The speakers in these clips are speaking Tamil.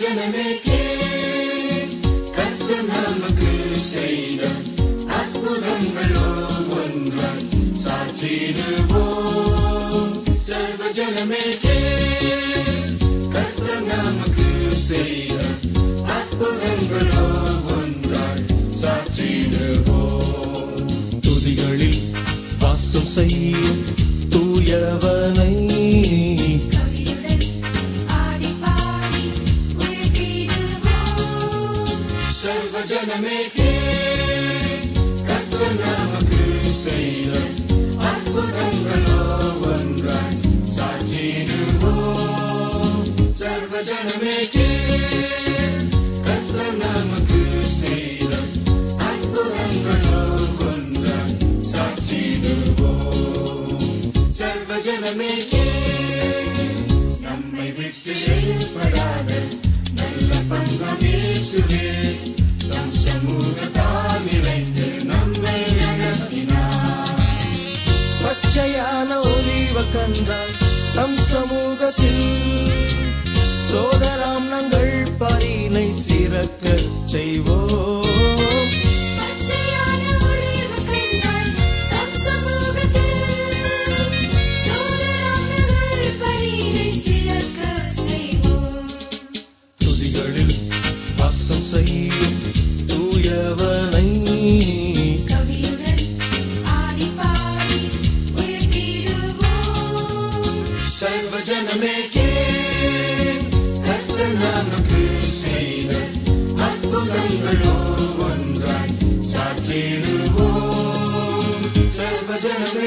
சர்வஜனமே கர்த்தர் நமக்கு செய்த அற்புதங்களோ ஒன்றாய் சாற்றிடுவோம் சர்வஜனமே கர்த்தர் நமக்கு செய்த அற்புதங்களோ ஒன்றாய் சாற்றிடுவோம் துதிகளில் வாசம் செய்யும் தூயவனை கவியுடன் ஆடி பாடி உயர்த்திடுவோம் சர்வஜனமே கர்த்தர் நமக்கு செய்த அற்புதங்களோ ஒன்றாய் சாற்றிடுவோம் சர்வஜனமே கர்த்தர் நமக்கு செய்த அற்புதங்களோ ஒன்றாய் சாற்றிடுவோம் சர்வஜனமே நம்மை விட்டு வெளிப்படாத நல்ல பங்கம் இயேசுவே நம் சமூகத்தால் நிறைந்து நம்மை நடத்தினார் பச்சையான ஒலிவ கண்டால் நம் சமூகத்தில் சோதராம் நாங்கள் பயிலை சிறக்க செய்வோம் பச்சையான ஒளிவு கண்டால் தம் சமூகத்தில் சோதராமர்கள் பணியை சிறக்க செய்வோம் துதிகளில் வாசம் செய்யும் தூயவனை கவியுடன் ஆடி பாடி உயர்த்திடுவோம் சர்வஜனமே கர்த்தர் நமக்கு செய்த அற்புதங்களோ ஒன்றாய் சாற்றிடுவோம் சர்வஜனமே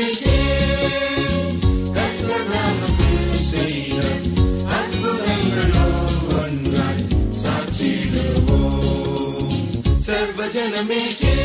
கர்த்தர் நமக்கு செய்த அற்புதங்களோ ஒன்றாய் சாற்றிடுவோம் சர்வஜனமே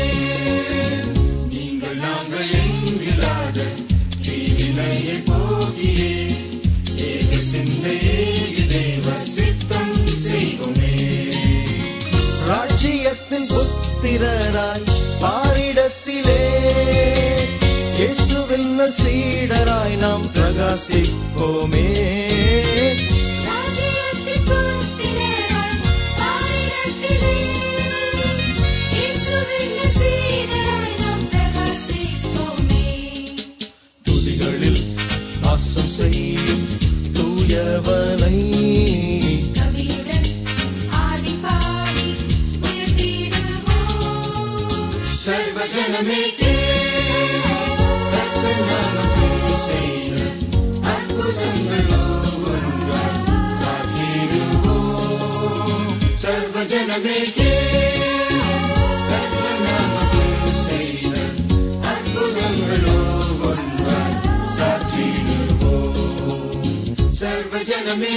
நீங்கள் நாங்கள் என்கிறாத தீவினையை போகியே ஏக சிந்தையே தேவ சித்தம் செய்வோமே ராஜ்யத்தின் புத்திரராய் பாரிடத்திலே இயேசுவின் சீடராய் நாம் பிரகாசிப்போமே ராஜ்யத்தின் புத்திரராய் பாரிடத்திலே இயேசுவின் சீடராய் நாம் பிரகாசிப்போமே துதிகளில் வாசம் செய்யும் தூயவனை கவியுடன் ஆடி பாடி உயர்த்திடுவோம் சர்வஜனமே கர்த்தர் நமக்கு செய்த அற்புதங்களோ ஒன்றாய் சாற்றிடுவோம் சர்வஜனமே கர்த்தர் நமக்கு செய்த அற்புதங்களோ ஒன்றாய் சாற்றிடுவோம் சர்வஜனமே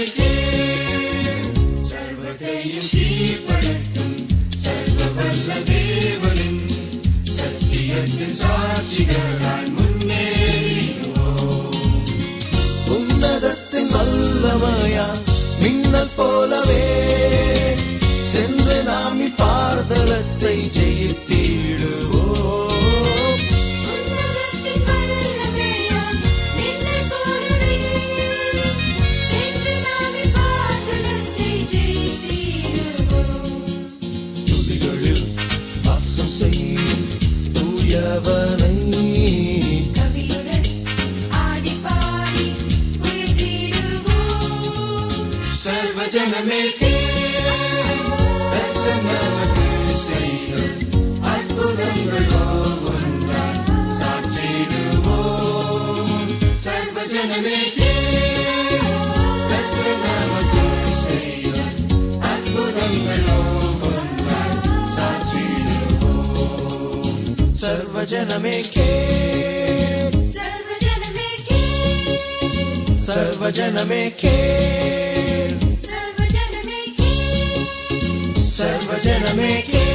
சர்வத்தையும் கீழ்ப்படைக்கும் சர்வ வல்ல தேவனின் சத்தியத்தின் சாட்சிகளாய் முன்னேறிடுவோம் உன்னதத்தின் வல்லமையா மின்னல் போலவே சென்று நாம் இப்பார்தலத்தை ஜெயித்திடுவோம் உன்னதத்தின் வல்லமையால் மின்னல் போலவே சென்று நாம் இப்பாதலத்தை ஜெயித்திடுவோம் துதிகளில் வாசம் செய்யும் தூயவனை கவியுடன் ஆடி பாடி உயர்த்திடுவோம் சர்வஜனமே கர்த்தர் நமக்கு செய்த அற்புதங்களோ ஒன்றாய் சாற்றிடுவோம் சர்வஜனமே கர்த்தர் நமக்கு செய்த அற்புதங்களோ ஒன்றாய் சாற்றிடுவோம் சர்வஜனமே கேள் சர்வஜனமே கேள் சர்வஜனமே கேள் சர்வஜனமே கேள் சர்வஜனமே கேள்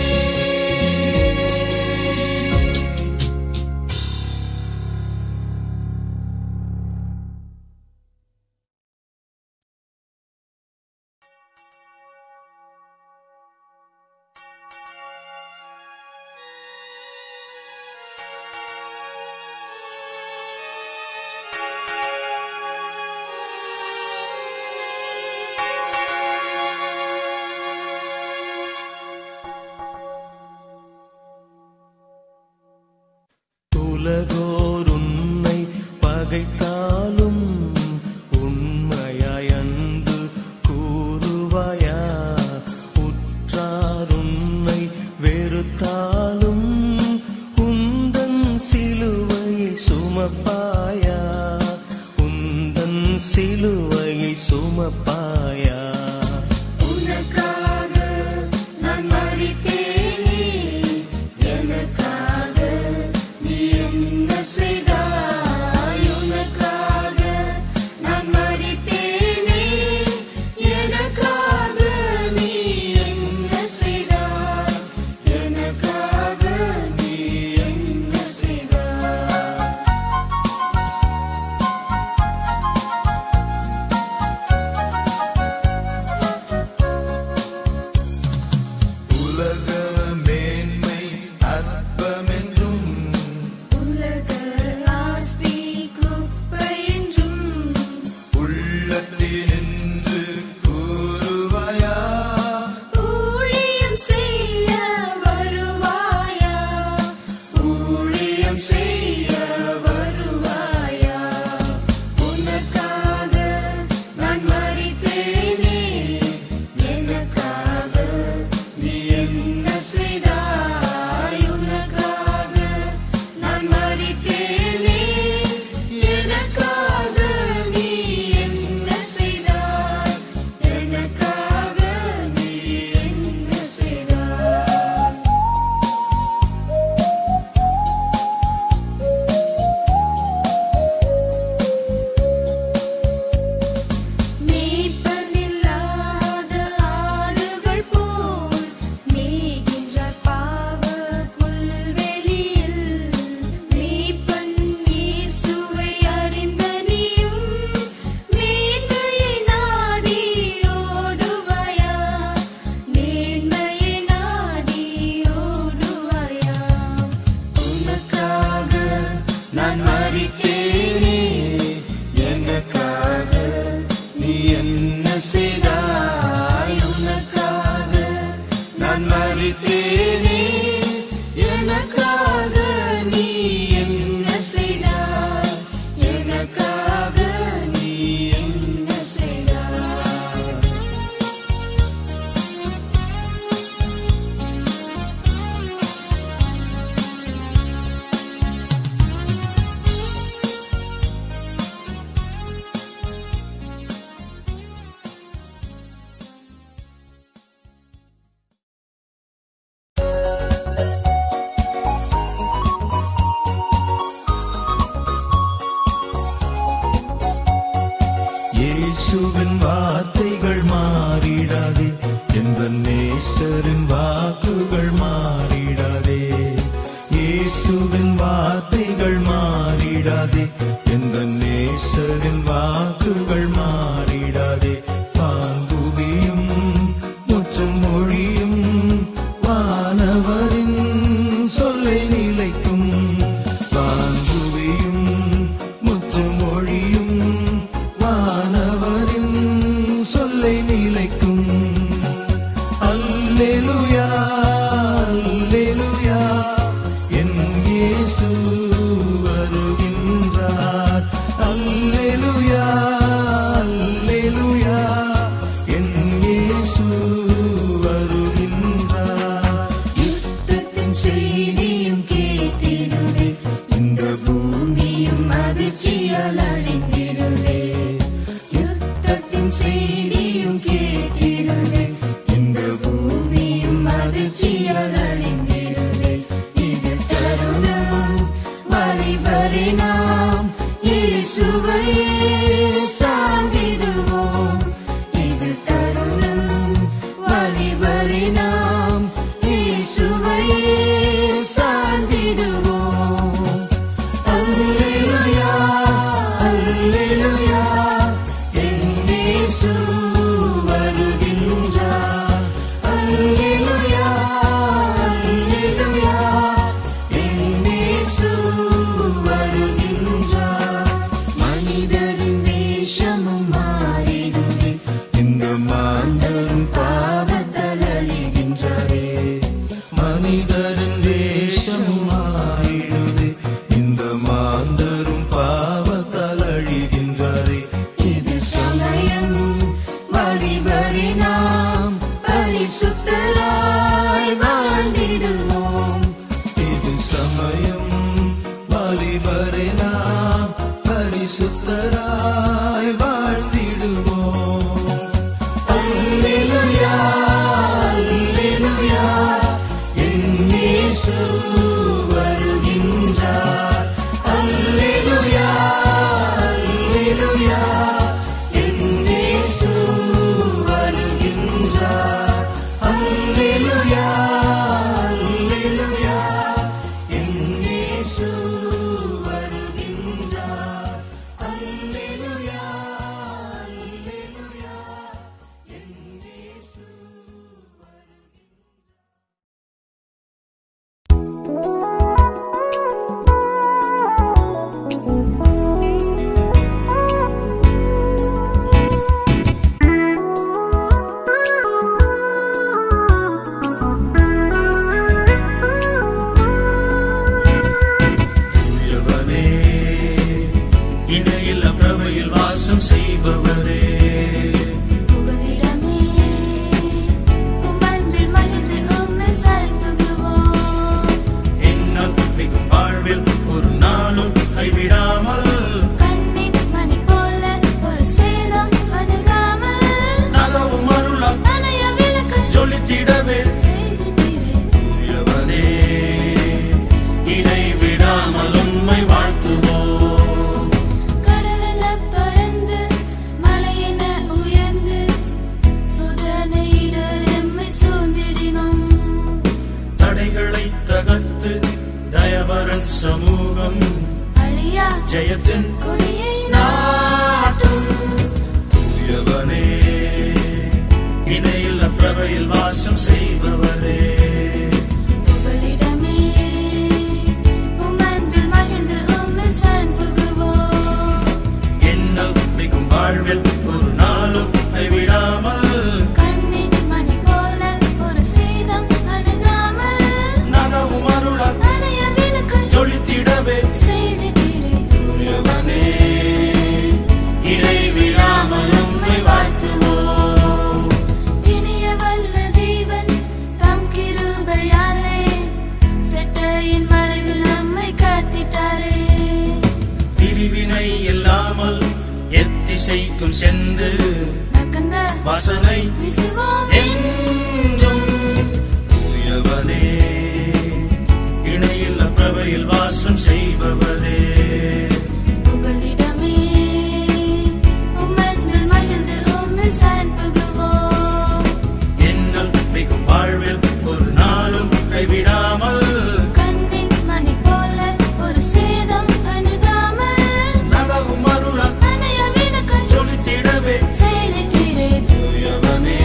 சர்வஜனமே சிலுவையை சுமப்பாயா உனக்காக நான் மரித்தேனே எனக்காக நீ என்ன செய்தாய் உனக்காக நான் மரித்தேனே எனக்காக நீ என்ன செய்தாய் எனக்காக நீ என்ன செய்தாய் உலக மேன்மை அற்பமென்றும் உலக ஆஸ்தி குப்பை என்றும் உள்ளத்தினின்று கூறுவாயா ஊழியம் செய்ய வருவாயா ஊழியம் செய்ய வருவாயா உனக்காக நான் மரித்தேனே எனக்காக நீ என்ன செய்தாய் உனக்காக நான் மரித்தேனே எனக்காக நீ என்ன செய்தாய் எனக்காக நீ என்ன செய்தாய் மேய்ப்பனில்லாத ஆடுகள் போல் மேய்கின்றார் பாவப் புல்வெளியில். மேய்ப்பன் இயேசுவை அறிந்த நீயும் மேன்மையை நாடி ஓடுவாயா? மேன்மையை நாடி ஓடுவாயா? உனக்காக நான் மரித்தேனே எனக்காக நீ என்ன செய்தாய் உனக்காக நான் மரித்தேனே எனக்காக நீ என்ன செய்தாய் எனக்காக நீ என்ன செய்தாய் இயேசுவின் வார்த்தைகள் மாறிடாதே எந்த நேசரின் வாக்குகள் மாறிடாதே இயேசுவின் வார்த்தைகள் மாறிடாதே எந்த நேசரின் வாக்குகள் மாறிடாதே பாங்குவியும் முற்றும் மொழியும் வானவரின் சொல்லை நிலைக்கும் பாங்குவியும் முற்றும் மொழியும் வானவரின் சொல்லை நிலைக்கும் அல்லேலுயா அல்லேலுயா என் இயேசு வருகின்றார் அல்லேலுயா அல்லேலுயா என் இயேசு வருகின்றார் யுத்தத்தின் செய்தியும் கேட்டிடுதே இந்த பூமியும் அதிர்ச்சியால் அழிந்திடுதே யுத்தத்தின் செய்தியும் கேட்டிடுதே இந்த பூமியும் அதிர்ச்சியால் அழிந்திடுதே இது தருணம் வழிவரை நாம் இயேசுவையே சார்ந்திடுவோம் இது தருணம் வழிவரை நாம் இயேசுவையே சார்ந்திடுவோம் அல்லேலூயா அல்லேலூயா என் இயேசு வருகின்றார் அல்லேலூயா அல்லேலூயா என் இயேசு வருகின்றார் மனிதரின் வேஷமும் மாறிடுவே இந்த மாந்தரும் பாவத்தால் அழிகின்றாரே மனிதரின் வேஷம் மாறிடுது இந்த மாந்தரும் பாவத்தால் அழிகின்றாரே இது சமயம் வழிவரை நாம் பரிசுத்தராய் வாழ்ந்திடுவோம் இது சமயம் வாலிபரை நாம் பரிசுத்தராய் வா செய்பவரே புகலிடமே உம் அன்பில் மகிழ்ந்து உம்மில் சரணடைவோம். இன்னும் மிகும் வாழ்வில் ஒரு நாளும் கைவிடாமல் கண்ணின் மணி போல ஒரு சேதம் அணுகாமல் நகவும் அருளால் நனைய விளக்கு ஜொலித்திடவே செய்திட்டீரே. தூயவனே இடைவிடாமல் உம்மை வாழ்த்துவோம் கடலென பறந்து, மலையென உயர்ந்து, சுதனையிட எம்மை சூழ்ந்திடினோம். தடைகளை தகர்த்து தயவரன் சமூகம் அழியா ஜெயத்தின் கொடியை நாட்டும் தூயவனே இணையில் பிரபையில் வாசம் செய்பவரே புகலிடமே உம் அன்பில் மகிழ்ந்து உம்மில் சரண் புகுவோம். என்னல் மிகும் வாழ்வில் ஒரு நாளும் கைவிடாமல் கண்ணின் மணி போல ஒரு சேதம் அணுகாமல் நகவும் அருளால் நனைய விளக்கு ஜொலித்திடவே செய்திட்டீரே தூயவனே. இடைவிடாமல் உம்மை வாழ்த்துவோம் இனிய வல்ல தேவன் தம் கிருபையாலே செட்டையின் மறைவில் நம்மை காத்திட்டாரே பிரிவினை இல்லாமல் எத்திசைக்கும் சென்று நக்கந்த வாசனை விசுவோம் என்றும் தூயவனே இணையில் பிரபையில் வாசம் செய்பவரே புகலிடமே உம் அன்பில் மகிழ்ந்து உம்மில் சரண் புகுவோம். என்னல் மிகும் வாழ்வில் ஒரு நாளும் கைவிடாமல் கண்ணின் மணி போல ஒரு சேதம் அணுகாமல் நகவும் அருளால் நனைய விளக்கு ஜொலித்திடவே செய்திட்டீரே தூயவனே.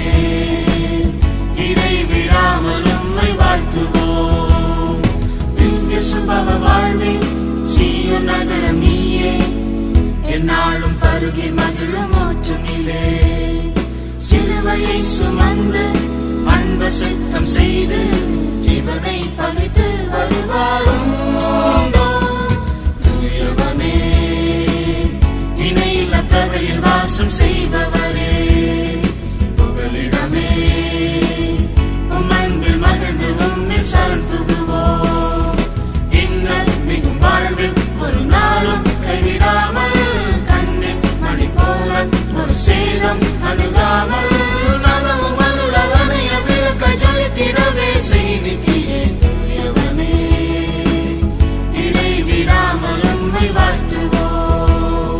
இடைவிடாமல் உம்மை வாழ்த்துவோம் திவ்ய சுபவ வாழ்வில் சீயோன் நகரம் நீயே என்னாலும் பருகி மகிழும் ஊற்றுமிலே சிலுவையை சுமந்து அன்பு சித்தம் செய்து ஜீவனை பகித்து வருவாரும் தூயவனே இணையில பிரவையில் வாசம் செய்பவரே புகலிடமே உம் அன்பில் மகிழ்ந்து உம்மில் சரண் புகுவோம் இன்னல் மிகும் வாழ்வில் ஒரு நாளும் கைவிடாமல் கண்ணின் மணி போல ஒரு சேதம் அணுகாமல் நலமும் அருளால் அணைய விளக்கை ஜொலித்திடவே செய்திட்டீரே தூயவனே இடைவிடாமல் உம்மை வாழ்த்துவோம்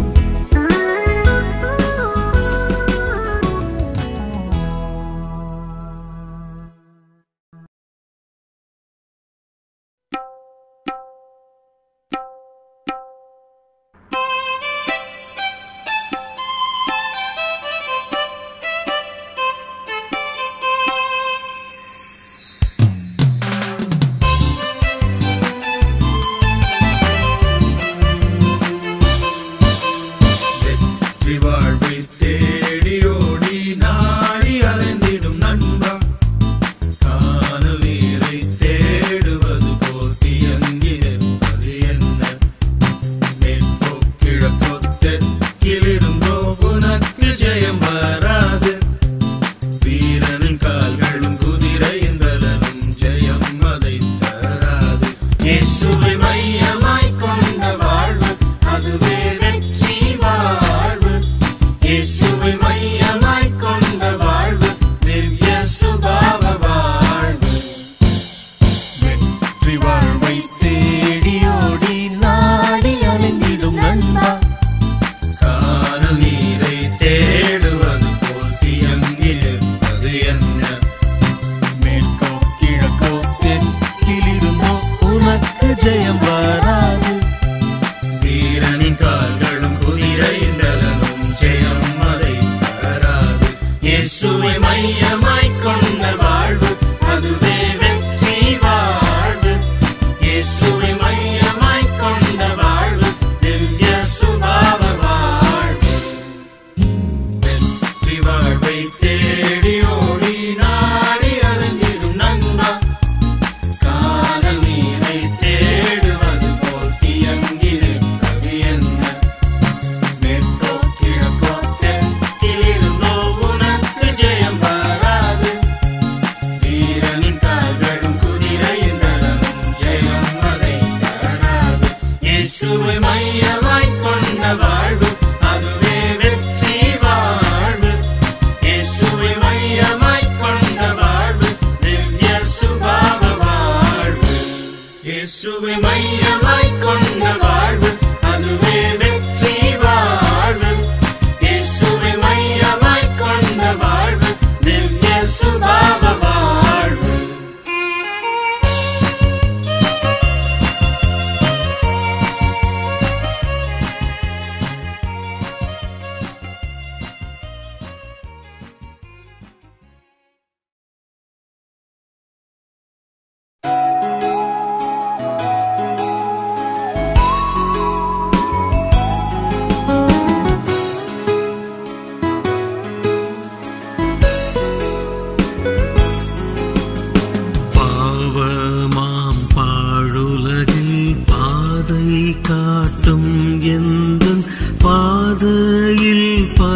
வெற்றி வாழ்வை தேடி ஓடி நாடி அலைந்திடும் நண்பா காணல் நீரை தேடுவது போல் தியங்கி நிற்பது என்ன மேற்போ கிழக்கோ தெற்கிலிருந்தோ உனக்கு ஜெயம் வராது வீரனின் கால்களும் குதிரையின் பலனும் ஜெயம் அதை தராது இயேசுவை மையமாய் கொண்ட வாழ்வு அதுவே வெற்றி வாழ்வு இயேசுவை மையமாய்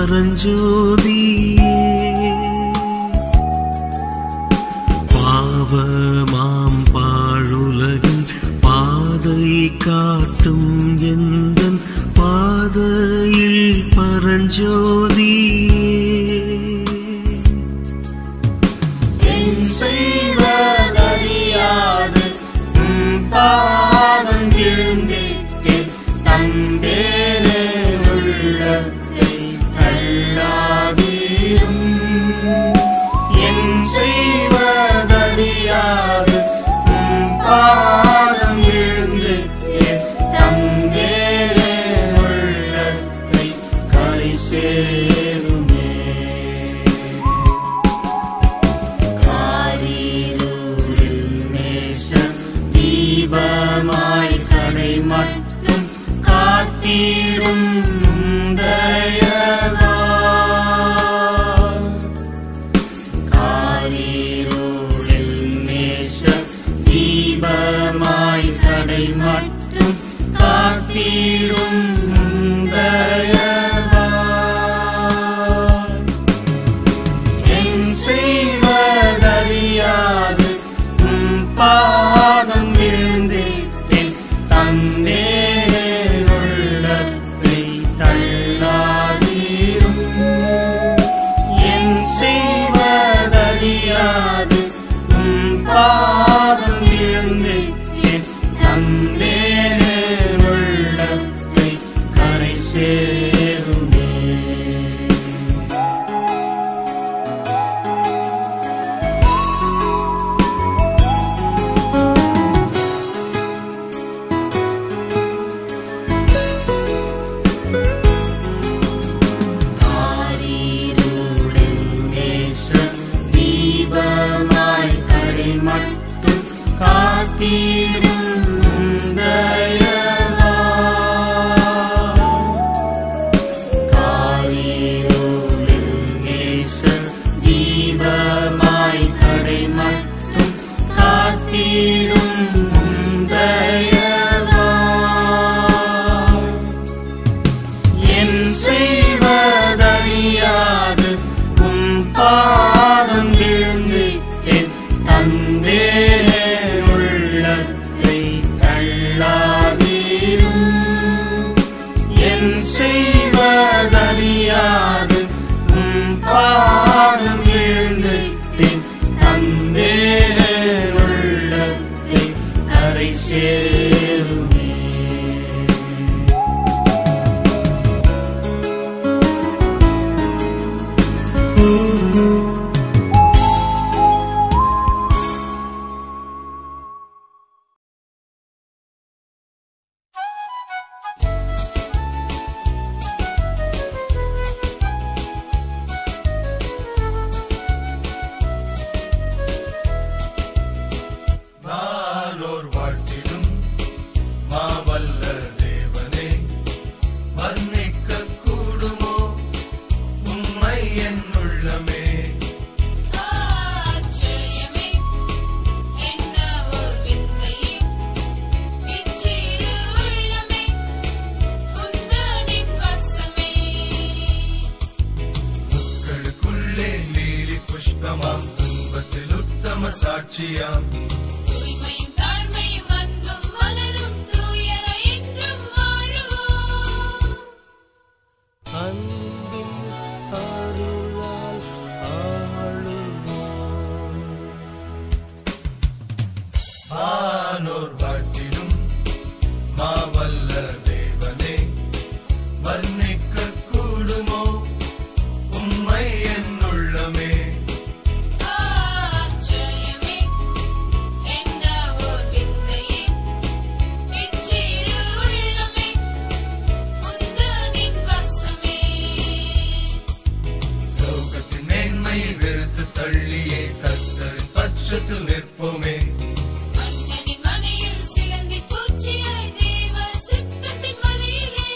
பரஞ்சோதியே பாவமாம் பாழுலகில் பாதை காட்டும் எந்தன் பாதையில் பரஞ்சோதியே என் செய்வதறியாது உம் பாதம் விழுந்திட்டு தந்தேனே உள்ளத்தை தள்ளாதீரும் என் செய்வதறியாது உம் பாதம் விழுந்திட்டு தந்தேனே உள்ளத்தை கரை சேருமே காரிருளில் நேசம் தீபமாய் கடை மட்டும் காத்திடும் முந்தையவா காரிருளில் நேசம் தீபமாய் கடை மட்டும் காத்திடும் முந்தையவா என் செய்வதறியாது உம் பாதம் விழுந்திட்டேன் தந்தே உள்ளத்தை தள்ளாதீரும் என் செய்வதறியாது உம் பாதம் விழுந்திட்டேன் தந்தே உள்ளத்தை கரை சேருமே காரிருளில் நேசம் தீபமாய் கடை மட்டும் காத்திடும் முந்தையவா காரிருளில் நேசம் தீபமாய் கடை மட்டும் காத்திடும் முந்தையவா என் செய்வதறியாது உம் பாதம் விழுந்திட்டேன் தந்தேனே உள்ளத்தை தள்ளாதீரும் என் செய்வதறியாது உம் பாதம் விழுந்திட்டேன் தந்தேனே உள்ளத்தை கரை சேருமே வானோர் வாழ்த்திடும் மாவல்ல தேவனே வர்ணிக்க கூடுமோ உண்மை என் உள்ளமே ஆச்சரியமே என்ன ஓர் விந்தையே இச்சிறு உள்ளமே உந்தனின் வசமே மக்களுக்குள்ளே லீலி புஷ்பமாம் துன்பத்தில் உத்தம சாட்சியாம் தூய்மையும் தாழ்மையும் அன்பும் மலரும் தூயர என்றும் வாழுவோம் அன்பின் அருளால் ஆளுவோம் வானோர் வாழ்த்திடும் மாவல்ல தேவனே வர்ணிக்க கூடுமோ உண்மை என் உள்ளமே ஆச்சரியமே என்ன ஓர் விந்தையே இச்சிறு உள்ளமே உந்தனின் வசமே லோகத்தின் மேன்மையை வெறுத்து தள்ளியே கர்த்தரின் பட்சத்தில் நிற்போமே மன்னனின் மனையில் சிலந்தி பூச்சியாய் தேவ சித்தத்தின் வலையிலே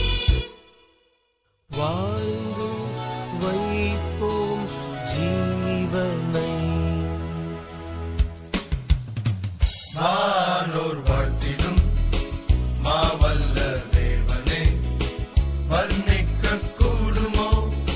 வாழ்ந்து வைப்போம் ஜீவனை வானோர் வாழ்த்திடும் மாவல்ல தேவனே வர்ணிக்க கூடுமோ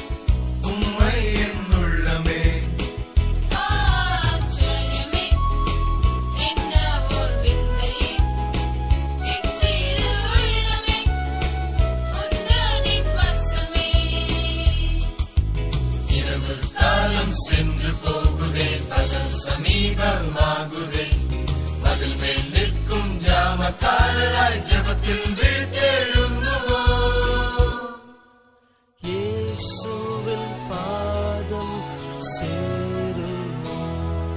காலம் சென்று போகுதே பகல் சமீபமாகுதே பதில் மேல் நிற்கும் ஜாமக்காரராய் ஜபத்தில் விழுத்தெழும்புவோம் இயேசுவின் பாதம் சேருவோம்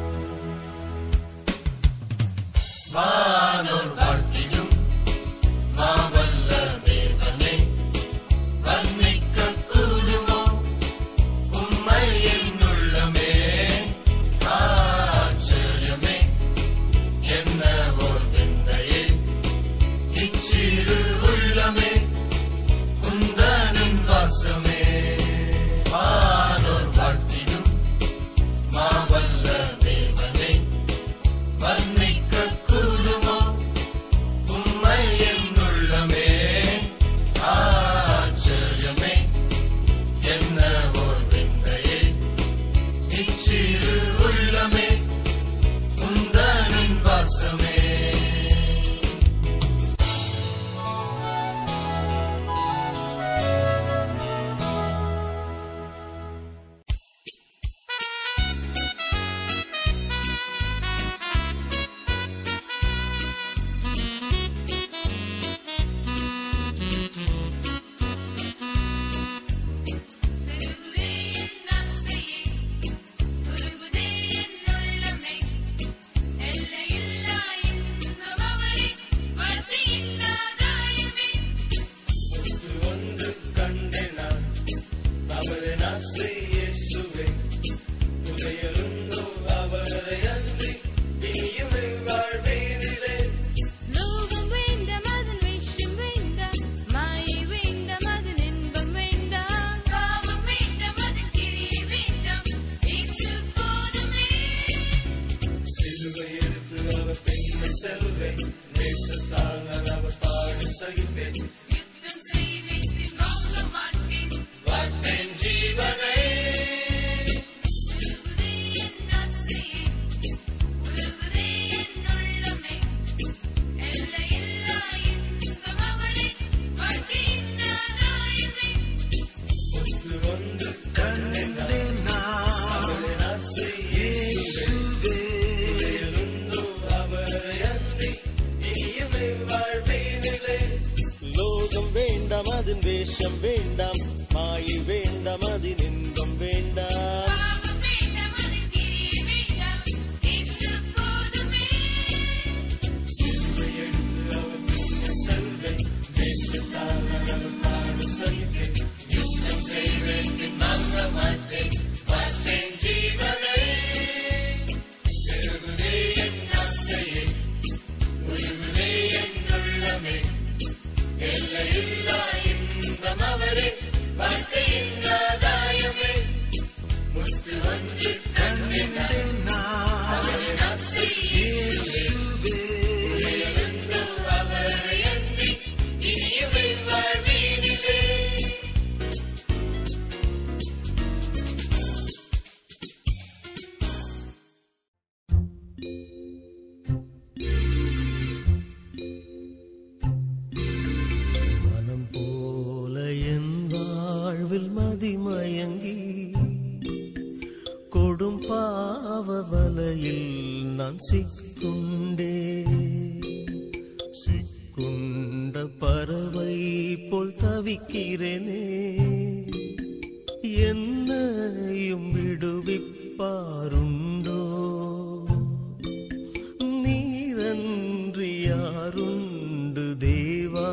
வானோர் வாழ்த்திடும் மாவல்ல தேவனே வர்ணிக்க கூடுமோ உம்மையின் உள்ளமே ஆச்சரியமே என்ன ஓர் விந்தையே இச்சிறு உள்ளமே குந்தனின் வாசமே வானோர் வாழ்த்திடும் மாவல்ல தேவனே வர்ணிக்க கூடுமோ உம்மையின் உள்ளமே ஆச்சரியமே என்ன ஓர் விந்தையே இச்சிறு உள்ளமே குந்தனின் வாசமே உருகுதே என் ஆசையே உருகுதே என் உள்ளமே எல்லையில்லா இன்பம் அவரே வாழ்க்கையின் ஆதாயமே ஒன்று கண்டேனான் அவரை நாசை இயேசுவே புதையலுண்டோ அவரை அன்றி இனியுமே வாழ்வேனிலே லோகம் வேண்டாம் அதன் வேஷம் வேண்டாம் மாயை வேண்டாம் அதன் இன்பம் வேண்டாம் பாவம் வேண்டாம் அதன் கிரியை வேண்டாம் இயேசு போதுமே சிலுவை எடுத்து அவர் பின்ன செல்வேன் நேசத்தால் நான் அவர் பாடு சகிப்பேன் யுத்தம் செய்வேன் பின் வாங்க மாட்டேன் வார்த்தேன் ஜீவனை உருகுதே என் ஆசையே உருகுதே என் உள்ளமே எல்லையில்லா இன்பம் அவரே வாழ்க்கையின் ஆதாயமே ஒன்று ஒன்று கண்டேனான் அவரை நாசை இயேசுவே புதையலுண்டோ அவரை அன்றி இனியுமே வாழ்வேனிலே லோகம் வேண்டாம் அதன் வேஷம் வேண்டாம் மாயை வேண்டாம் அதன் இன்பம் வேண்டாம் பாவம் வேண்டாம் அதன் கிரியை வேண்டாம் இயேசு போதுமே சிலுவை எடுத்து அவர் பின்ன செல்வேன் நேசத்தால் நான் அவர் பாடு சகிப்பேன் யுத்தம் செய்வேன் பின் வாங்க மாட்டேன் வார்த்தேன் ஜீவனை பெருகுதே என் ஆசையே உருகுதே என் உள்ளமே எல்லையில்லா இன்பம் அவரே வாழ்க்கையின் ஆதாயமே முத்து ஒன்று கண்ணினான் அவரின் ஆசை இயேசுவே உதயலுண்டோ அவரை அன்றி இனியுமே வாழ்வீனிலே மனம் போல என் வாழ்வில் மதிமயங்கி கொடும் பாவ வலையில் நான் சிக்குண்டே சிக்குண்ட பறவை போல் தவிக்கிறேனே என்னையும் விடுவிப்பாருண்டோ நீரன்றி யாருண்டு தேவா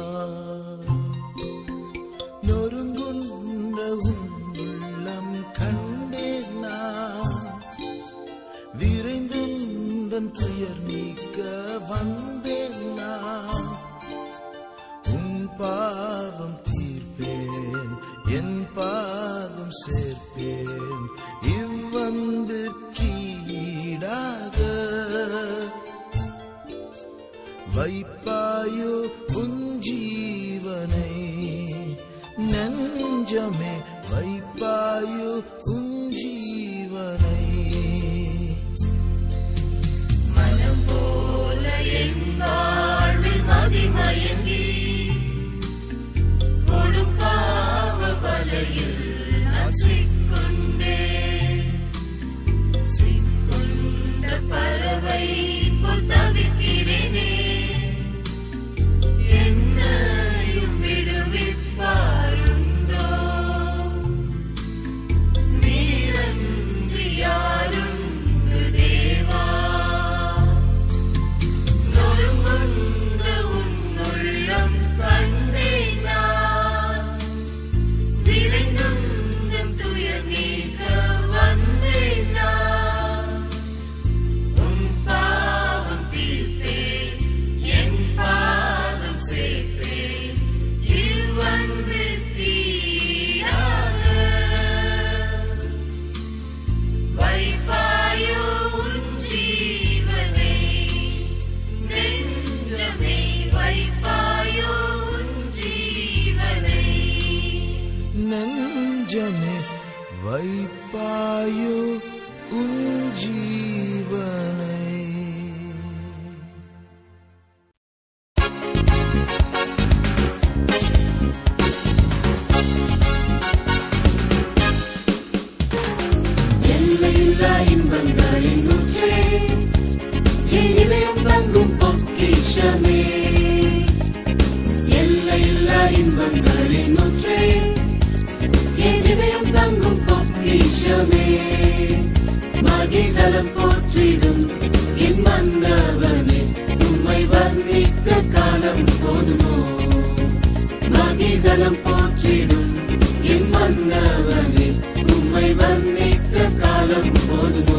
நொறுங்குண்ட உள்ளம் கண்டேன் நான் விரைந்துந்தன் துயர் நீக்க வந்தேன் நான் உன் பாவம் தீர்ப்பேன் என் பாதம் சேர்ப்பேன் இவ்வன்பிற்கீடாக வைப்பாயோ உன் ஜீவனை நெஞ்சமே வைப்பாயோ உன் ஜீவனை மனம் போல என் வாழ்வில் மதிமயங்கி கொடும் பாவ வலையில் நான் சிக்கொண்டே வைப்பாயோ உன் ஜீவனை எல்லையில்லா இன்பங்களின் ஊற்றே என் இதயம் தங்கும் பொக்கிஷமே எல்லையில்லா இன்பங்களின் ஊற்றே என் இதயம் தங்கும் பொக்கிஷமே மகிதலம் போற்றிடும் என் மன்னவனே உம்மை வர்ணிக்க காலம் போதுமோ மகிதலம் போற்றிடும் என் மன்னவனே உம்மை வர்ணிக்க காலம் போதுமோ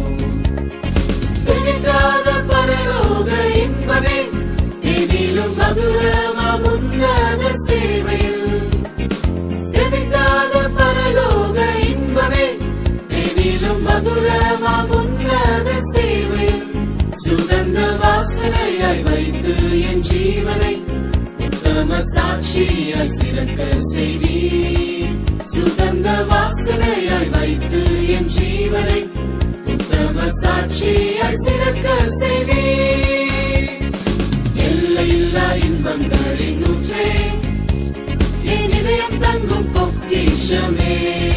திணிக்காத பரலோக இன்பமே தேனிலும் மதுரமா உன்னத சேவையில் திணிக்காத பரலோக இன்பமே தேனிலும் மதுரமா உன்னத சேவையில் சுகந்த வாசனையாய் வைத்து என் ஜீவனை உத்தம சாட்சியாய் சிறக்க செய்வீர் சுகந்த வாசனையாய் வைத்து என் ஜீவனை உத்தம சாட்சியாய் சிறக்க செய்வீர் எல்லையில்லா இன்பங்களின் ஊற்றே என் இதயம் தங்கும் பொக்கிஷமே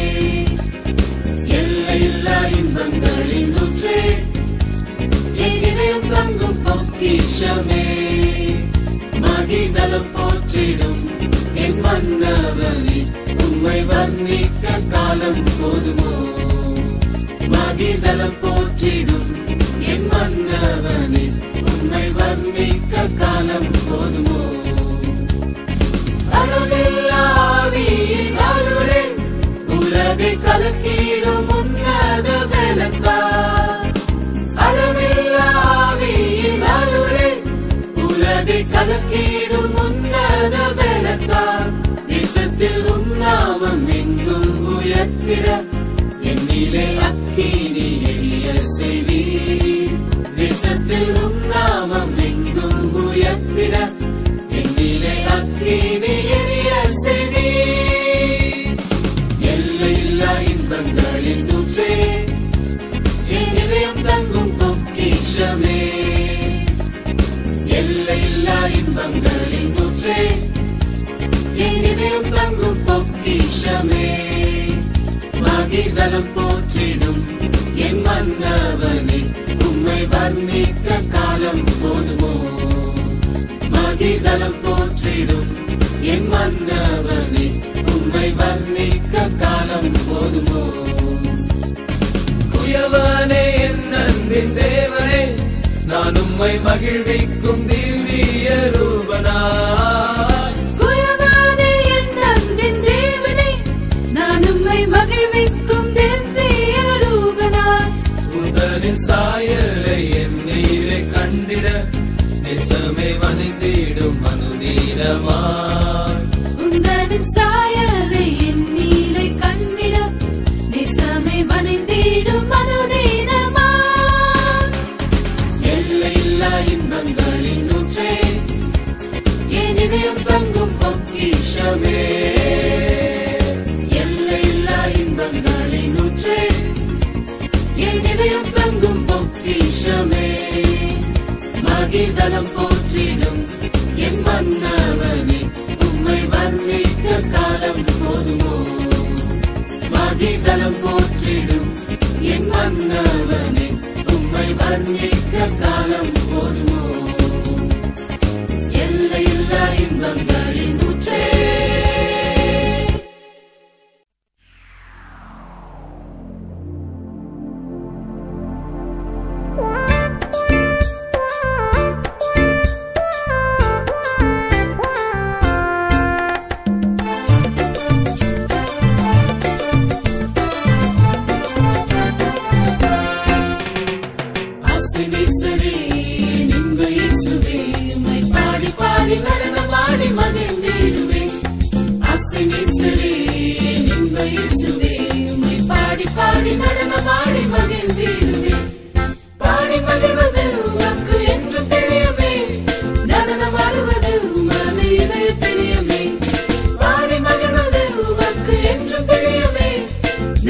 எல்லையில்லா இன்பங்களின் ஊற்றே என் இதயம் தங்கும் பொக்கிஷமே மகிதலம் போற்றிடும் என் மன்னவனே உம்மை வர்ணிக்க காலம் போதுமோ மகிதலம் போற்றிடும் என் மன்னவனே உம்மை வர்ணிக்க காலம் போதுமோ அருளில்லாவியின் அருளே உலகை கலக்கிடும் உன்னத வேலத்தார் அளவில்லாவியின் அருளே உலகை கலக்கிடும் உன்னத வேலத்தார் தேசத்தில் உன்னாமம் எங்கும் உயர்த்திட என்னிலே அக்கினி எரிய செய்வீர் தேசத்தில் உன்னாமம் எங்கும் உயர்த்திட என்னிலே அக்கினி எரிய செய்வீர் எல்லையில்லா இன்பங்களின் ஊற்றே என் இதயம் தங்கும் பொக்கிஷமே எல்லையில்லா இன்பங்களின் ஊற்றே என் இதயம் தங்கும் பொக்கிஷமே மகிதலம் போற்றிடும் என் மன்னவனே உம்மை வர்ணிக்க காலம் போதுமோ மகிதலம் போற்றிடும் என் மன்னவனே உம்மை வர்ணிக்க காலம் போதுமோ குயவனே என் அன்பின் தேவனே நான் உம்மை மகிழ்விக்கும் திவ்ய ரூபனாய் குயவனே என் அன்பின் தேவனே நான் உம்மை மகிழ்விக்கும் திவ்ய ரூபனாய் உந்தனின் சாயலை என்னையிலே கண்டிட நேசமே வணிந்திடும் மனுதீனமாய் உந்தனின் சாயலை என் நீரை கண்டிட நேசமே வனைந்திடும் மனுதீனமா எல்லையில்லா இன்பங்களின் ஊற்றே என் இதயம் தங்கும் பொக்கிஷமே எல்லையில்லா இன்பங்களின் ஊற்றே என் இதயம் தங்கும் பொக்கிஷமே மகிதலம் போற்றிடும் என் மன்னவனே உம்மை வர்ணிக்க காலம் போதுமோ மகிதலம் போற்றிடும் என் மன்னவனே உம்மை வர்ணிக்க காலம் போதுமோ எல்லையில்லா இன்பங்களின் ஊற்றே ஆசினேசரே, நின்ப இயேசுவே, உம்மை பாடி பாடி நடனமாடி மகிழ்ந்தேன்.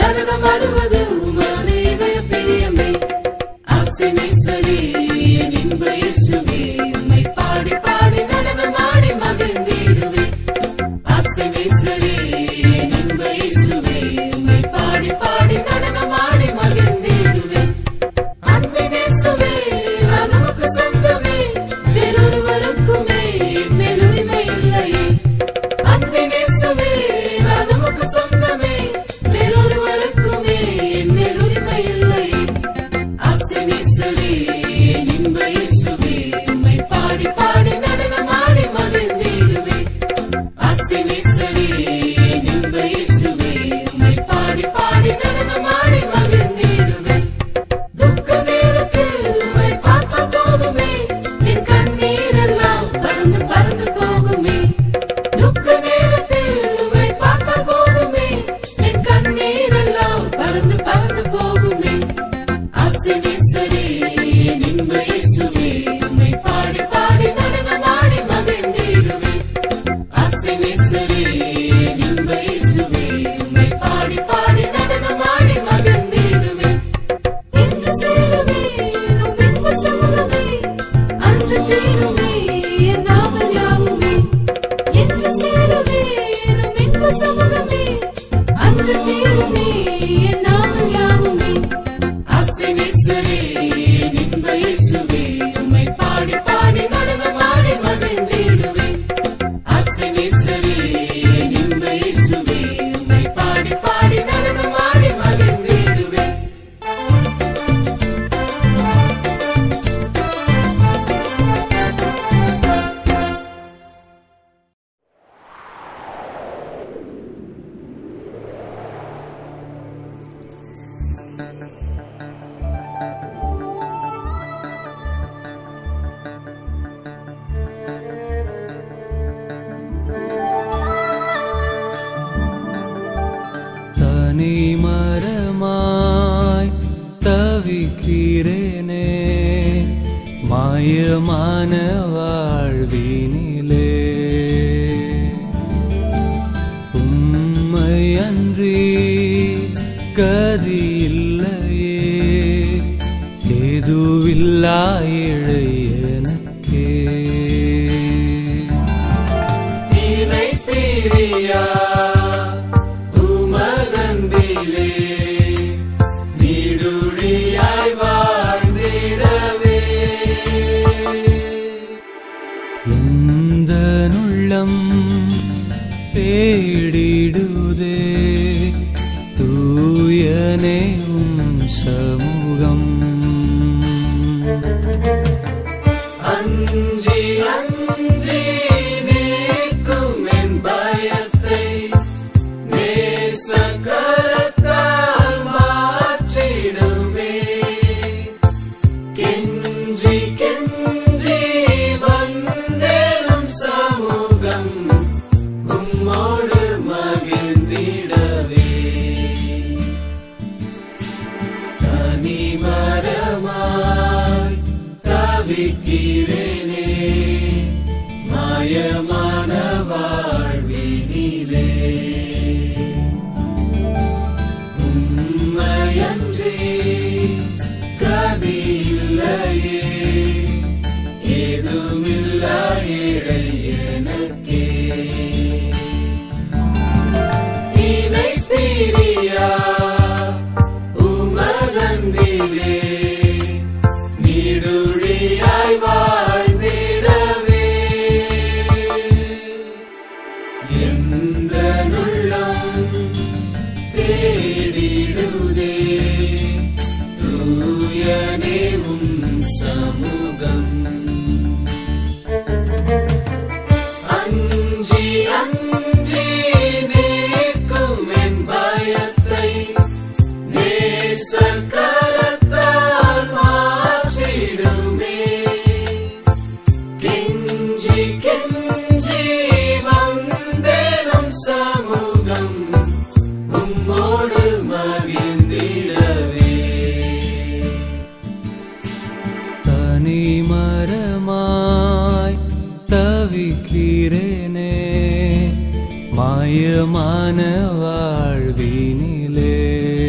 நடனமாடுவது உமது இதய பிரியமே ஆசனை சரி என் இன்ப இயேசுவே உம்மை பாடி பாடி நடனமாடி மகிழ்ந்திடுவே ஆசனை சரி என் இன்ப இயேசுவே உம்மை பாடி பாடி நடனமாடி மகிழ்ந்திடுவே அன்பினேசுவே நான் உமக்கு சொந்தமே வேறொருவருக்குமே மேலுரிமை இல்லையே அன்பினேசுவே நான் உமக்கு சொந்தமே வேறொருவருக்குமே மேல் உரிமை இல்லையே ஆசனேசரே என் இன்ப இயேசுவே உம்மை பாடி பாடி நடனமாடி மகிழ்ந்திடுவே ஆசனேசரே என் இன்ப இயேசுவே உம்மை பாடி பாடி நடனமாடி மகிழ்ந்திடுவே துக்க நேரத்தில் உம்மை பார்த்த போதுமே என் கண்ணீரெல்லாம் பறந்து பறந்து போகுமே துக்க நேரத்தில் உம்மை பார்த்த போதுமே என் கண்ணீரெல்லாம் பறந்து பறந்து போகுமே ஆசனேசரே என் இன்ப இயேசுவே உம்மை பாடி பாடி நடனமாடி மகிழ்ந்திடுவே ஆசனேசரே என் இன்ப இயேசுவே உம்மை பாடி பாடி நடனமாடி மகிழ்ந்திடுவே இன்று சேருவே உம் இன்ப சமூகமே அன்று தீருமே என் நாவல் யாவுமே இன்று சேருவே உம் இன்ப சமூகமே அன்று தீருமே என் நாவல் யாவுமே ஆசனேசரே என் இன்ப இயேசுவே உம்மை பாடி பாடி நடனமாடி மகிழ்ந்திடுவே ஆசனேசரே என் இன்ப இயேசுவே உம்மை பாடி பாடி நடனமாடி மகிழ்ந்திடுவே தனி மரமாய் தவிக்கிறேனே மாயமான வாழ்வினிலே உம்மை அன்றி கதி இல்லையே ஏதுவில்லா ஏழை எனக்கே நீனை பிரியா உமதன்பிலே நீடுழியாய் வாழ்ந்திடவே எந்த நுள்ளம் தேடிடுதே தூயனே உம் சமூகம் அஞ்சி அஞ்சி நீக்கும் என் பயத்தை நேசக்கரத்தால் மாற்றிடுமே கெஞ்சி கெஞ்சி வந்தேனும் சமூகம் உம்மோடு மகிழ்ந்திடவே தனி மரமாய் தவிக்கிறேனே மாயமான வாழ்வினிலே உம்மையன்றி கதி இல்லையே ஏதுமில்லா ஏழை எனக்கே நீனை பிரியா உமதன்பிலே நீடுழியாய் வாழ்ந்திடவே எந்த நுள்ளம் தேடிடுதே தூயனே உம் சமூகம் அஞ்சி அஞ்சி நீக்கும் என் பயத்தை நேசக்கரத்தால் மாற்றிடுமே கெஞ்சி கெஞ்சி வந்தேனும் சமூகம் உம்மோடு மகிழ்ந்திடவே தனி மரமாய் தவிக்கிறேனே மாயமான வாழ்வினிலே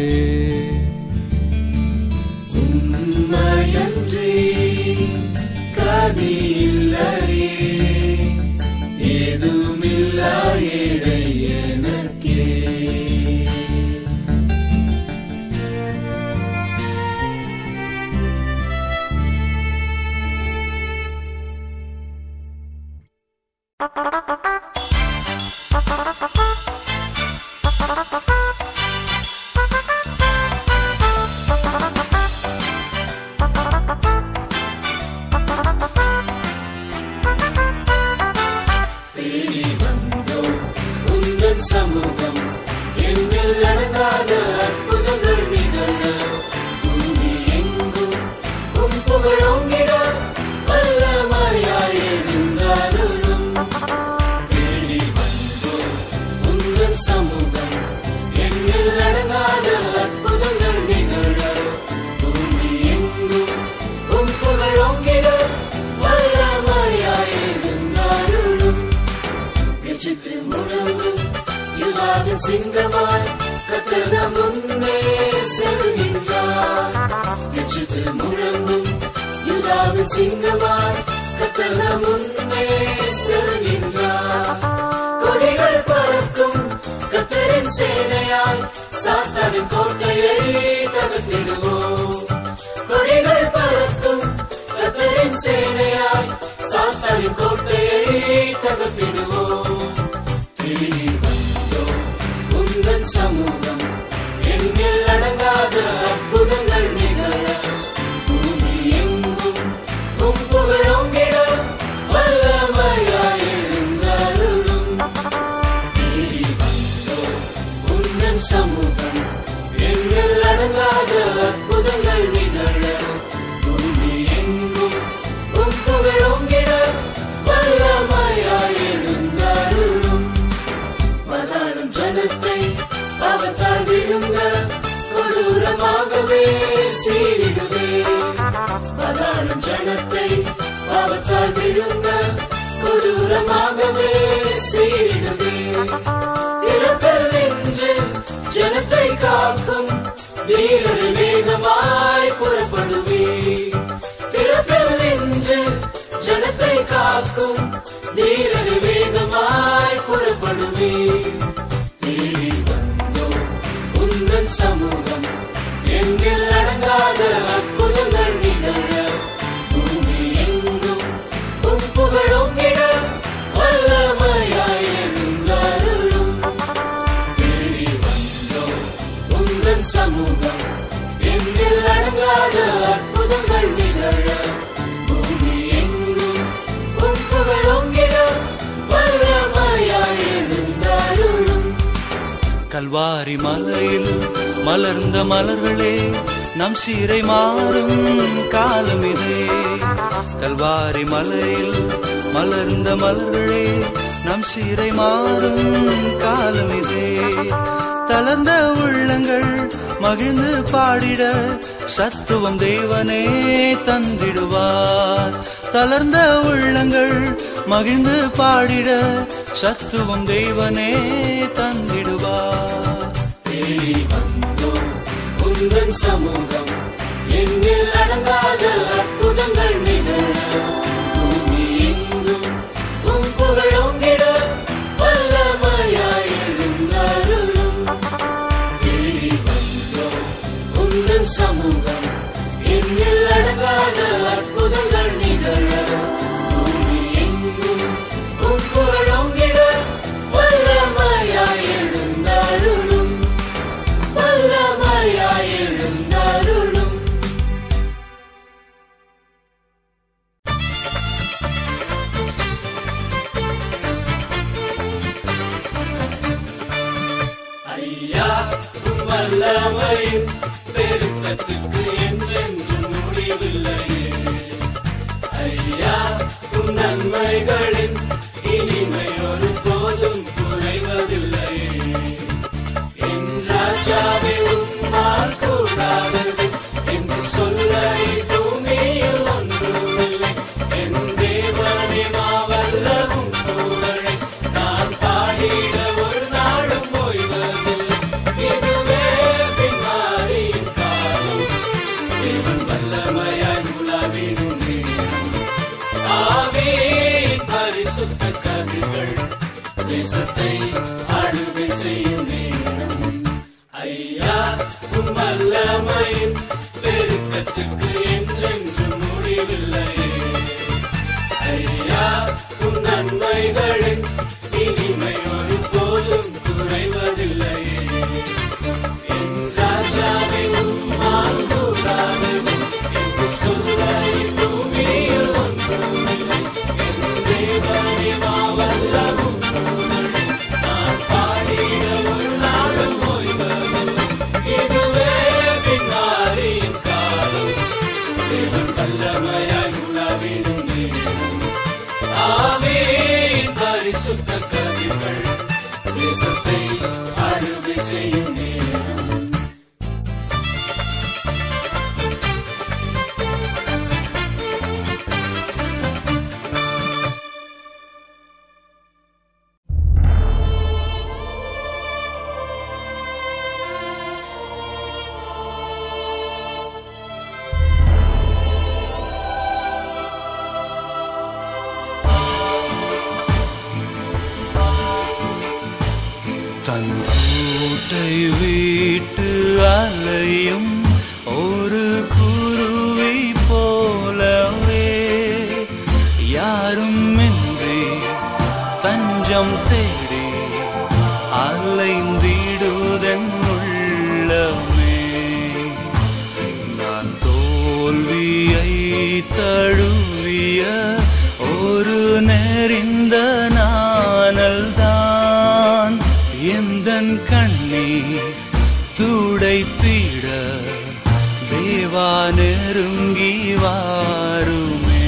யூதாவின் சிங்கமாய் கத்தர் நம் முன்னே செல்கின்றார் எச்சத்து முழங்கும் யூதாவின் சிங்கமாய் கத்தர் நம் முன்னே செல்கின்றார் கொடிகள் பறக்கும் கத்தரின் சேனையாய் சாத்தானின் கோட்டையை தகர்த்திடுவோம் கொடிகள் பறக்கும் கத்தரின் சேனையாய் சாத்தானின் கோட்டையை தகர்த்திடுவோம் தேடி வந்தோம் உந்தன் சமூகம் எண்ணில் அடங்காத அற்புதங்கள் நிகழ பூமி எங்கும் உம் புகழோங்கிட வல்லமையாய் எழுந்தருளும் தேடி வந்தோம் உந்தன் சமூகம் எண்ணில் அடங்காத அற்புதங்கள் நிகழ பூமி எங்கும் உம் புகழோங்கிட வல்லமையாய் எழுந்தருளும் பதாளும் ஜனத்தை பாவத்தால் விழுங்க கொடூரமாகவே சீரிடுவே பதாளும் ஜனத்தை பாவத்தால் விழுங்க கொடூரமாகவே சீரிடுவே திறப்பில் நின்று ஜனத்தை காக்கும் வீரர் வேகமாய் புறப்படுவே திறப்பில் நின்று ஜனத்தை காக்கும் வீரர் வேகமாய் புறப்படுவே தேடி வந்தோம் உந்தன் சமூகம் எண்ணில் அடங்காத அற்புதங்கள் நிகழ பூமி எங்கும் உம் புகழோங்கிட வல்லமையாய் எழுந்தருளும் தேடி வந்தோம் உந்தன் சமூகம் எண்ணில் அடங்காத அற்புதங்கள் நிகழ பூமி எங்கும் உம் புகழோங்கிட வல்லமையாய் எழுந்தருளும் கல்வாரி மலையில் மலர்ந்த மலர்களே நம் சீரை மாறும் காலம் இதே கல்வாரி மலையில் மலர்ந்த மலர்களே நம் சீரை மாறும் காலம் இதே தளர்ந்த உள்ளங்கள் மகிழ்ந்து பாடிட சத்துவம் தேவனே தந்திடுவார் தளர்ந்த உள்ளங்கள் மகிழ்ந்து பாடிட சத்துவம் தேவனே தந்திடுவார் தேடி வந்தோம் உந்தன் சமூகம் எண்ணில் அடங்காத அற்புதங்கள் நிகழ பூமி எங்கும் உம் புகழோங்கிட வல்லமையாய் எழுந்தருளும் தேடி வந்தோம் உந்தன் சமூகம் எண்ணில் அடங்காத அற்புதங்கள் நிகழ பூமி எங்கும் உம் புகழோங்கிட வல்லமையாய் எழுந்தருளும் வல்லமையாய் எழுந்தருளும் ஐயா உம் வல்லமையின் பெருக்கத்துக்கு என்றென்றும் முடிவில்லையே ஐயா உம் நன்மைகளின் இனிமை ஒரு போதும் குறைவதில்லையே என் ராஜாவே உம்மால் கூடாதது என்று சொல்ல பூமியில் ஒன்றுமில்லை என் தேவனே மாவல்லவும் புகழை நான் பாடிட ஒரு நாளும் ஓய்வதில்லை இதுவே பின்மாரியின் காலம் தேவன் வல்லமையாய் உலாவிடும் நேரம் ஆவியின் பரிசுத்த கதிர்கள் தேசத்தை ஆளுகை செய்யும் நேரம் ஐயா உம் வல்லமையின் பெருக்கத்துக்கு என்றென்றும் முடிவில்லையே ஐயா உம் நன்மைகளின் இனிமை ஒரு போதும் குறைவதில்லையே என் ராஜாவே உம்மால் கூடாதது என்று சொல்ல பூமியில் ஒன்றுமில்லை என் தேவனே மாவல்லவும் புகழை நான் பாடிட ஒரு நாளும் ஓய்வதில்லை இதுவே பின்னா தவித்திட தேவா நெருங்கி வாருமே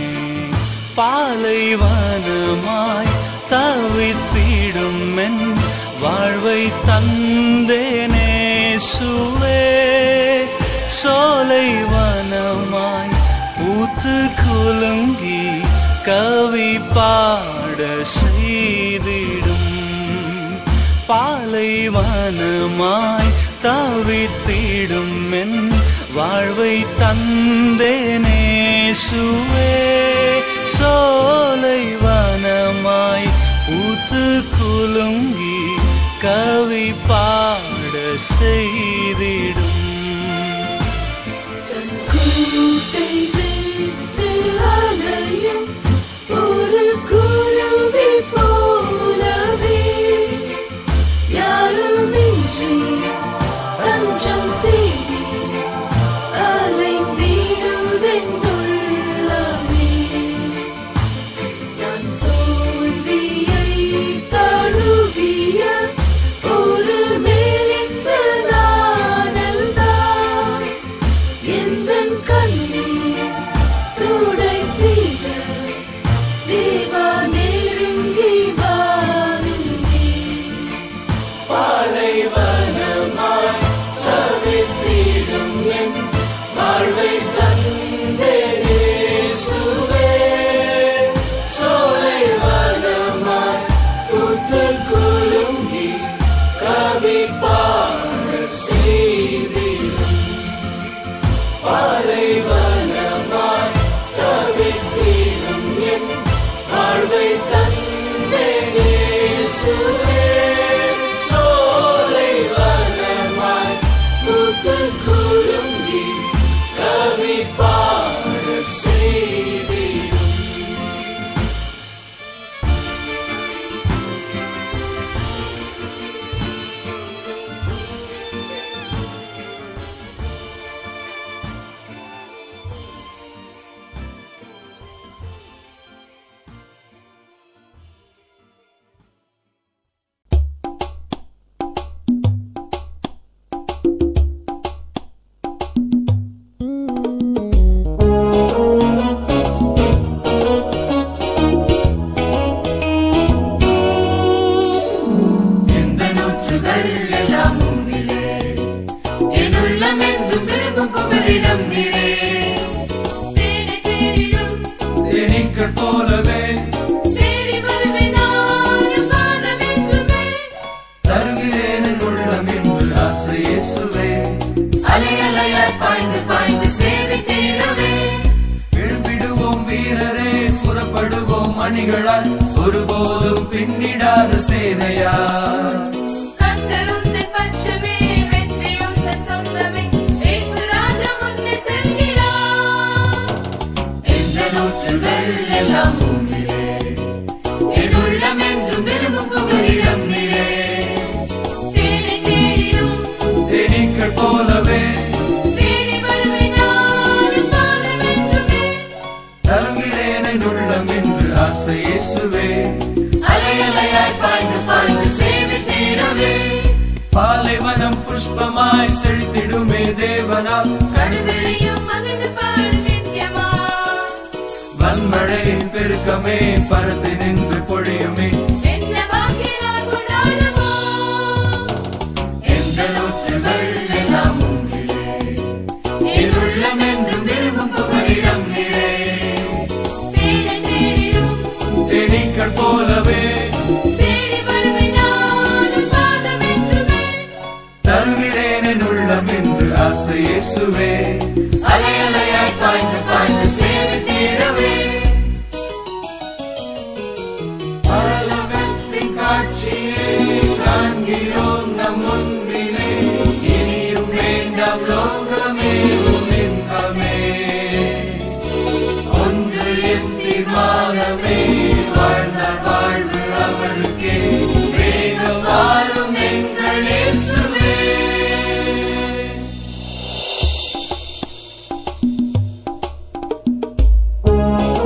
பாலைவனமாய் தவித்திடும் என் வாழ்வை தந்தேனே சுவே சோலைவனமாய் பூத்து குலுங்கி கவி பாட செய்திடும் பாலைவனமாய் தவித்திடும் என் வாழ்வை தந்தேனே சுவே சோலைவனமாய் பூத்து குலுங்கி கவி பாட செய்திடும் கூட்டை விட்டு அலையும் ஒரு குருவி போலவே யாருமின்றி தஞ்சம் தேடி அலைந்திடுதென்னுள்ளமே நான் தோல்வியை தழுவிய ஒரு மேலிந்த நானல்தான் எந்தன் கண்ணீர் துடைத்திட தேவா நெருங்கி வாருமே பாலைவனமாய் தவித்திடும் என் வாழ்வை தந்தேனே சுவே சோலைவனமாய் பூத்து குலுங்கி கவி பாட செய்திடும் பாலைவனமாய் தவித்திடும் என் வாழ்வை தந்தேனே சுவே சோலைவனமாய் பூத்து குலுங்கி கவி பாட செய்திடும் எந்த நூற்றுகள் எல்லாம் முன்பிலே என் உள்ளம் என்றும் விரும்பும் புகலிடம் நீரே தேடி தேடிடும் தேனீக்கள் போலவே தேடி வருவேன் நானும் பாதமென்றுமே தருகிறேன் என் உள்ளம் என்று ஆசை இயேசுவே அலை அலையாய் பாய்ந்து பாய்ந்து சேவை தேடவே எழும்பிடுவோம் வீரரே புறப்படுவோம் அணிகளால் ஒருபோதும் பின்னிடாத சேனையா கர்த்தர் உந்தன் பட்சமே வெற்றி உந்தன் சொந்தமே இயேசு ராஜா முன்னே செல்கிறார் எந்த நூற்றுகள் எல்லாம் பூமியிலே என் உள்ளம் என்றும் விரும்பும் புகலிடம் நீரே தேடி தேடிடும் தேனீக்கள் போலவே தேடி வருவேன் நானும் பாதமென்றுமே தருகிறேன் என் உள்ளம் என்று ஆசை இயேசுவே அலை அலையாய் பாய்ந்து பாய்ந்து சேவை தேடவே பாலைவனம் புஷ்பமாய் செழித்திடுமே தேவனால் கடுவெளியும் மகிழ்ந்து பாடு நித்தியமா வன்மழையின் பெருக்கமே பரத்து நின்று பொழியுமே என்ன பாக்கினால் கொண்டாடுவோம் எந்த நூற்றுகள் எல்லாம் உண்டிலே என் உள்ளம் என்றும் விரும்பும் புகலிடம் நீரே தேடி தேடிடும் தேனீக்கள் போலவே தேடி வருவேன் நானும் பாதமென்றுமே தருகிறேன் என் உள்ளம் என்று ஆசை இயேசுவே அலை அலையாய் பாய்ந்து பாய்ந்து சேவை தேடவே பரலோகத்தின் காட்சியை காண்கிறோம் நம் முன்பிலே இனியும் வேண்டாம் லோகமே உன் இன்பமே ஒன்று என் தீர்மானமே வாழ்ந்தால் வாழ்வு அவருக்கே வேகம் வாரும் எங்கள் இயேசுவே தேடி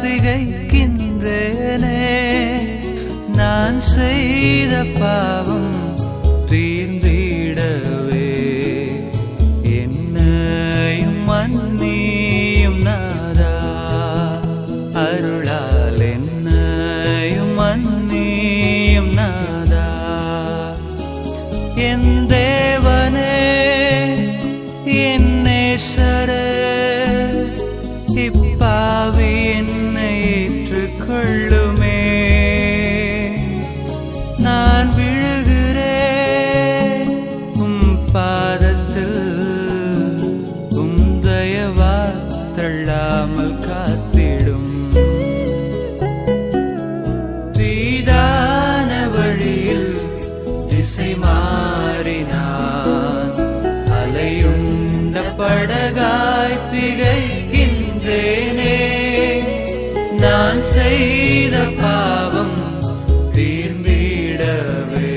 திகைக்கின்றேனே நான் செய்த பாவம் தீர்ந்திடவே என்னையும் மன்னியும் நாதா அருளால் என்னையும் மன்னியும் நாதா என் தேவனே என் நேசரே இப்பாவி என்னை ஏற்றுக்கொள்ளுமே நான் விழுகிறேன் உம் பாதத்தில் உம் தயவா தள்ளாமல் காத்திடும் தீதான வழியில் திசை மாறினான் அலையுண்ட படகாய் திகைக்கின்றேனே நான் செய்த பாவம் தீர்ந்திடவே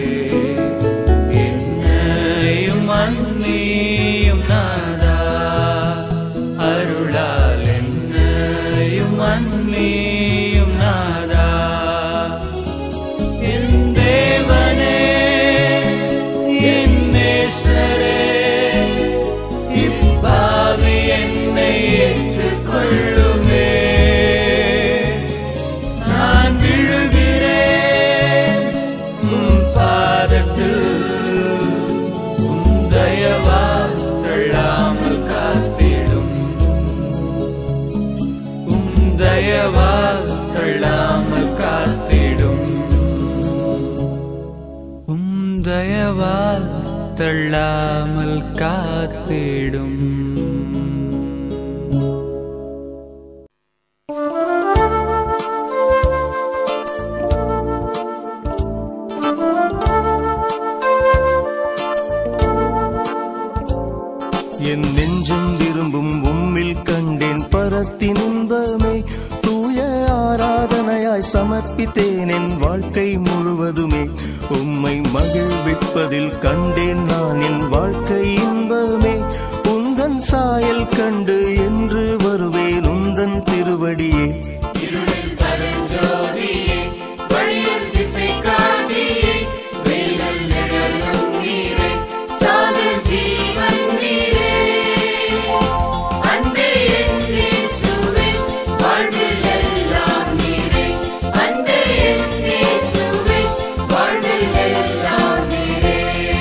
என்னையும் மன்னியும் நாதா அருளால் என்னையும் மன்னியும் நாதா என் தேவனே என் நேசரே இப்பாவி என்னை ஏற்றுக்கொள்ளுமே நான் விழுகிறேன் உம் பாதத்தில் உம் தயவா தள்ளாமல் காத்திடும் உம் தயவா தள்ளாமல் காத்திடும் உம் தயவால் தள்ளாமல் காத்திடும் என் நெஞ்சம் விரும்பும் உம்மில் கண்டேன் பரத்தின் இன்பமே தூய ஆராதனையாய் சமர்ப்பித்தேன் என் வாழ்க்கை முழுவதுமே உம்மை மகிழ்விப்பதில் கண்டேன் நான் என் வாழ்க்கை இன்பமே உந்தன் சாயல் கண்டு என்று வருவேன் உந்தன் திருவடியே இருளில் பரஞ்சோதியே வழியில் திசை காட்டியே வேலல் நிழலும் நீரே சாதல் ஜீவன் நீரே அன்பே என் இயேசுவே வாழ்வில் எல்லாம் நீரே அன்பே என் இயேசுவே வாழ்வில் எல்லாம் நீரே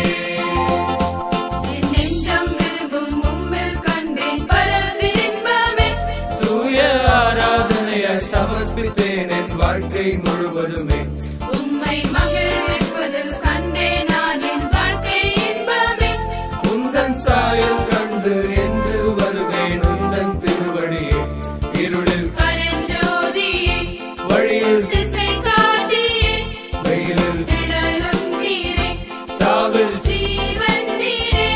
என் நெஞ்சம் விரும்பும் உம்மில் கண்டேன் பரத்தின் இன்பமே தூய ஆராதனையாய் சமர்ப்பித்தேன் என் வாழ்க்கை முழுவதுமே உம்மை மகிழ்விப்பதில் கண்டே நான் என் வாழ்க்கை இன்பமே உந்தன் சாயல் கண்டு என்று வருவேன் உந்தன் திருவடியே இருளில் பரஞ்சோதியே வழியில் திசை காட்டியே வெயிலில் நிழலும் நீரே சாவில் ஜீவன் நீரே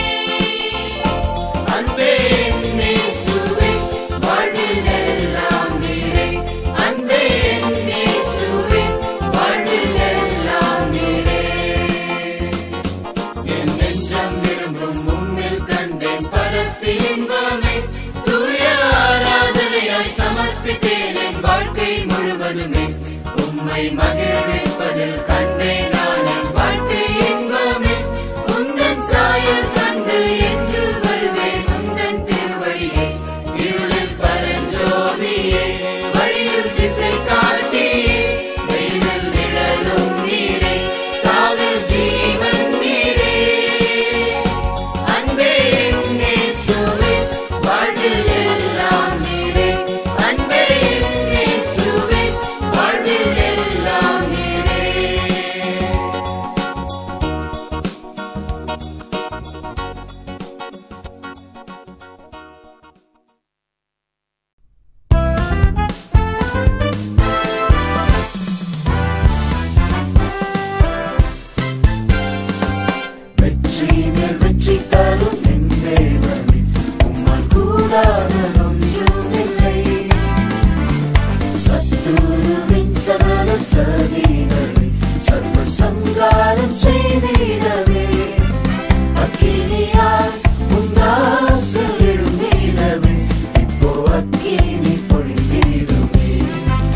அன்பே என் இயேசுவே வாழ்வில் எல்லாம் நீரே அன்பே என் இயேசுவே வாழ்வில் எல்லாம் நீரே என் நெஞ்சம் விரும்பும் உம்மில் கண்டேன் பரத்தி இன்பமே தூய ஆராதனையாய் சமர்ப்பித்தேன் என் வாழ்க்கை முழுவதுமே உம்மை மகிழ்விப்பதில் கண்டேன் நான் என் வாழ்க்கை இன்பமே உந்தன் சாயல் கண்டு என்று வருவேன் உந்தன் திருவடியே இருளில் பரஞ்சோதியே வழியில் திசை காட்டியே வெயிலில் நிழலும் நீரே சாவில் ஜீவன் நீரே அன்பே என் இயேசுவே வாழ்வில் எல்லாம் நீரே அன்பே என் இயேசுவே வாழ்வில் எல்லாம் நீரே வெற்றி மேல் வெற்றி தரும் என் தேவனே உம்மால் கூடாததொன்றுமில்லை சத்துருவின் சகல சதிகளை சர்வ சங்காரம் செய்திடவே அக்கினியால் உந்தாசல் எழுந்திடவே இப்போ அக்கினி பொழிந்திடுவே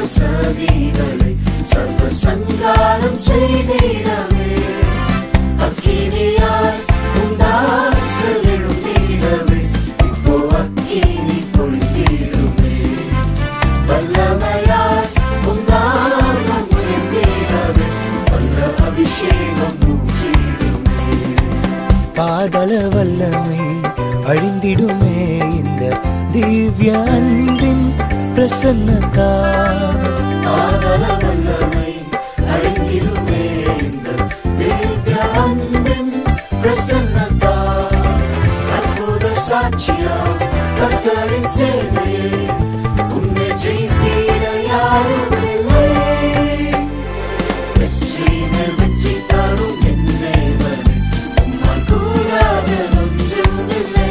சதிகளை சர்வ சங்காரம் செய்திடவே அக்கினியாய் உந்தாசல் எழுந்திடவே இப்போ அக்கினி பொழிந்திடுமே வல்லமையாய் உந்தாகம் உயர்ந்திடவே வல்ல அபிஷேகம் ஊற்றிடுமே பாதள வல்லமை அழிந்திடுமே இந்த திவ்ய அன்பின் பிரசன்னத்தா ஆதல வல்லமை அழிந்திடுமே இந்த திவ்ய அன்பின் பிரசன்னத்தா அற்புத சாட்சியா கர்த்தரின் சேவையே உன்னை ஜெயித்திட யாரும் இல்லை வெற்றி மேல் வெற்றி தரும் என் தேவனே உம்மால் கூடாததொன்றுமில்லை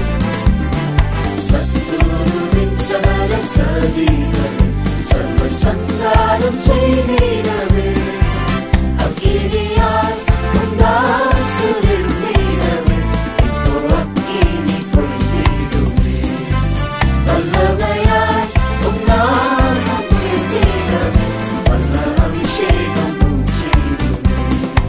சத்துருவின் சகல சதிகள் சர்வ சங்காரம் செய்திடவே அக்கினியாய் உந்தாசல் எழுந்திடவே இப்போ அக்கினி பொழிந்திடுமே வல்லமையாய் உன்னாகம் உயர்ந்திடவே வல்ல அபிஷேகம் ஊற்றிடுமே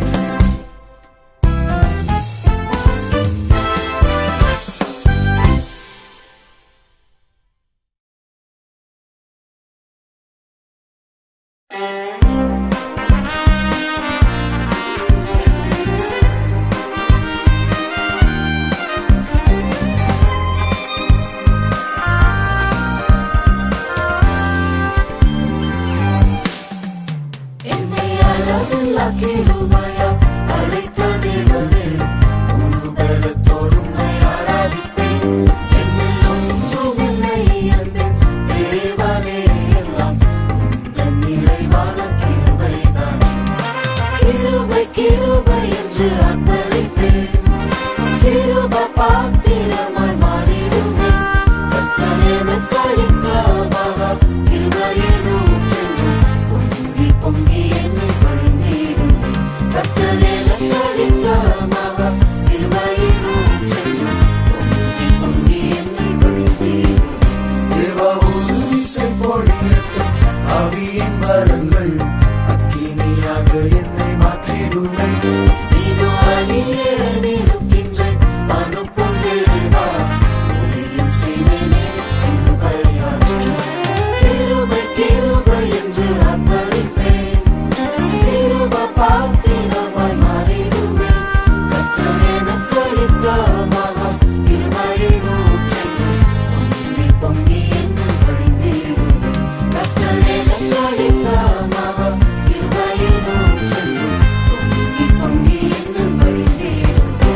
என்னை அளவில்லா கிருபையா அழைத்த தேவனே, முழு பலத்தோடும் உம்மை ஆராதிப்பேன். என்னில் ஒன்றுமில்லை என்பேன். தேவனே, எல்லாம் உந்தன் நிறைவான கிருபைதானே. கிருபை, கிருபை என்று அர்ப்பணிப்பேன். கிருபை பாத்திரமாய் மாறிடுவேன். கர்த்தர் எனக்கு அளித்த மகா கிருபையின் ஊற்றென்றும் பொங்கி பொங்கி என்னை பொழிந்திடுமே. கர்த்தர் எனக்கு அளித்த மகா கிருபையின் ஊற்றென்றும் பொங்கி பொங்கி என்னை பொழிந்திடுமே. தேவா ஒரு விசை பொழியட்டும் ஆவியின் வரங்கள் அக்கினியாக என்னை மாற்றிடுமே இதோ அணியே நிற்கின்றேன், அனுப்பும் தேவா. ஒளியும் செய்வேனே கிருபையால். கிருபை, கிருபை என்று அர்ப்பணிப்பேன். கிருபை பாத்திரமாய் மாறிடுவேன். கர்த்தர் எனக்கு அளித்த மகா கிருபையின் ஊற்றென்றும் பொங்கி பொங்கி என்னை பொழிந்திடுமே. கர்த்தர் எனக்கு அளித்த மகா கிருபையின் ஊற்றென்றும் பொங்கி பொங்கி என்னை பொழிந்திடுமே.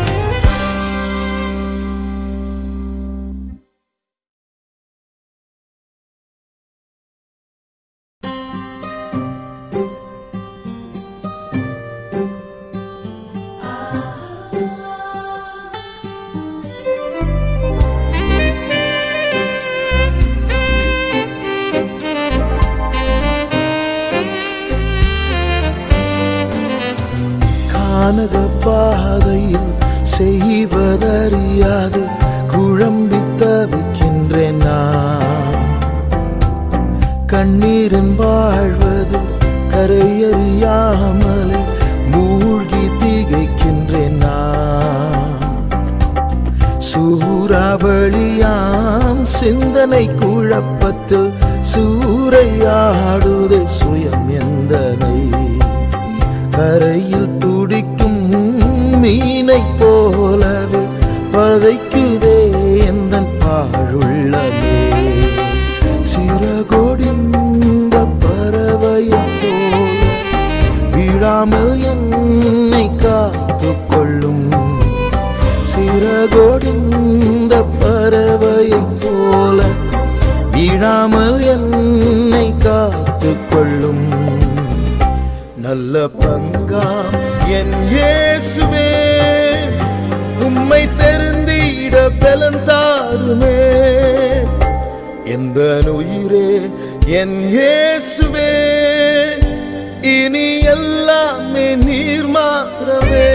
கானக பாதையில் செய்வதறியாது குழம்பி தவிக்கின்றேன் நான் கண்ணீரின் வாழ்வது கரையறியாமலே மூழ்கி திகைக்கின்றேன் நான் சூறாவளியாம் சிந்தனை குழப்பத்தில் சூறையாடுதே சுயம் எந்தனை கரையில் துடிக்கும் மீனை போலவே பதைக்குதே எந்த பாழுள்ளமே சிறகொடிந்த பறவையைப் போல விழாமல் என்னை காத்துக் கொள்ளும் சிறகொடிந்த பறவையைப் போல விழாமல் என்னை காத்துக் கொள்ளும் நல்ல பங்கா என் இயேசுவே உம்மை தெரிந்திட பலந்தாருமே எந்த உயிரே என் இயேசுவே இனி எல்லாமே நீர் மாத்திரமே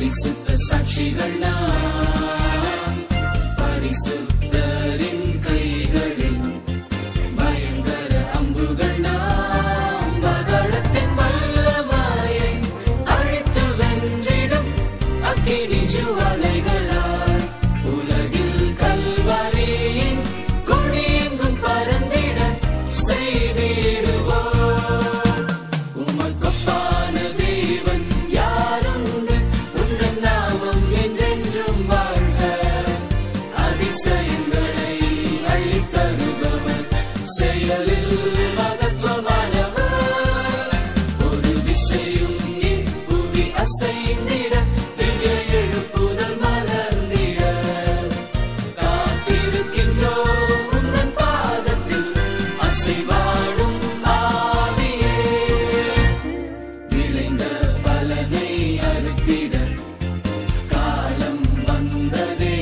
பரிசுத்த சாட்சிகள் நாம் பரிசுத்தரின் கைகளில் பயங்கர அம்புகள் நாம் பதளத்தின் வல்லமாயை அழித்து வென்றிடும் அக்கினி ஜுவாலைகளாய் உலகில் கல்வாரியின் கொடியெங்கும் பறந்திட செய்திடுவோம் உமக்கொப்பான தேவன் யாருண்டு உந்தன் நாமம் என்றென்றும் வாழ்க அதிசயங்களை அள்ளித் தருபவர் செயலில் மகத்துவமானவர் ஒரு விசையும் புவி அசைந்திட திவ்ய எழுப்புதல் மலர்ந்திட காத்திருக்கின்றோம் உந்தன் பாதத்தில் அசைவாடும் ஆவியே விளைந்த பலனை அறுத்திட காலம் வந்ததே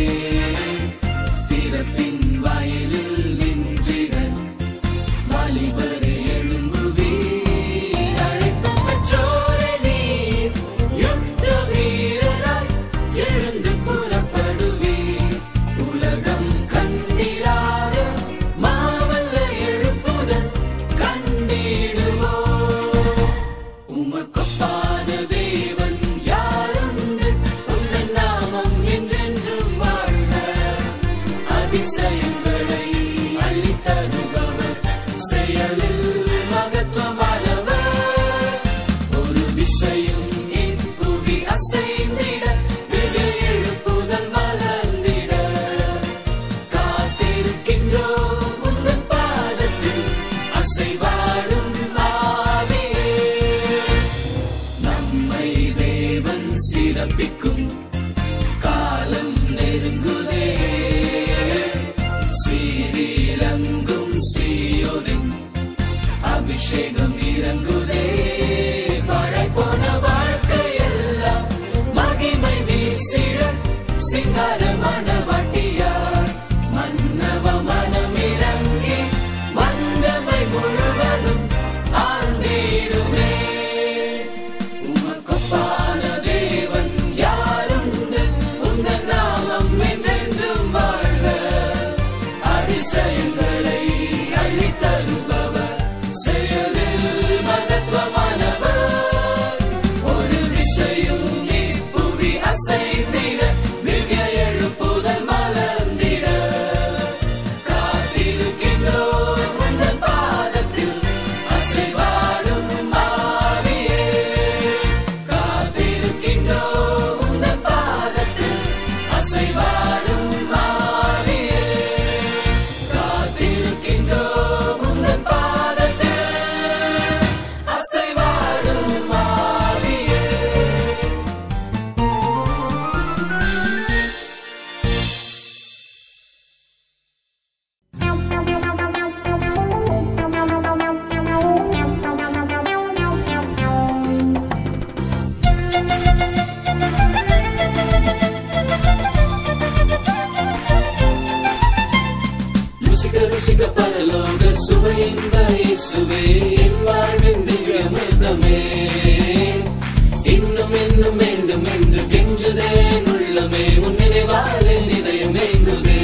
திறப்பின் வயலில் நின்றிட வாலிபரே எழும்புவீர் அழைக்கும் பெற்றோரே நீர் யுத்த வீரராய் எழுந்து புறப்படுவீர் உலகம் கண்டிராத மாவல்ல எழுப்புதல் கண்டிடுவோம் உமக்கொப்பான தேவன் யாருண்டு உந்தன் நாமம் என்றென்றும் வாழ்க அதிசயங்களை அள்ளித் தருபவர் செயலில் மகத்துவமானவர் ஒரு விசையும் என் புவி அசைந்திட திவ்ய எழுப்புதல் மலர்ந்திட காத்திருக்கின்றோம் உந்தன் பாதத்தில் அசைவாடும் ஆவியே நம்மை தேவன் சிறப்பிக்கும் காலம் நெருங்குதே சீரிலங்கும் சீயோனின் அபிஷேகம் இறங்குதே பழைப்போன வாழ்க்கையெல்லாம் மகிமை வீசிட சிங்கார மணவாட்டியார் மன்னவ மனமிறங்கி மந்தமை முழுவதும் ஆண்டிடுமே உமக்கொப்பான தேவன் யாருண்டு உந்தன் நாமம் என்றென்றும் வாழ்க அதிசயங்களை அள்ளித் தருபவர் செயலில் மகத்துவமானவர் ஒரு திசையும் நீ புவி அசைந்திட திவ்ய எழுப்புதல் மலர்ந்திட காத்திருக்கின்றோம் உந்தன் பாதத்தில் அசைவாடும் ஆவியே காத்திருக்கின்றோம் உந்தன் பாதத்தில் அசைவாடும் ஆவியே காத்திருக்கின்றோம் உந்தன் பாதத்தில் அசைவாடும் ஆவியே ருசிக்க ருசிக்க பரலோக சுவை இன்ப இயேசுவே என் வாழ்வின் திவ்ய மிருதமே இன்னும் இன்னும் வேண்டும் என்று கெஞ்சுதே என் உள்ளமே உன் நினைவாலே இதயம் ஏங்குதே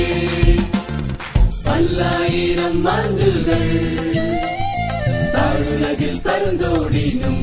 பல்லாயிரம் ஆண்டுகள் தாழுலகில் பரந்தோடினும்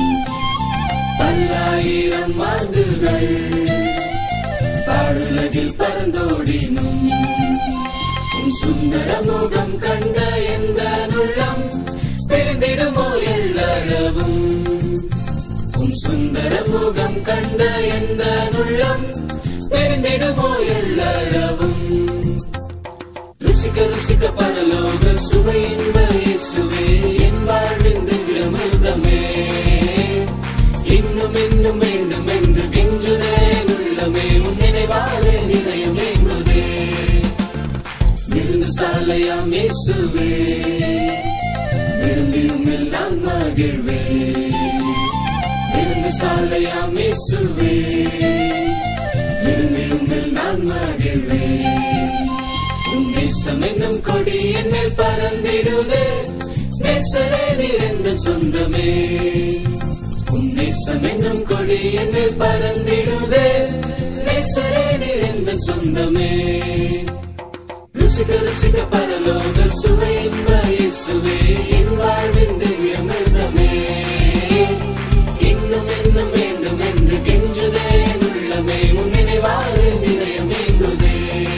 பல்லாயிரம் ஆண்டுகள் தாழுலகில் பரந்தோடினும் உன் சுந்தர முகம் கண்ட எந்த நுள்ளம் பிரிந்திடுமோ எல்லளவும் உன் சுந்தர முகம் கண்ட எந்த நுள்ளம் பிரிந்திடுமோ எல்லளவும் ருசிக்க ருசிக்க பரலோக சுவை இன்ப இயேசுவே என் வாழ்வின் திவ்ய மிருதமே இன்னும் இன்னும் வேண்டும் என்று கெஞ்சுதே என் உள்ளமே உன் நினைவாலே நிதயம் ஏங்குதே விருந்து சாலையாம் இயேசுவே விரும்பியும் எல்லாம் மகிழ்வே விருந்து சாலையாம் இயேசுவே விரும்பியும் நான் மகிழ்வே உன் நேசம் என்னும் கொடி என் மேல் பறந்திடுவே நேசரே நிறைந்த சொந்தமே உன்னேசம் என்னும் கொடி என்று பறந்திடுதே நேசரே நிறைந்த சொந்தமே ருசிக்க ருசிக்க பரலோக சுவை இன்ப இயேசுவே என் வாழ்வின் திவ்யமிர்தமே இன்னும் இன்னும் வேண்டும் என்று கெஞ்சுதே என் உள்ளமே உன் நினைவாக நிலையம் எங்குதே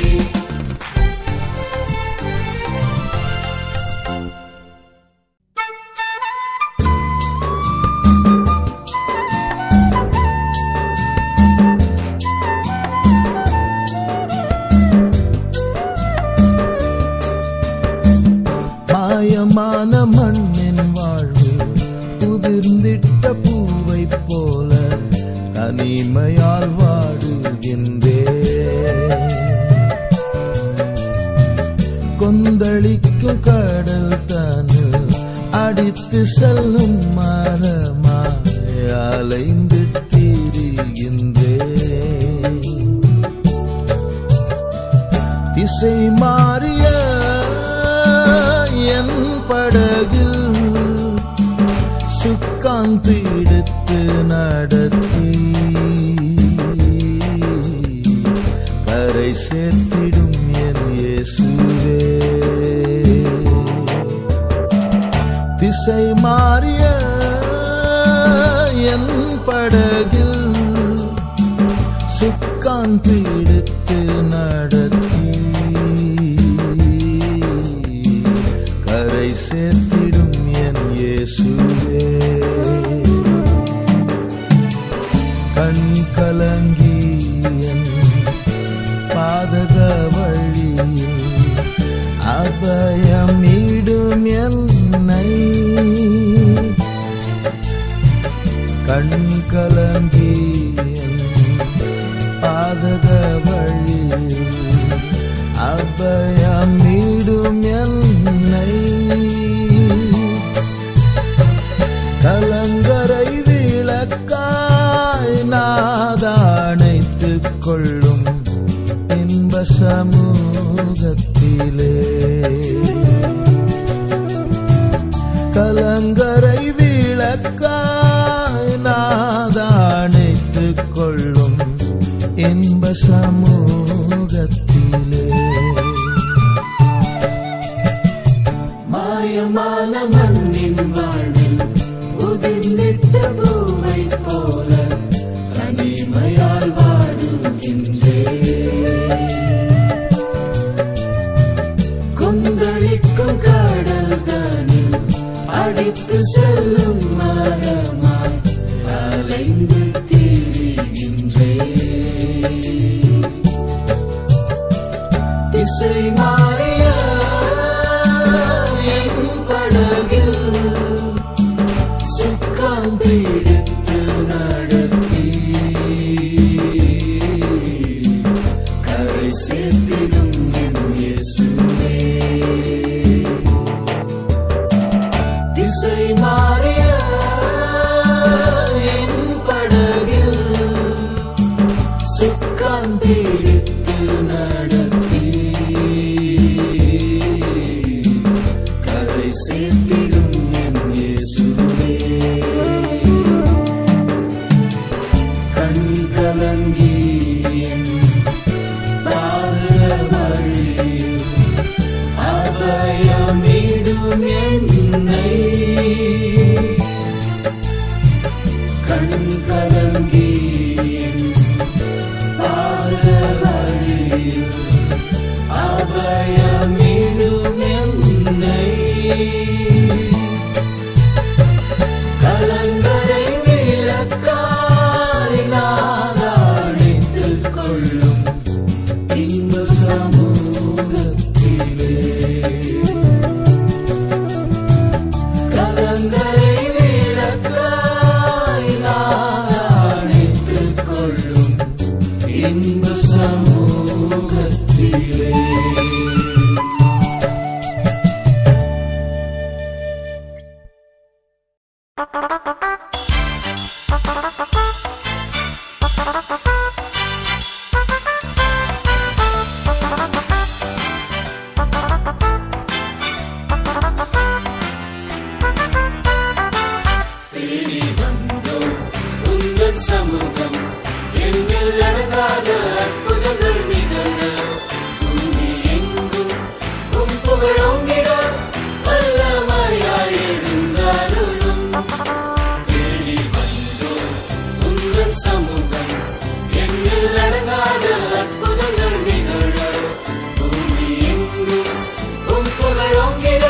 மாயமான மண்ணின் வாழ்வு உதிர்ந்திட்ட பூவை போல தனிமையால் வாடுகின்றே கொந்தளிக்கும் கடல் தனில் அடித்து செல்லும் மரமாய் அலைந்து திரிகின்றே திசை மாறிய என் படகில் சுக்கான் பிடித்து நடத்தி கரை சேர்த்திடும் என் இயேசுவே திசை மாறிய என் படகில் சுக்கான் பிடித்து நடத்தி கரை சேர்த்திடும் என் இயேசுவே கண் கலங்கி என் பாதக வழியில் அபயமிடும் என்னை கண் கலங்கி என் பாதக வழியில் அபயமிடும் என்னை கலங்கரை விளக்காய் நாதானைத்துக் கொள்ளும் இன்ப சமூகத்திலே கலங்கரை விளக்காய் நாதானைத்துக் கொள்ளும் இன்ப சமூகத்திலே மாயமான மண்ணின் வாழ்வில் உதிர்ந்திட்ட பூவை போல தனிமையால் வாடுகின்றே கொந்தளிக்கும் கடல் தனில் அடித்து செல்லும் மரமாய் அலைந்து திரிகின்றே திசை மாறிய என் படகில் சுக்கான் பிடித்து நடத்தி கரை சேர்த்திடும் என் இயேசுவே திசை மாறிய என் படகில் சுக்கான் பிடித்து நடத்தி கரை சேர்த்திடும் என் இயேசுவே கண் கலங்கி என் பாத வழியில் அபயமிடும் என்னை கண் கலங்கி என் பாத வழியில் அபயமிடும் என்னை கலங்கரை விளக்காய் நாதாடித்துக் கொள்ளும் இன்ப சமூகத்திலே கலங்கரை விளக்காய் நாதாடித்துக் உந்தன் சமூகம் என்னில் அடங்காத அற்புதங்கள் நிகழ பூமி எங்கும் உம் புகழோங்கிட வல்லமையாய் எழுந்தாருளும் தேடி வந்தோம் உந்தன் சமூகம் என்னில் அடங்காத அற்புதங்கள் நிகழ பூமி எங்கும் உம் புகழோங்கிட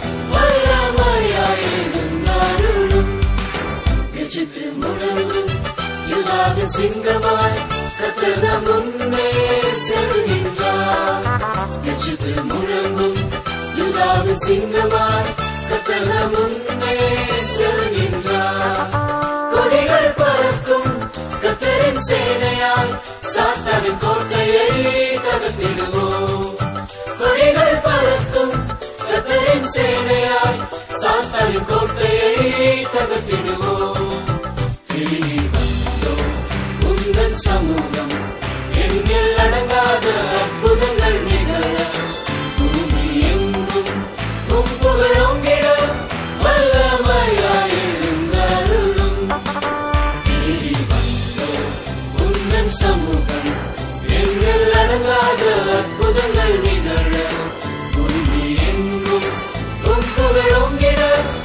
வல்லமையாய் எழுந்தாருளும் கெஜித்து முழங்கும் யுதாவின் சிங்கமாய் கத்தர் நம் முன்னே செல்கின்றார் கெஜித்து முழங்கும் யுதாவின் சிங்கமாய் கத்தர் நம் முன்னே செல்கின்றார் கொடிகள் பறக்கும் கத்தரின் சேனையாய் சாத்தானின் கோட்டையை தகர்த்திடுவோம் கொடிகள் பறக்கும் கத்தரின் சேனையாய் சாத்தானின் கோட்டையை தகர்த்திடுவோம் தேடி வந்தோம் உந்தன் சமூகம் என்னில் அடங்காத அற்புதங்கள் நிகழ பூமி எங்கும் உம் புகழோங்கிட வல்லமையாய் எழுந்தருளும் தேடி வந்தோம் உந்தன் சமூகம் என்னில் அடங்காத அற்புதங்கள் நிகழ பூமி எங்கும் உம் புகழோங்கிட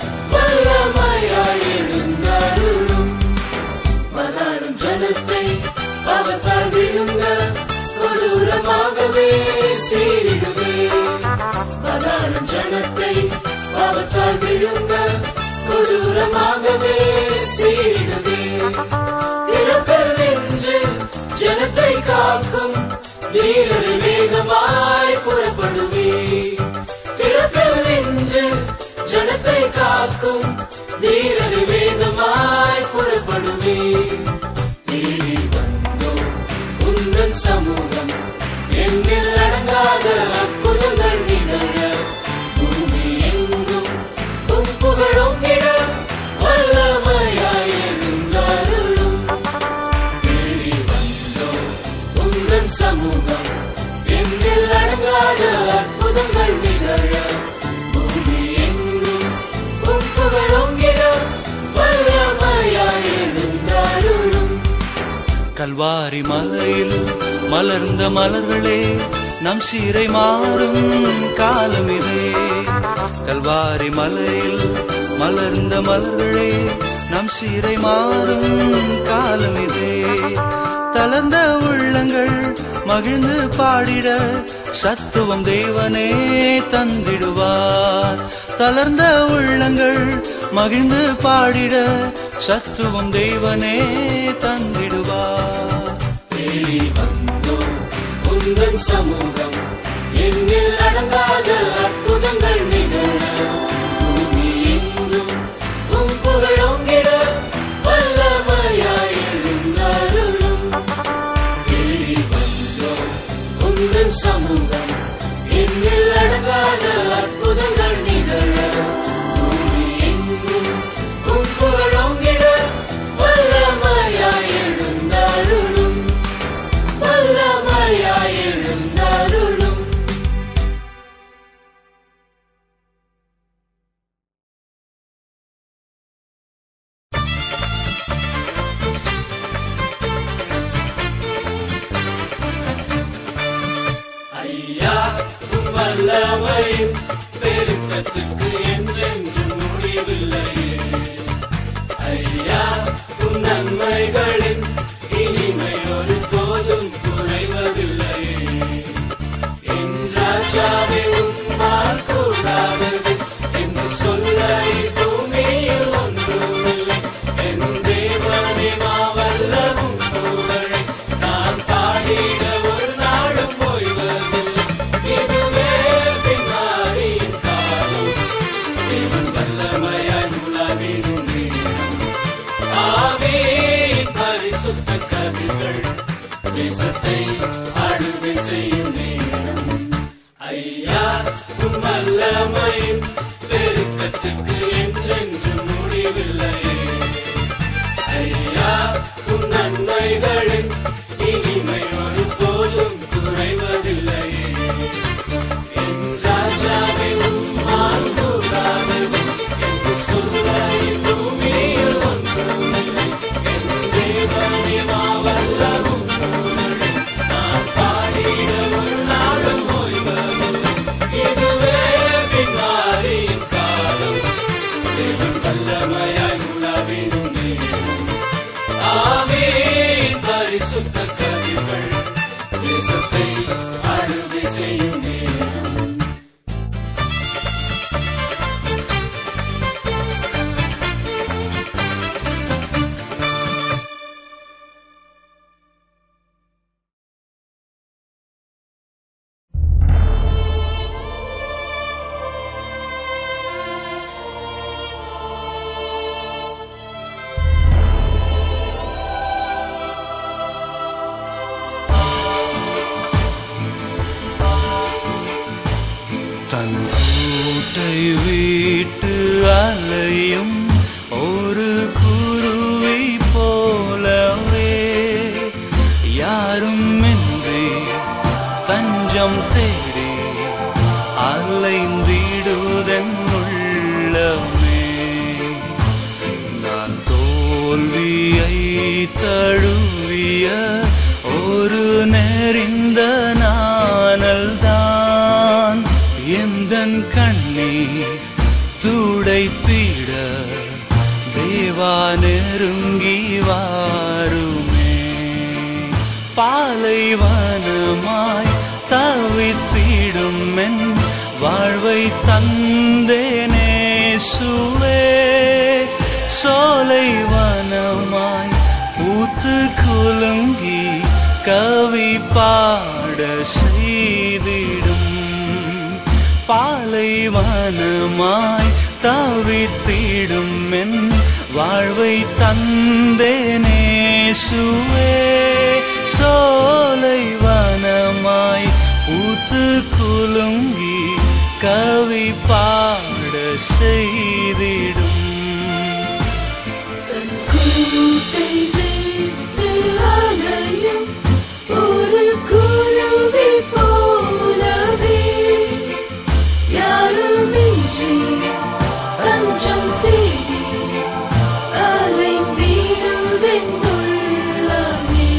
வல்லமையாய் எழுந்தருளும் பதாடும் ஜனத்தை பாவத்தால் விழுங்க கொடூரமாகவே சீரிடுவே பதாடும் ஜனத்தை பாவத்தால் விழுங்க கொடூரமாகவே சீரிடுவே திறப்பில் நின்று ஜனத்தை காக்கும் வீரரை வேகமாய் புறப்படுவே திறப்பில் நின்று ஜனத்தை காக்கும் வீரரை வேகமாய் புறப்படுவே தேடி வந்தோம் உந்தன் சமூகம் என்னில் அடங்காத அற்புதங்கள் நிகழ பூமி எங்கும் உம் புகழோங்கிட வல்லமையாய் எழுந்தாருளும் தேடி வந்தோம் உந்தன் சமூகம் என்னில் அடங்காத அற்புதங்கள் நிகழ பூமி எங்கும் உம் புகழோங்கிட வல்லமையாய் எழுந்தாருளும் கல்வாரி மலையில் மலர்ந்த மலர்களே நம் சீரை மாறும் காலம் இதே கல்வாரி மலையில் மலர்ந்த மலர்களே நம் சீரை மாறும் காலம் இதே தளர்ந்த உள்ளங்கள் மகிழ்ந்து பாடிட சத்துவம் தேவனே தந்திடுவார் தளர்ந்த உள்ளங்கள் மகிழ்ந்து பாடிட சத்துவம் தேவனே தந்திடுவார் தேடி வந்தோம் உந்தன் சமூகம் என்னில் அடங்காத அற்புதங்கள் நிகழ பூமி எங்கும் உம் புகழோங்கிட வல்லமையாய் எழுந்தருளும் தேடி வந்தோம் உந்தன் சமூகம் என்னில் அடங்காத அற்புதங்கள் நிகழ பூமி எங்கும் உம் புகழோங்கிட வல்லமையாய் எழுந்தருளும் வல்லமையாய் எழுந்தருளும் ஐயா உம் வல்லமையின் பெருக்கத்துக்கு என்றென்றும் முடிவில்லையே ஐயா உம் நன்மைகளின் இனிமை ஒரு போதும் குறைவதில்லையே என் ராஜாவே உம்மால் கூடாதது என்று சொல்ல பூமியில் ஒன்றுமில்லை என் தேவனே மாவல்லவும் புகழை நான் பாடிட ஒரு நாளும் போய்வதில்லை இதுவே பின்னாரியின் காலம் தேவன் வல்லமையாய் உலாவிடும் நேரம் ஆவியின் பரிசுத்த கதிர்கள் தேசத்தை ஆளுகை செய்யும் நேரம் ஐயா உம் வல்லமையின் பெருக்கத்துக்கு என்றென்று முடிவில்லையே ஐயா உம் நன்மைகளின் இனிமை ஒரு போதும் குறைவதில்லையே என் ராஜாவே உம்மால் கூடாதது என்று சொல்ல பூமியில் ஒன்றுமில்லை என் தன் கூட்டை வீட்டு அலையும் ஒரு குருவி போலவே யாரும் இன்றி தஞ்சம் தேடி அலைந்திடுதன் உள்ளமே நான் தோல்வியை தழுவிய ஒரு நெறிந்த நானல்தான் எந்தன் கண்ணீர் துடைத்திட தேவா நெருங்கி வாருமே பாலைவனமாய் தவித்திடும் என் வாழ்வை தந்தேனே சுவே சோலைவனமாய் பூத்து குலுங்கி கவி பாட செய்திடும் பாலைவனமாய் தவித்திடும் என் வாழ்வை தந்தேனே சுவே சோலைவனமாய் பூத்து குலுங்கி கவி பாட செய்திடும் கூட்டை விட்டு அலையும் ஒரு குருவி போலவே யாருமின்றி தஞ்சம் தேடி அலைந்திடுதென் உள்ளமே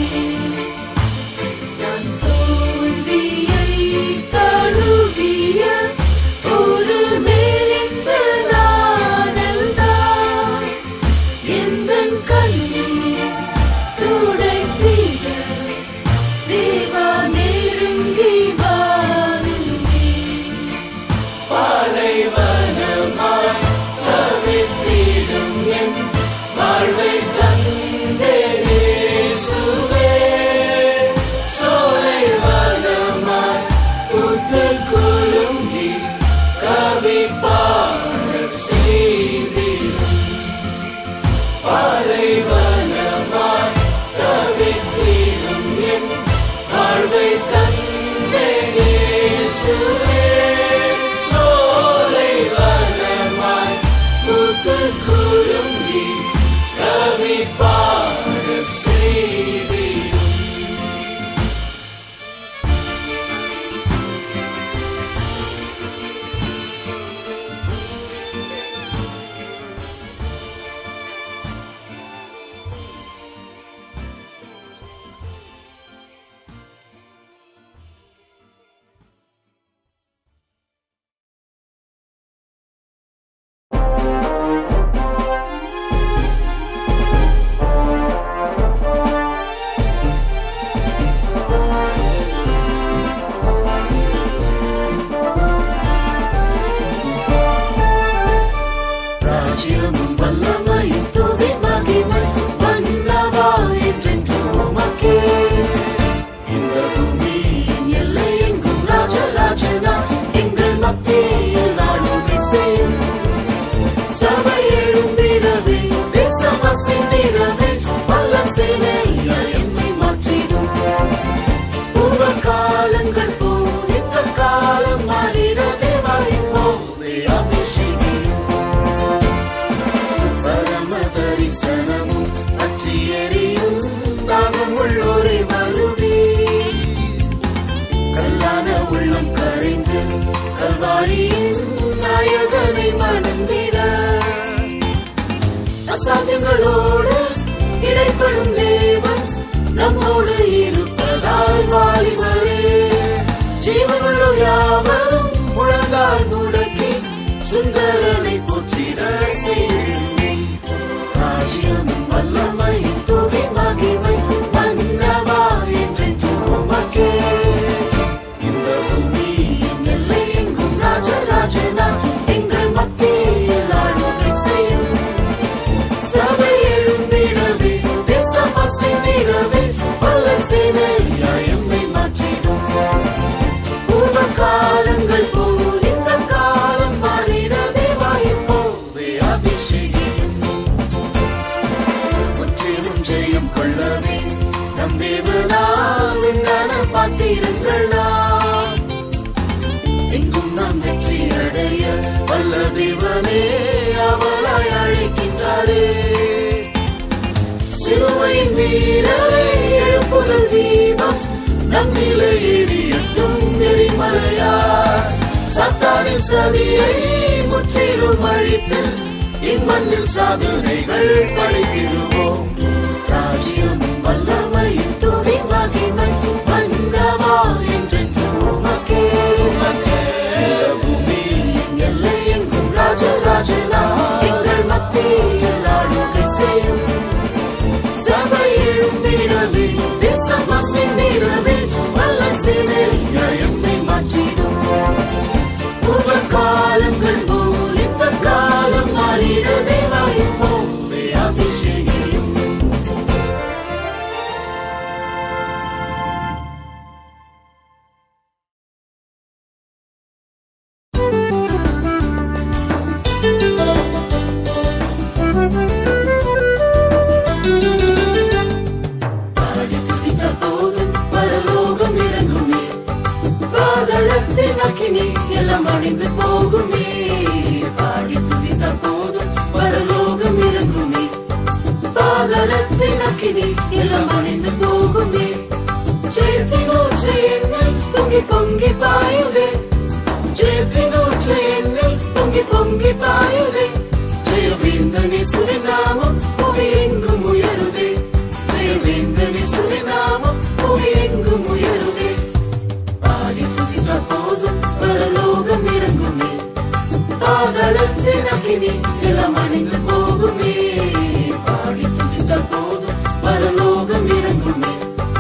நான் தோல்வியை தழுவிய ஒரு நெறிந்த நானல்தான் எந்தன் கண்ணீர் துடைத்திட தேவா நெருங்கி வாருமே பாலைவனமாய் தவித்திடும் என் வாழ்வை தந்தேனே சுவே சோலைவனமாய் புத்து குலுங்கி கவி பாட செய்திடும் பாலைவனமாய் தவித்திடும் என் வாழ்வை தந்தேனே சுவே சோலைவனமாய் புத்து குலுங்கி கவி பாட செய்திடும் ராஜ்யமும் வல்லமையும் துதி மகிமை மன்னவா என்றென்றும் உமக்கே இந்த பூமியின் எல்லை எங்கும் ராஜராஜனா எங்கள் மத்தியில் ஆளுகை செய்யும் சபை எழும்பிடவே தேசம் அசைந்திடவே பல்ல சேனையாய் என்னை மாற்றிடும் பூர்வ காலங்கள் போல் இந்த காலம் மாறிடவே வாய்ப்போதே அபிஷேகியும் பரம தரிசனமும் பற்றி எரியும் தாகம் உள்ளோரை வருவி கல்லான உள்ளம் கரைந்து கல்வாரியின் நாயகனை மணந்திட அசாத்தியங்களோடு இடைப்படும் தேவன் நம்மோடு இருப்பதால் வாலிபரே ஜீவனுள்ள யாவரும் முழங்கால் முடக்கி சுந்தரனை போற்றிட செய்யுமே ராஜ்யமும் வல்லமையும் துதி மகிமை மன்னவா என்றென்றும் உமக்கே இந்த பூமியின் எல்லை எங்கும் ராஜராஜனா எங்கள் மத்தியில் ஆளுகை செய்யும் சபை எழும்பிடவே தேசம் அசைந்திடவே பல்ல சேனையாய் எம்மை மாற்றிடும் பூர்வ காலங்கள் போல் இந்த காலம் மாறிடவே வாய்ப்போதே அபிஷேகியும் முற்றிலும் ஜெயம் கொள்ளவே நம் தேவனால் உண்டான பாத்திரங்கள் நாம் எங்கும் நாம் வெற்றி உண்மையின் வீரரே எழுப்புதல் தீபம் நம்மிலே எரியட்டும் எரிமலையார் சத்தானின் சதியை முற்றிலும் அழித்து இம்மண்ணில் சாதனைகள் படைத்திடுவோம் ராஜ்யம் வல்லமையின் துதி மகிமை மன்னவா என்றென்றும் உமக்கே இந்த பூமி என் எல்லை எங்கும் ராஜராஜனா எங்கள் மத்தியில் ஆளுகை செய்யும் சபை எழும்பிடவே தேசம் அசைந்திடவே வல்ல சேனை எம்மை மாற்றிடும் பூர்வ காலங்கள் போல் இந்த காலம் மாறிட தேவாயிப்போம் அபிஷேகியும் பாடி துதித்த போதும் பரலோகம் இறங்குமே பாதளத்தின் அக்கினி எல்லாம் அணிந்து போகுமே பாடி துதித்த போதும் பரலோகம் இறங்குமே பாதளத்தின் அக்கினி எல்லாம் அணிந்து போகுமே ஜெயத்தின் ஊற்று எண்ணில் பொங்கி பொங்கி பாயுதே ஜெயத்தின் ஊற்று எண்ணில் பொங்கி பொங்கி பாயுதே ஜெயவேந்தனே சுரிநாமம் புவி எங்கும் உயருதே ஜெயவேந்தனே சுரிநாமம் புவி எங்கும் உயருதே பாடி துதித்த போதும் பரலோகம் இறங்குமே பாதளத்தின் அகினி எல்லாம் அணிந்து போகுமே பாடி துதித்த போதும் பரலோகம் இறங்குமே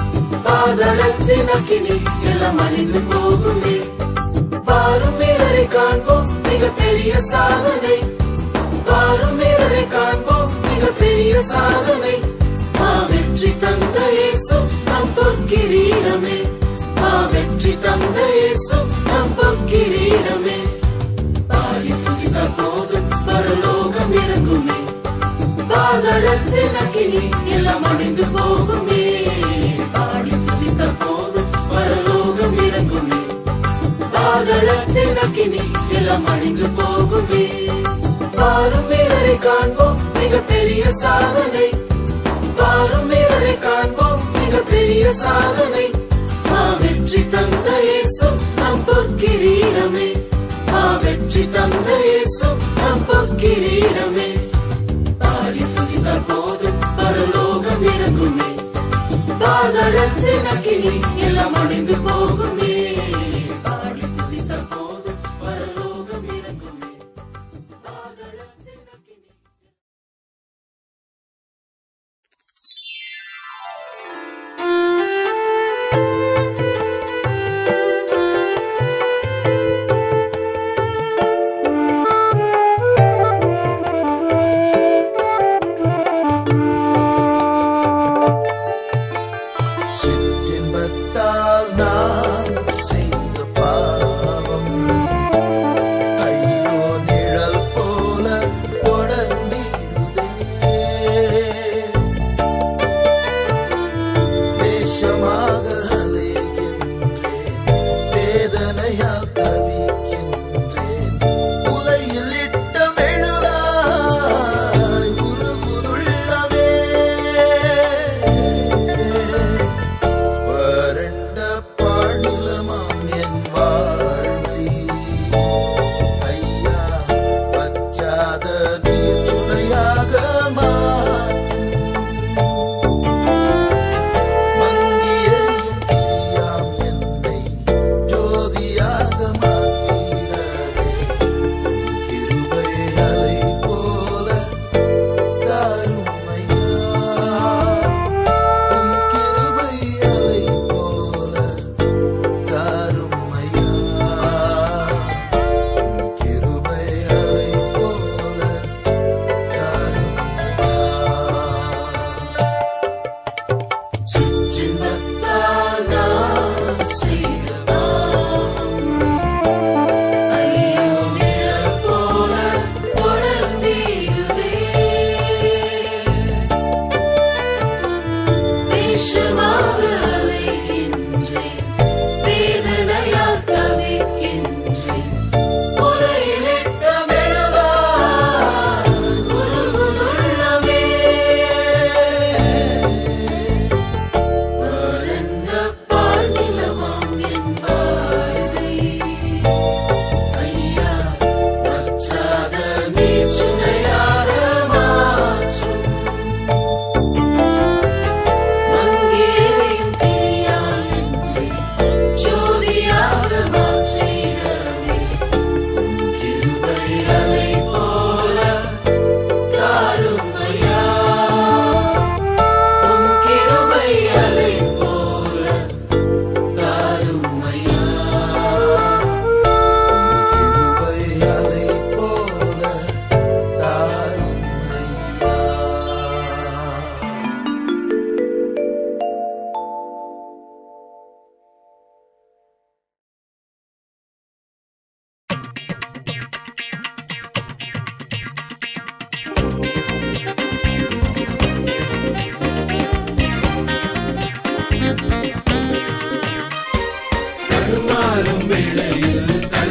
பாதளத்தின் அகினி எல்லாம் அணிந்து போகுமே பாரும் வீரரை காண்போம் மிகப்பெரிய சாதனை பாரும் வீரரை காண்போம் மிகப்பெரிய சாதனை மா வெற்றி தந்த இயேசு நம் பொற்கிரீடமே மா வெற்றி தந்த இயேசு நம் பொற்கிரீடமே பாடி துதித்த போதும் பரலோகம் இறங்குமே பாதளத்தின் அக்கினி எல்லாம் அணிந்து போகுமே பாடி துதித்த போதும் பரலோகம் இறங்குமே பாதளத்தின் அக்கினி எல்லாம் அணிந்து போகுமே பாரும் வீரரை காண்போம் மிகப்பெரிய சாதனை பாரும் வீரரை காண்போம் மிகப்பெரிய சாதனை மா வெற்றி தந்த இயேசு நம் பொற்கிரீடமே மா வெற்றி தந்த இயேசு நம் பொற்கிரீடமே பாடி துதித்த போதும் பரலோகம் இறங்குமே பாதளத்தின் அக்கினி எல்லாம் அணிந்து போகுமே பாடி துதித்த போதும் பரலோகம் இறங்குமே பாதளத்தின் அக்கினி சிற்றின்பத்தால் நான் செய்த பாவம் ஐயோ நிழல் போல தொடர்ந்திடுதே தேசமாக அலைகின்றேன் வேதனையால் தவிக்கின்றேன் உலையில் இட்ட மெழுகாய் உருகுதுள்ளமே வறண்ட பாழ்நிலமாம் என் வாழ்வை ஐயா பச்சாத நீர் சுனையாக மாற்றும் மங்கி எரியும்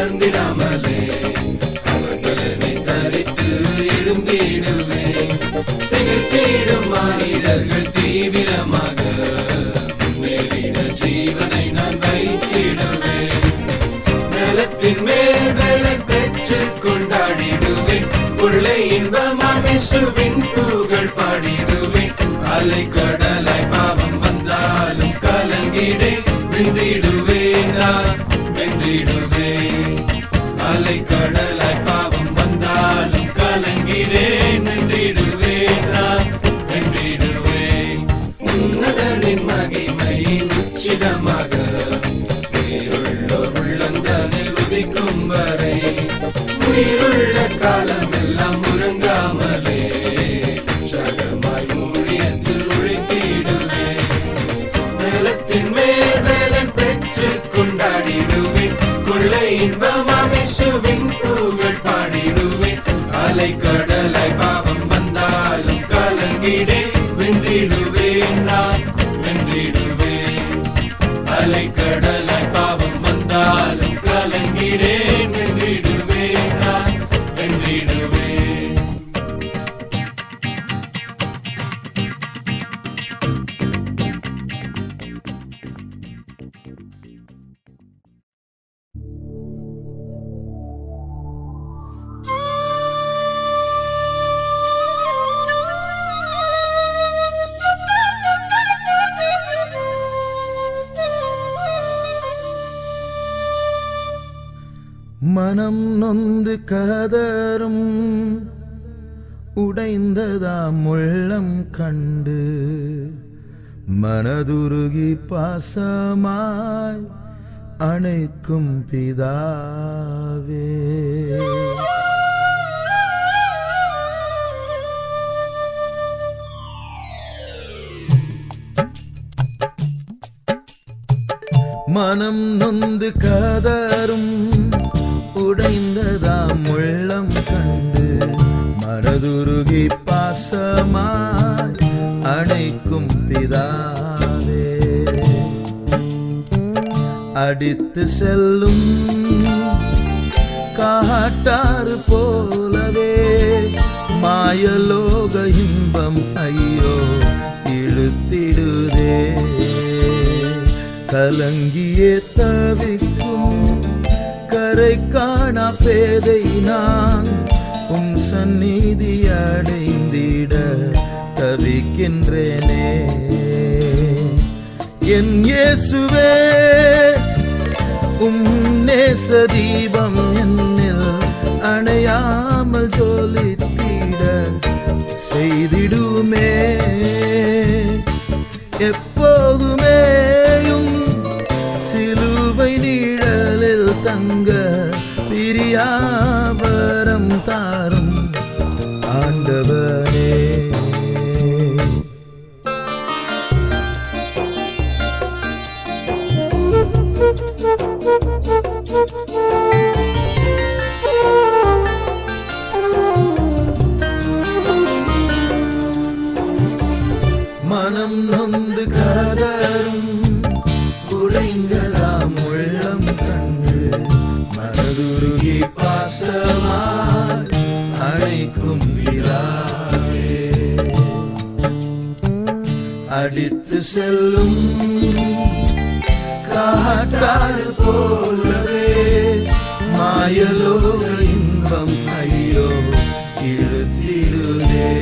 தளர்ந்திடாமலே அவர்களை தரித்து எழும்பிடுவேன் திகழ்த்திடும் மாநிலர்கள் தீவிரமாக முன்னேறின ஜீவனை நான் வைத்திடுவேன் நிலத்தின் மேல் வெள்ளம் பெற்று கொண்டாடிடுவேன் உள்ளே இன்பமாமிசுவின் புகழ் பாடிடுவேன் அலை கடலாய் பாவம் வந்தாலும் கலங்கிடே வென்றிடுவேன் நான் வென்றிடுவேன் அலை கடலாய் பாவம் வந்தாலும் கலங்கிடேன் வென்றிடுவேன் நான் வென்றிடுவேன் உன்னதனின் மகிமை உச்சிதமாக உயிருள்ளோர் உள்ளங்களில் உதிக்கும் வரை உயிருள்ள காலம் எல்லாம் உறங்காமலே சகமாய் ஊழியத்தில் உழைத்திடுவேன் நிலத்தின் மேல் வேலன் பெற்று கொண்டாடிடுவேன் கொள்ளை இன்பமாமிசுவின் புகழ் பாடிடுவேன் அலை கடலாய் பாவம் வந்தாலும் கலங்கிடே வென்றிடுவேன் நான் வென்றிடுவேன் அலை கடலாய் பாவம் வந்தாலும் கலங்கிடேன் வென்றிடுவேன் நான் வென்றிடுவேன் மனம் நொந்து கதரும் உடைந்ததாம் உள்ளம் கண்டு மனதுருகி பாசமாய் அணைக்கும் பிதாவே மனம் நொந்து கதரும் உடைந்ததாம் உள்ளம் கண்டு மனதுருகி பாசமாய் அணைக்கும் பிதாவே அடித்து செல்லும் காட்டாறு போலவே மாயலோக இன்பம் ஐயோ இழுத்திடுதே கலங்கியே தவிக்கும் கரை காணா பேதை நான் உன் சந்நிதி அடைந்திட தவிக்கின்றேனே என் இயேசுவே உம் நேச தீபம் என்னில் அணையாமல் ஜொலித்திட செய்திடுமே எப்போதுமேயும் சிலுவை நிழலில் தங்க பிரியாவரம் தாரும் ஆண்டவனே மனம் நொந்து கதரும் உடைந்ததாம் உள்ளம் கண்டு மனதுருகி பாசமாய் அணைக்கும் விழாவே அடித்து செல்லும் காற்றாறு போலவே மாயலோக இன்பம் ஐயோ இழுத்திடுதே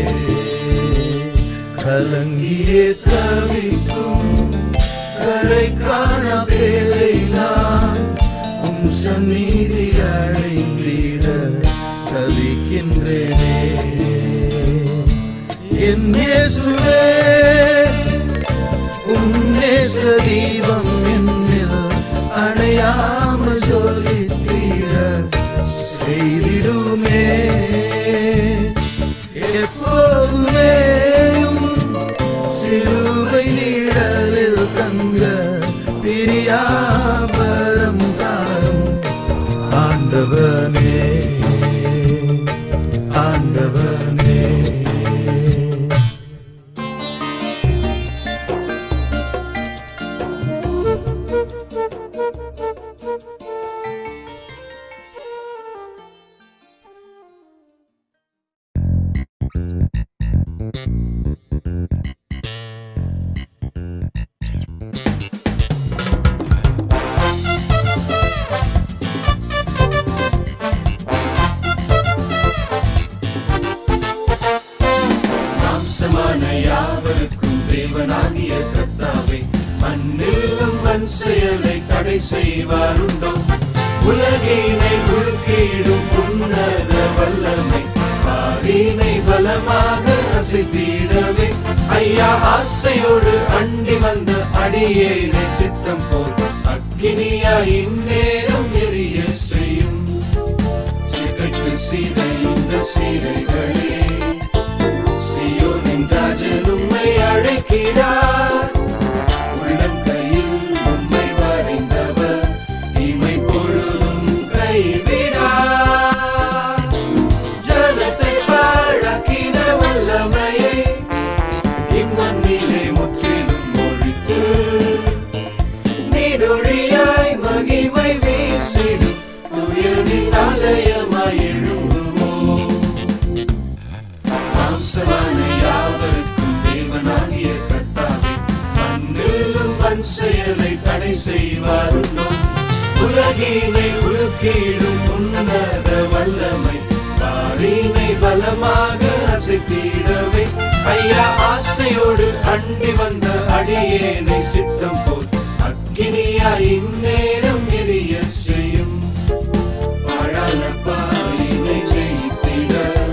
கலங்கியே தவிக்கும் கரை காண பேரை நான் உம் சந்நிதி அடைந்திட தவிக்கின்றேனே என் இயேசுவே உம் நேச தீபம் என்னில் அணையாமல் ஜொலித்திட செய்திடுமே எப்போதுமேயும் சிலுவை நிழலில் தங்க பிரியாபரம் தாரும் ஆண்டவனே ஆண்டவனே வன் செயலை தடை செய்வாருண்டோ உலகினை முழுக்கிடும் உன்னத வல்லமை பாரினை பலமாக அசைத்திடவே ஐயா ஆசையோடு அண்டி வந்த அடியேனை சித்தம் போல் அக்கினியா இந்நேரம் எரிய செய்யும் சிகட்டு சீதை இந்த சீரைகளே சியோனின் ராஜன் உம்மை அழைக்கிறார் உள்ளங்கையில் உம்மை வரைந்தவர் இமை பொழுதும் கைவிடார் ஜனத்தை பாழாக்கின வல்லமையை இம்மண்ணிலே முற்றிலும் ஒழித்து நீடொழியாய் மகிமை வீசிடும் துயரின் ஆலயமாய் எழும்புவோம் மாம்சமான யாவருக்கும் தேவனாகிய கர்த்தாவே மண்ணிலும் மண் செயலை தடை செய்வாருண்டோ உலகினை உலுக்கிடும் உன்னத வல்லமை பாரினை பலமாக அசைத்திடவே ஐயா ஆசையோடு அண்டி வந்த அடியேனை சித்தம் போல் அக்கினியா இந்நேரம் எரிய செய்யும் பாழான பாவினை ஜெயித்திட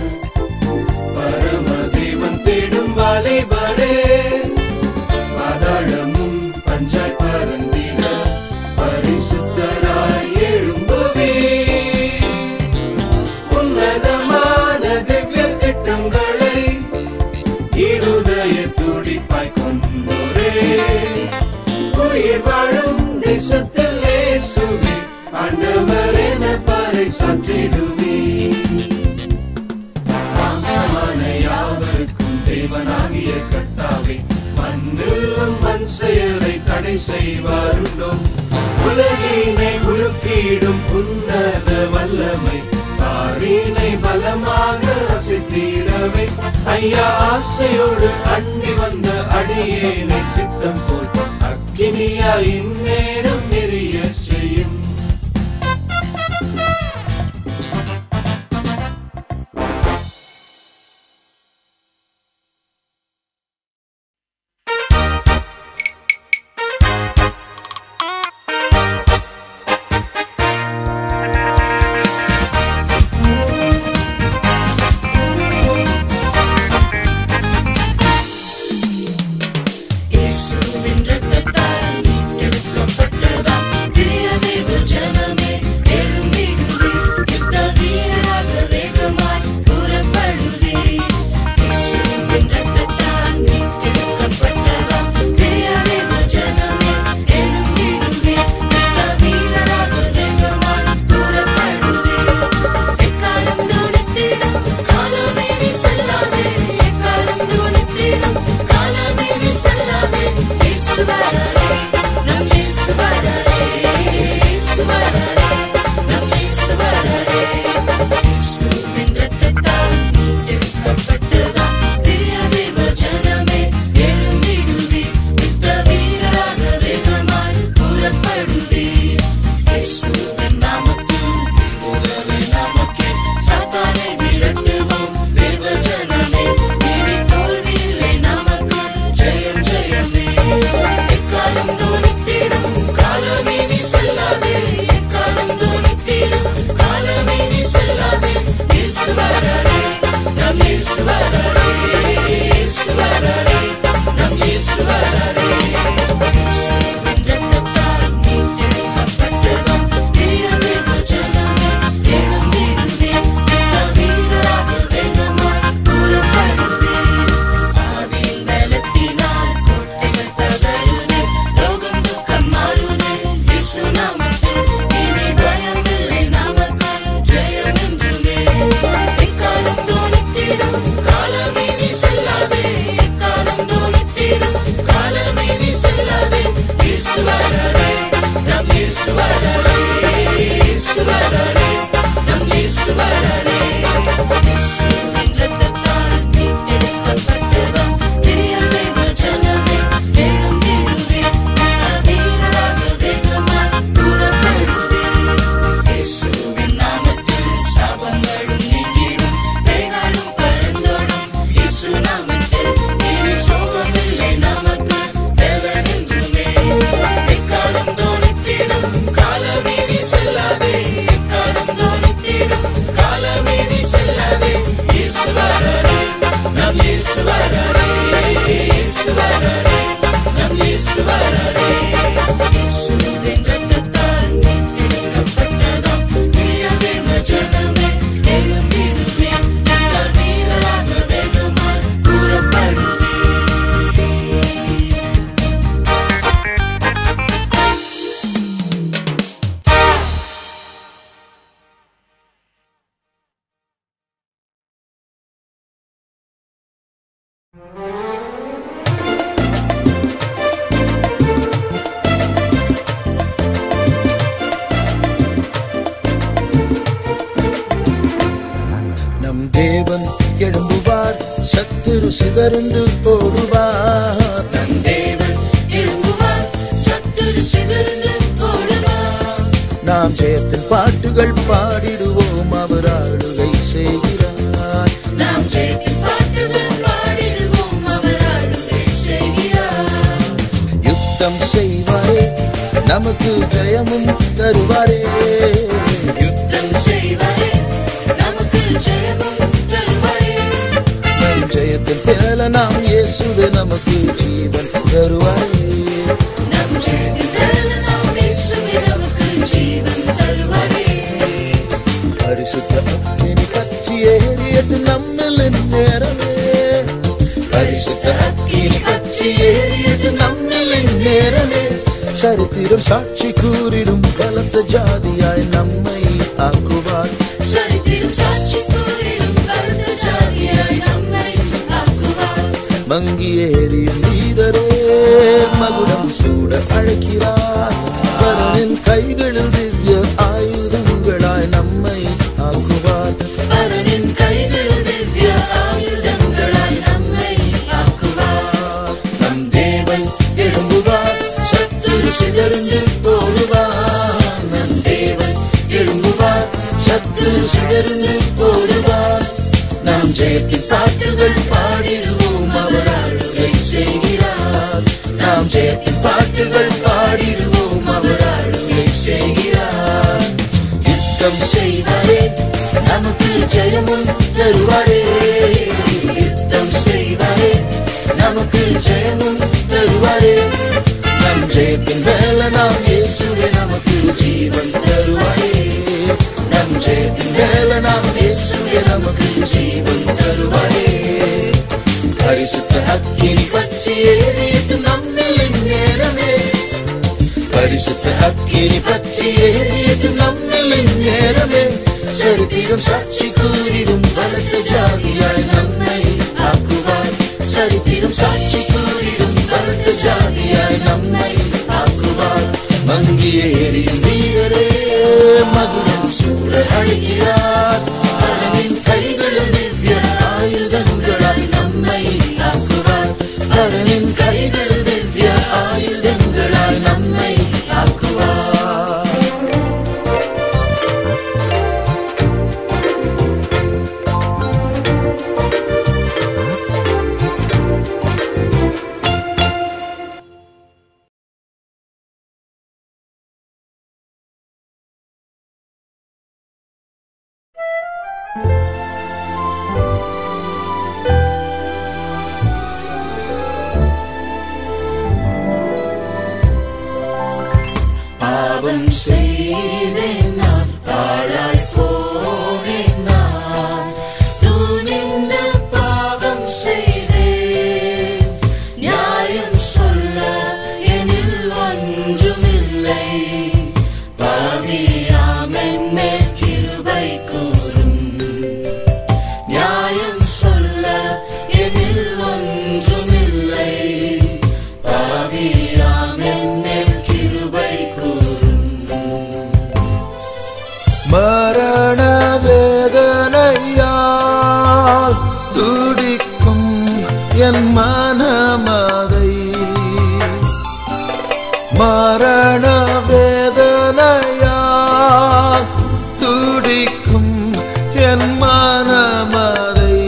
பரமதேவன் தேடும் வாலிபரே பாதாளமும் பஞ்சாய் பரந்திட பரிசுத்தராய் எழும்புவே உன்னதமான திவ்ய திட்டங்களை இருதய துடிப்பாய் கொண்டோரே உயிர் வாழும் தேசத்தில் இயேசுவே ஆண்டவர் என பறை சாற்றிடுவே மாம்சமான யாவருக்கும் தேவனாகிய கர்த்தாவே மண்ணிலும் மண் செயலை தடை செய்வாருண்டோ உலகினை உலுக்கிடும் உன்னத வல்லமை பாரினை பலமாக அசைத்திடவே ஐயா ஆசையோடு அண்டி வந்த அடியேனை சித்தம் போல் அக்கினியா இந்நேரம் எரிய செய்யும் இயேசு சிதறுண்டு போடுவார் நம் தேவன் எழும்புவார் சத்துரு சிதறுண்டு ஓடுவார் நாம் ஜெயத்தின் பாட்டுகள் பாடிடுவோம் அவர் ஆளுகை செய்கிறார் நாம் ஜெயத்தின் பாட்டுகள் பாடிடுவோம் அவர் ஆளுகை செய்கிறார் யுத்தம் செய்வாரே நமக்கு ஜெயமும் தருவாரே யுத்தம் செய்வாரே நமக்கு ஜெயமும் தருவாரே நம் ஜெயத்தின் மேல நாம் இயேசுவே நமக்கு ஜீவன் தருவாரே நம் ஜெயத்தின் மேல நாம் இயேசுவே நமக்கு ஜீவன் தருவாரே பரிசுத்த அக்கினி பற்றி ஏறியது நம்மில் நேரமே பரிசுத்த அக்கினி பற்றி ஏறியது நம்மில் நேரமே சரித்திரம் சாட்சி கூறிடும் பலத்த ஜாதியாய் நம்மை ஆக்குவார் சரித்திரம் சாட்சி கூறிடும் பலத்த ஜாதியாய் நம்மை ஆக்குவார் மங்கி ஏறியும் வீரரே மகுடம் சூட அழைக்கிறார் பரனின் கைகளில் திவ்ய ஆயுதங்களாய் நம்மை ஆக்குவார் பரனின் கைகளில் திவ்ய ஆயுதங்களாய் நம்மை ஆக்குவார் நம் தேவன் எழும்புவார் சத்துரு சிதறுண்டு போடுவார் நம் தேவன் எழும்புவார் சத்துரு சிதறுண்டு போடுவார் நாம் ஜெயத்தின் பாட்டுகள் பாடிடுவோம் அவர் ஆளுகை செய்கிறார் நாம் ஜெயத்தின் பாட்டுகள் பாடிடுவோம் அவர் ஆளுகை செய்கிறார் யுத்தம் செய்வாரே நமக்கு ஜெயமும் தருவாரே யுத்தம் செய்வாரே நமக்கு ஜெயமும் தருவாரே நம் ஜெயத்தின் மேல நாம் இயேசுவே நமக்கு ஜீவன் தருவாரே நம் ஜெயத்தின் மேல நாம் இயேசுவே நமக்கு ஜீவன் தருவாரே பரிசுத்த அக்கினி பற்றி ஏறியது நம்மில் நேரமே பரிசுத்த அக்கினி பற்றி ஏறியது நம்மில் நேரமே சரித்திரம் சாட்சி கூறிடும் பலத்த ஜாதியாய் நம்மை ஆக்குவார் சரித்திரம் சாட்சி கூறிடும் பலத்த ஜாதியாய் நம்மை ஆக்குவார் மங்கி ஏறியும் வீரரே மகுடம் சூழ அழைக்கிறார் அவனின் கைகளில் திவ்ய ஆயுதங்களாய் நம்மை ஆக்குவார் அவனின் கைகளில் திவ்ய ஆயுதங்களாய் நம்மை ஆக்குவார் பாவம் செய்தேன் நான் பாழாய் போனேன் நான் துணிந்து பாவம் செய்தேன் நியாயம் சொல்ல எனில் ஒன்றுமில்லை பாவியாமென் மேல் கிருபை கூறும் நியாயம் சொல்ல எனில் ஒன்றுமில்லை பாவியாமென் மேல் கிருபை கூறும் மரண வேதனையால் துடிக்கும் என் மனமதை மரண வேதனையால் துடிக்கும் என் மனமதை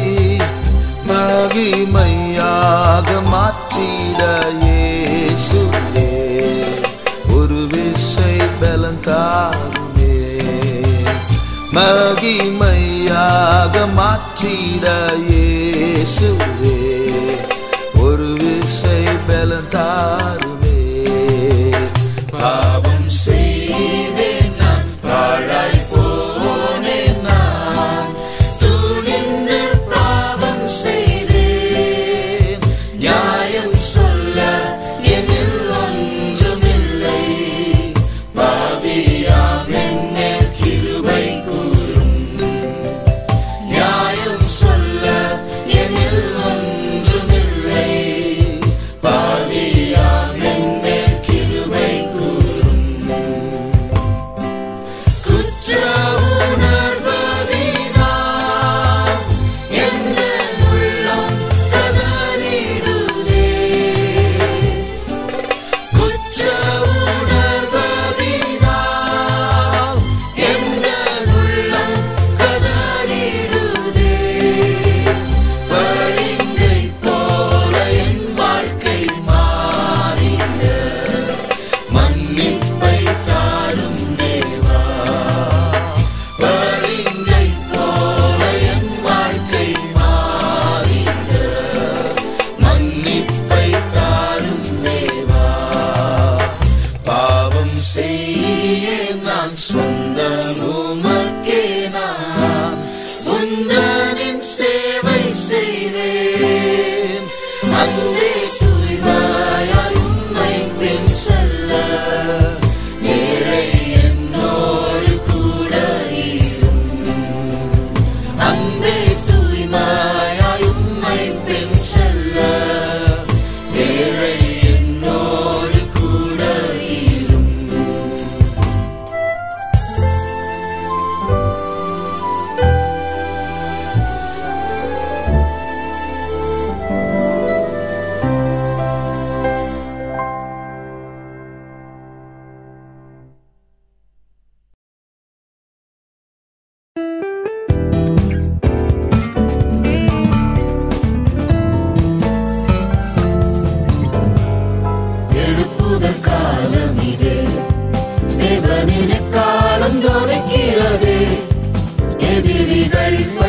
மகிமையாக மாற்றிட இயேசுவே ஒரு விசை பலன் தாருமே மகிமையாக மாற்றிட இயேசுவே ஒரு விசை பலன் தாருமே பாவம் செய்தேன் நான் பாழாய் போனேன் நான் துணிந்து பாவம் செய்தேன் நியாயம் சொல்ல எனில் ஒன்றுமில்லை பாவியாம் என்னேல் கிருபை கூறும் நியாயம் சொல்ல எனில் ஒன்றுமில்லை பாவியாம்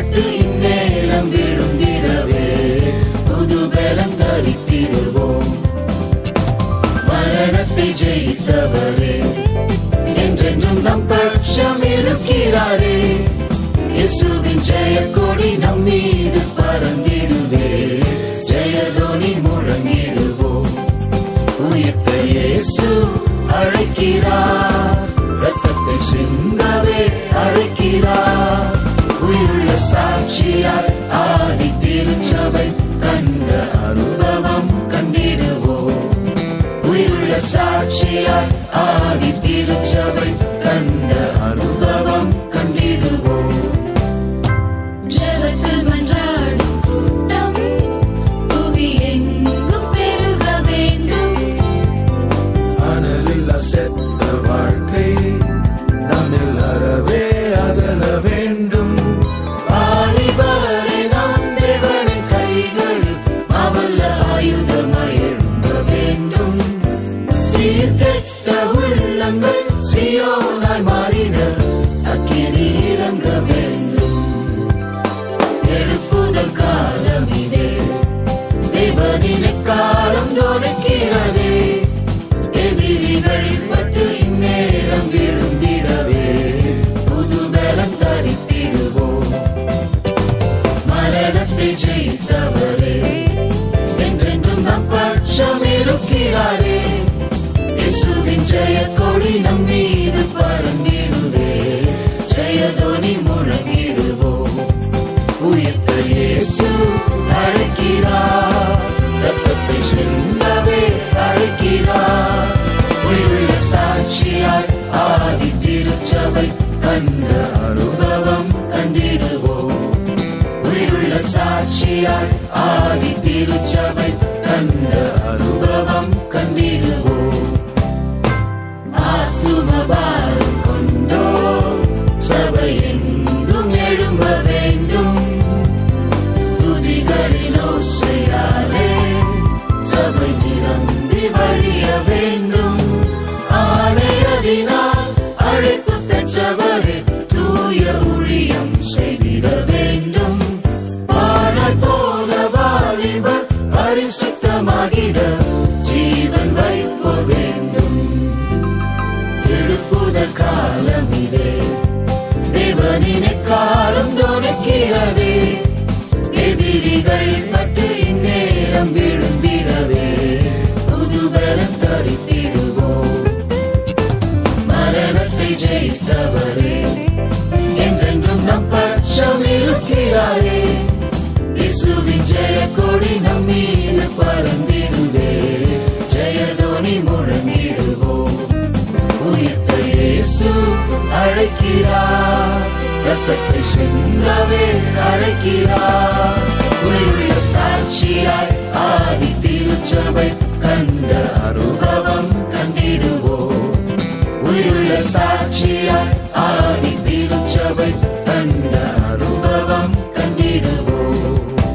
பட்டு இந்நேரம் விழுந்திடவே புது பலம் தரித்திடுவோம் மரணத்தை ஜெயித்தவரே என்றென்றும் நம் பட்சம் இருக்கிறாரே இயேசுவின் ஜெய கொடி நம் மீது பறந்திடுதே ஜெயதோனி முழங்கிடுவோம் உயிர்த்த இயேசு அழைக்கிறார் ரத்தத்தை சிந்தவே அழைக்கிறார் உயிருள்ள சாட்சியார் ஆதி திருச்சபை கண்ட அனுபவம் கண்டிடுவோம் உயிருள்ள சாட்சியார் ஆதி திருச்சபை கண்ட அனுபவம் கண்டிடுவோம் ஜெபத்தில் மன்றாடும் கூட்டம் புவி எங்கும் பெருக வேண்டும் அனலில் அசெத்த வாழ்க்கை நம்மில் அறவே அகல வேண்டும் வாலிபரே நாம் தேவனின் கைகள் அவல்ல ஆயுதமாய் எழும்ப வேண்டும் சீர்கெட்ட உள்ளங்கள் சியோனாய் மாறின அக்கினி இறங்க வேண்டும் எழுப்புதல் காலம் இதே தேவனினை காலம் தோணிக்கிறதே எதிரிகள் பட்டு இந்நேரம் விழுந்திடவே புது பலம் தரித்திடுவோம் மரணத்தை ஜெயித்தவரே என்றென்றும் நம் பட்சம் இருக்கிறாரே இயேசுவின் ஜெய கொடி நம் மீது பறந்திடுதே ஜெயதோனி முழங்கிடுவோம் உயிர்த்த இயேசு அழைக்கிறார் ரத்தத்தை சிந்தவே அழைக்கிறார் உயிருள்ள சாட்சியாய் ஆதி திருச்சபை கண்ட அனுபவம் கண்டிடுவோம் உயிருள்ள சாட்சியாய் ஆதி திருச்சபை கண்ட அனுபவம் கண்டிடுவோம் ஆத்துமபாரம் கொண்டோ சபை எங்கும் எழும்ப வேண்டும் துதிகளின் ஓசையாலே சபை நிரம்பி வழிய வேண்டும் ஆணையதினால் அழைப்பு பெற்றவரே தூய ஊழியம் செய்திட வேண்டும் வாழப் போன வாலிபர் பரிசுத்தமாகிட ஜீவன் வைப்ப வேண்டும் எழுப்புதல் காலம் இதே தேவனினை காலம் தோணிக்கிறதே எதிரிகள் பட்டு இந்நேரம் விழுந்திடவே புது பலம் தரித்திடுவோம் மரணத்தை ஜெயித்தவரே என்றென்றும் நம் பட்சம் இருக்கிறாரே இயேசுவின் ஜெய கொடி நம் மீது பறந்திடுதே ஜெயதோனி முழங்கிடுவோம் உயிர்த்த இயேசு அழைக்கிறார் ரத்தத்தை சிந்தவே அழைக்கிறார் உயிருள்ள சாட்சியாய் ஆதி திருச்சபை கண்ட அனுபவம் கண்டிடுவோம் உயிருள்ள சாட்சியாய் ஆதி திருச்சபை கண்ட அனுபவம் கண்டிடுவோம்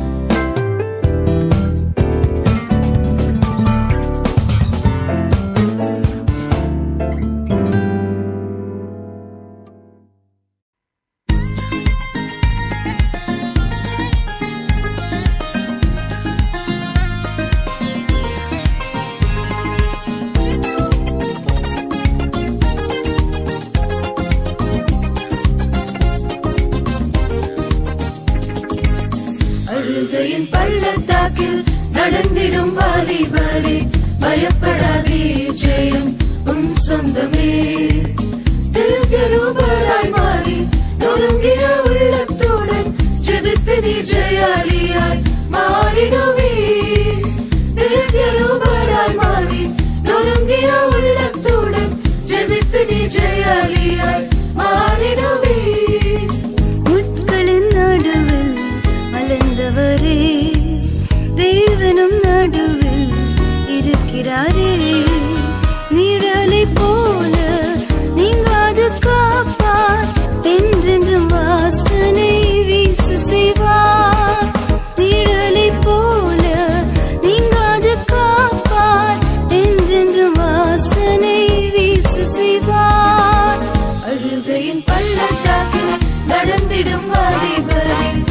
அழுகையின் பள்ளத்தாக்கில் நடந்திடும் வாலிபரே பயப்படாதே ஜெயம் உன் சொந்தமே திவ்ய ரூபராய் மாறி நொறுங்கிய உள்ளத்துடன் ஜெபித்து நீ ஜெயாலியாய் மாறிடுவே திவ்ய ரூபராய் மாறி நொறுங்கிய உள்ளத்துடன் ஜெபித்து நீ ஜெயாலியாய் மாறிடுவே முட்களின் நடுவில் அலைந்தவரே தேவனும் நடுவில் இருக்கிறாரே நிழலை போல நீங்காது காப்பார் என்றென்றும் வாசனை வீசு செய்வார் நிழலை போல நீங்காது காப்பார் என்றென்றும் வாசனை வீசு செய்வார் அழுகையின் பள்ளத்தாக்கில் நடந்திடும் வாலிபரின்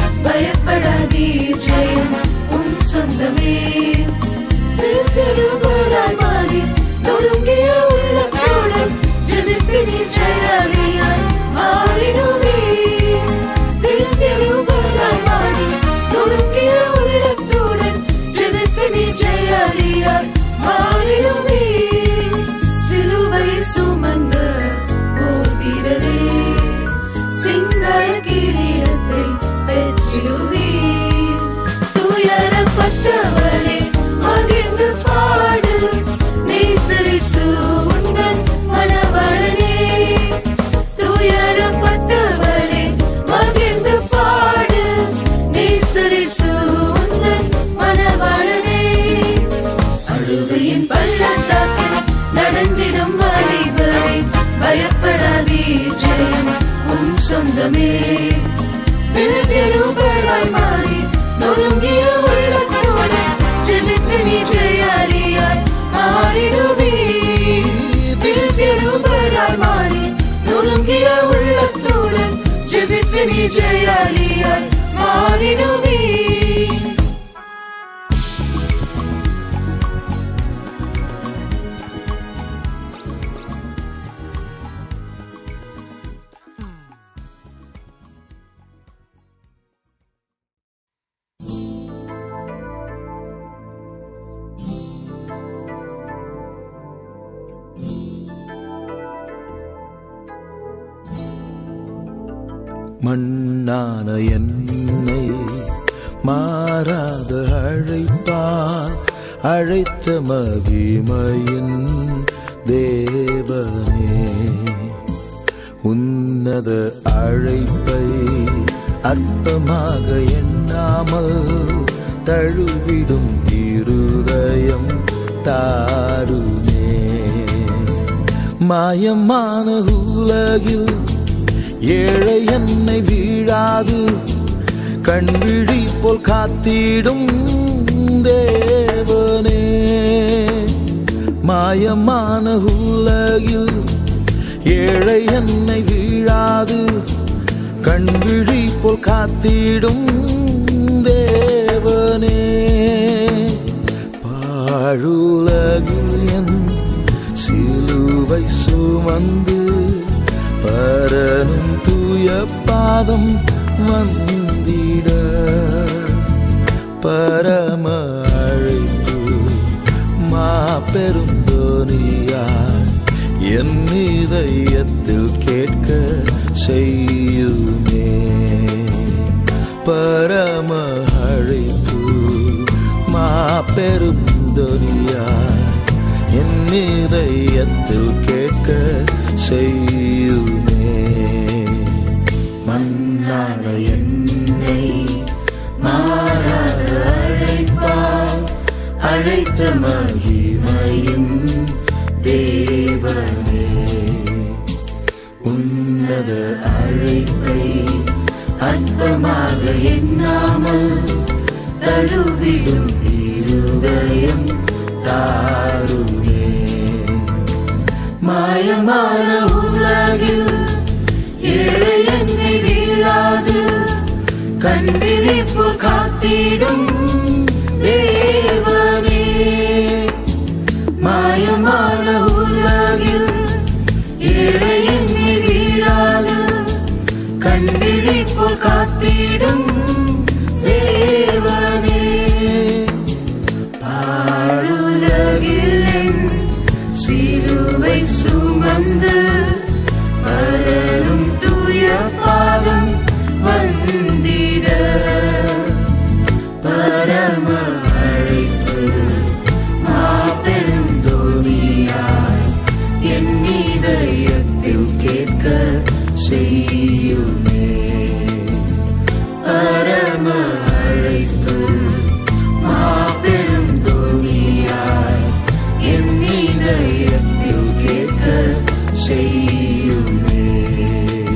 மண்ணான என்னை மாறாத அழைப்பார் அழைத்த மகிமையின் தேவனே உன்னத அழைப்பை அற்பமாக எண்ணாமல் தழுவிடும் இருதயம் தாருமே மாயமான உலகில் ஏழை என்னை வீழாது கண்விழி போல் காத்திடும் தேவனே மாயமான உலகில் ஏழை என்னை வீழாது கண்விழி போல் காத்திடும் தேவனே பாழுலகில் என் சிலுவை சுமந்து பரனும் தூய பாதம் வந்திட பரம அழைப்பு மாபெரும் தோனியார் என் இதயத்தில் கேட்க செய்யுமே பரம அழைப்பு மாபெரும் தோனியார் என் இதயத்தில் கேட்க செய்யுமே மன்னான என்னை மாறாத அழைப்பார் அழைத்த மகிமையின் தேவனே உன்னத அழைப்பை அற்பமாக எண்ணாமல் தழுவிடும் இருதயம் தாருமே மாயமான உலகில் ஏழை என்னை வீழாது கண்விழிப்பு காத்திடும் தேவனே மாயமான உலகில் ஏழை என்னை வீழாது கண்விழிப்பு காத்திடும் தேவனே பாழுலகில் என் சிலுவை சுமந்து பலரும் தூய பாதம் வந்திட பரம அழைப்பு மாபெரும் தோனியாய் என் இதயத்தில் கேட்க செய்யுமே பரம அழைப்பு மாபெரும் தோனியாய் என் இதயத்தில் கேட்க செய்யுமே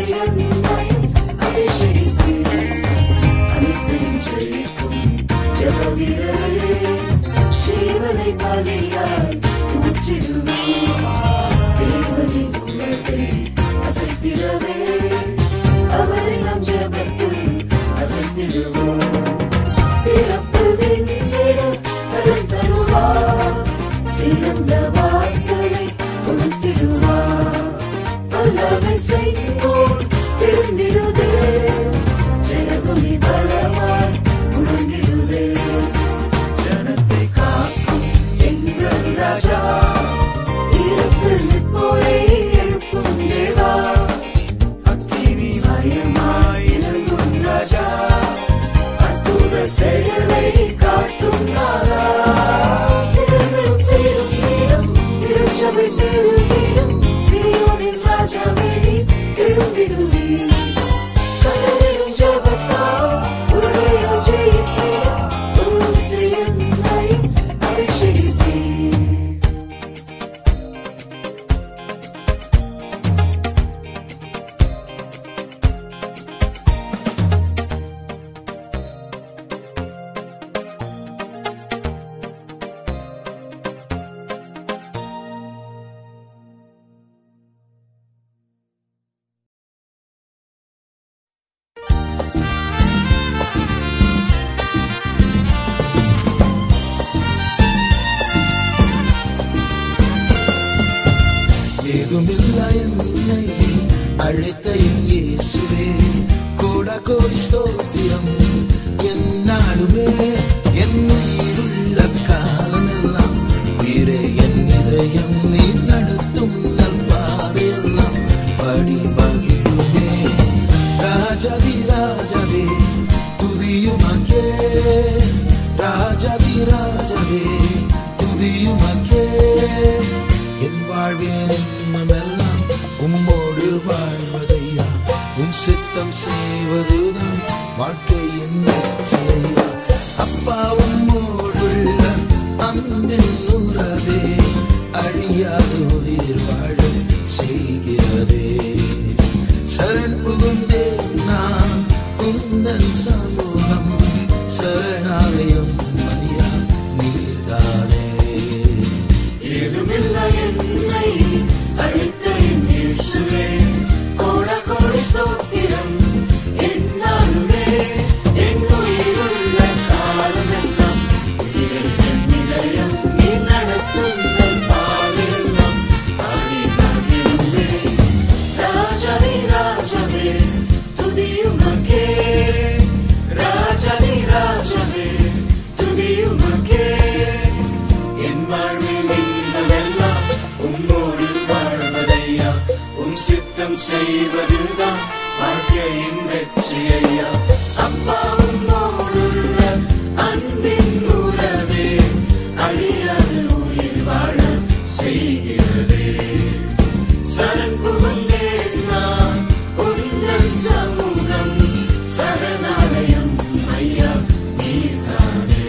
என்னையும் அபிஷேகித்து அனைத்தையும் ஜெயிக்கும் ஜெப வீரரே ஜீவனை பலியாய் ஊற்றிடுவார் தேவனின் உலகை அசைத்திடவே அவரை நம் ஜெபத்தில் அசைத்திடுவோம் பிறப்பில் நெஞ்சிட பலன் தருவார் திறந்த வாசலை கொடுத்திடுவார் வல்லமை செய்வோம் எழுந்திடுதே ஜெயதுனி பலமாய் உணர்ந்திடுதே ஜனத்தை காக்கும் எங்கள் ராஜா இறப்பில் நிற்போரை எழுப்பும் தேவா அக்கினி மயமாய் இறங்கும் ராஜா அற்புத செயலை காட்டும் நாளா சிறங்களும் பேரும் ஈடும் திருச்சபை பெருகிடும் சீயோனின் ராஜாவே நீ எழும்பிடுவீர் கதறிடும் ஜெபத்தால் உலகையால் ஜெயித்திடும் ஒரு செயலையும் அபிஷேகித்தீர் ஏதுமில்ல என்னை அழைத்த என் இயேசுவே கோட கோடி ஸ்தோத்திரம் என்னாலுமே என் உயிருள்ள காலமெல்லாம் வீரே என் இதயம் நீ நடத்தும் நல்பாதையெல்லாம் படி மகிழுமே ராஜாதி ராஜாவே துதியுமாக்கே ராஜாதி ராஜாவே துதியுமாக்கே என் வாழ்வின் இன்பமெல்லாம் உம்மோடு வாழ்வதையா உம் சித்தம் செய்வதுதான் வாழ்க்கையின் வெற்றியா அப்பா உம்மோடுள்ள அன்பின் உறவே அழியாது உயிர் வாழ செய்கிறதே சரண் புகுந்தேன் நான் உந்தன் சமூகம் சரணாலயம் ஐயா நீர்தானே ஏதுமில்ல என்னை அழைத்த என் இயேசுவே கோட கோடி ஸ்தோத்திரம் என்னாலுமே என் உயிருள்ள காலமெல்லாம் உயிரை என் இதயம் நீ நடத்தும் நல் பாதையெல்லாம் பாடி மகிழுமே ராஜாதி ராஜாவே துதியுமக்கே ராஜாதி ராஜாவே துதியுமக்கே என் வாழ்வில் இன்பமெல்லாம் உம்மோடு வாழ்வதையா உன் சித்தம் செய்வதுதான் வாழ்க்கையின் வெற்றியையா அப்பா உம்மோடுள்ள அன்பின் உறவே அழியாது உயிர் வாழ செய்கிறதே சரண் புகுந்தேன் நான் உந்தன் சமூகம் சரணாலயம் ஐயா நீர்தானே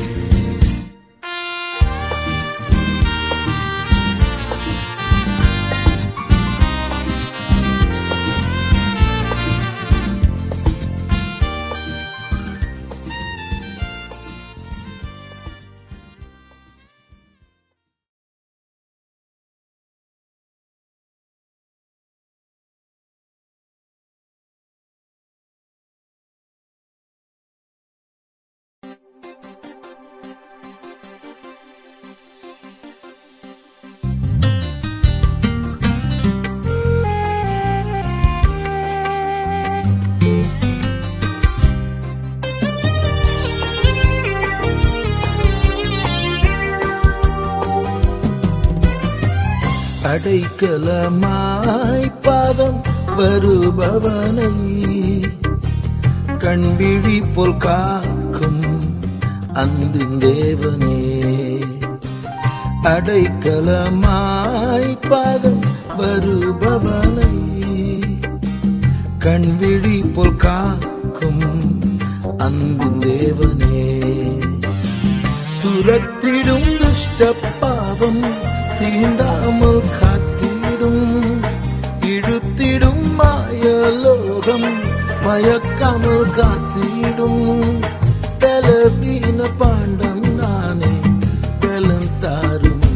அடைக்கலமாய் பாதம் வருபவனை கண்விழி போல் காக்கும் அன்பின் தேவனே அடைக்கலமாய் பாதம் வருபவனை கண்விழி போல் காக்கும் அன்பின் தேவனே துரத்திடும் துஷ்ட பாவம் தீண்டாமல் காத்திடும் இழுத்திடும் மாயல் சமூகம் மயக்காமல் காத்திடும் பலவீன பாண்டம் நானே பலம் தாருமே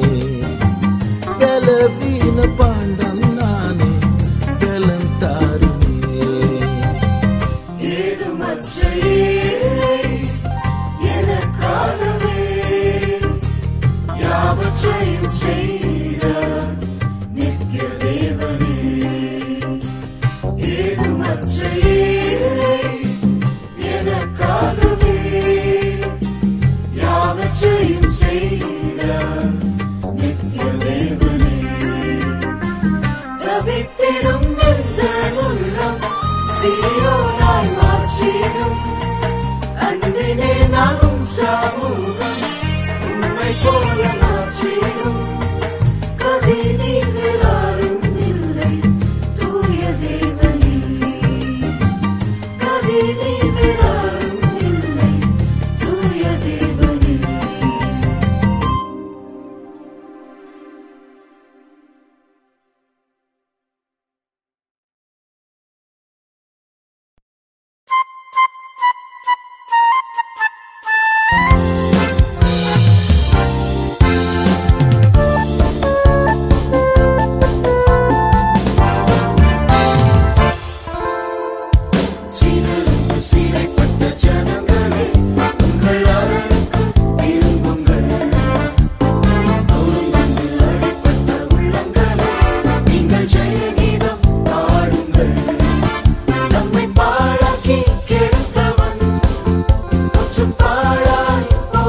பலவீன பாண்டம் நானே பலம் தாருமே ஏதுமற்ற ஏழை எனக்காகவே யாவற்றையும் செய்த நித்திய தேவனே ஏதுமற்ற ஏழை எனக்காகவே யாவற்றையும் செய்த நித்திய தேவனே தவித்திடும் எந்த உள்ளம் சீரோனாய் மாற்றிடும் அன்பினே நானும் சமூகம் உண்மை போல மாற்றிடும் கதி நீங்கள் யாரும் இல்லை தூய தேவனே கதி நீங்கள் யாரும் இல்லை தூய தேவனே சிதறுண்டு சிறைப்பட்ட ஜனங்களே உங்கள் அரணுக்கு திரும்புங்கள் நொறுங்குண்டு அடிபட்ட உள்ளங்களே நீங்கள் ஜெயகீதம் பாடுங்கள் நம்மை பாழாக்கி கெடுத்தவன் கொஞ்சம் பாழாய்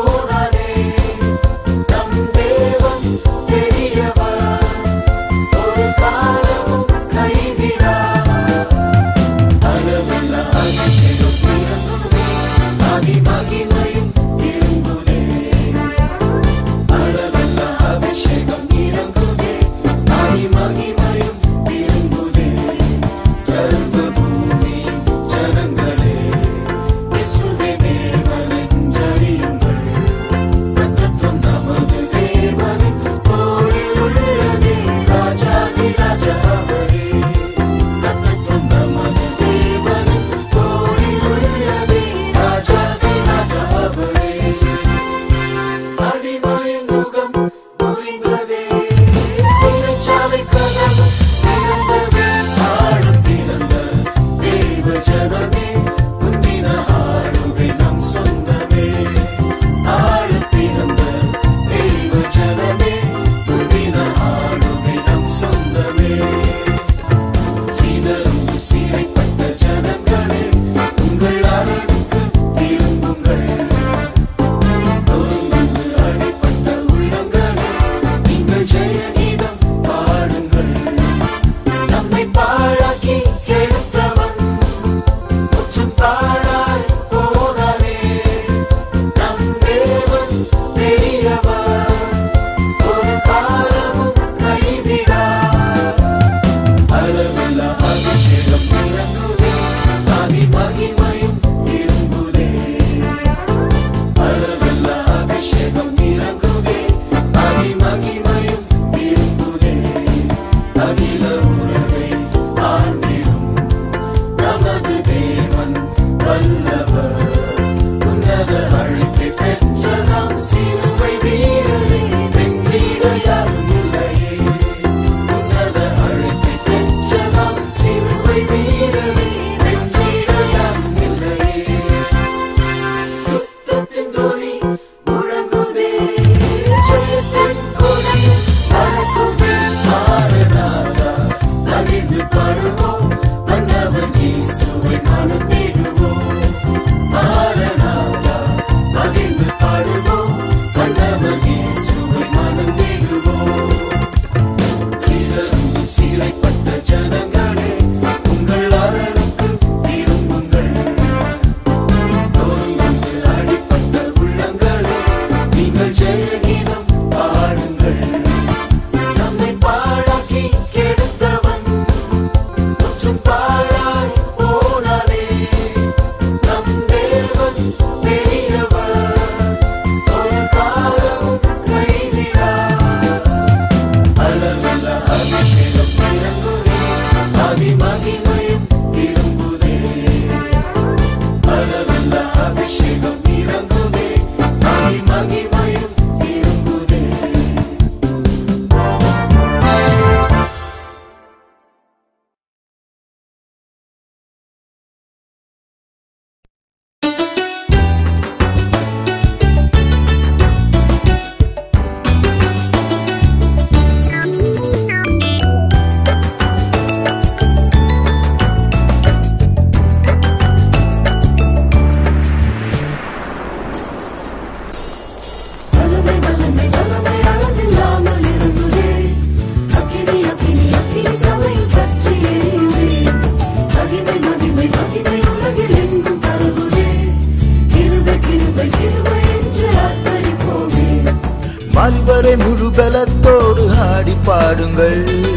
பாடுங்கள்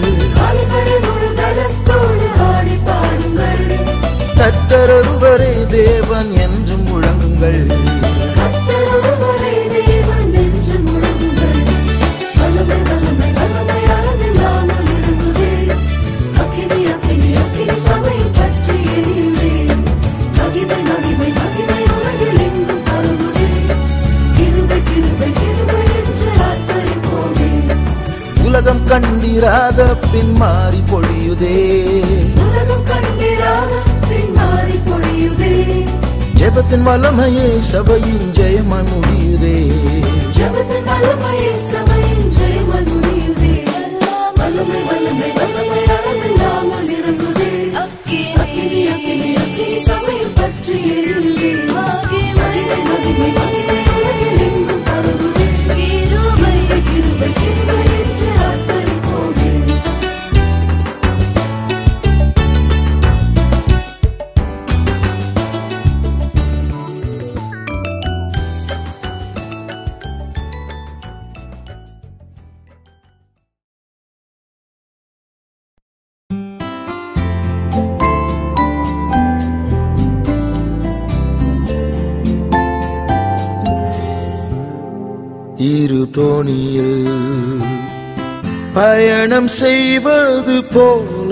கத்தரொருவரே தேவன் என்று முழங்குங்கள் உலகம் கண்டிராத பின் மாறி பொழியுதே ஜெபத்தின் வல்லமையே சபையின் ஜெயமாய் முடியுதே இரு தோணியில் பயணம் செய்வது போல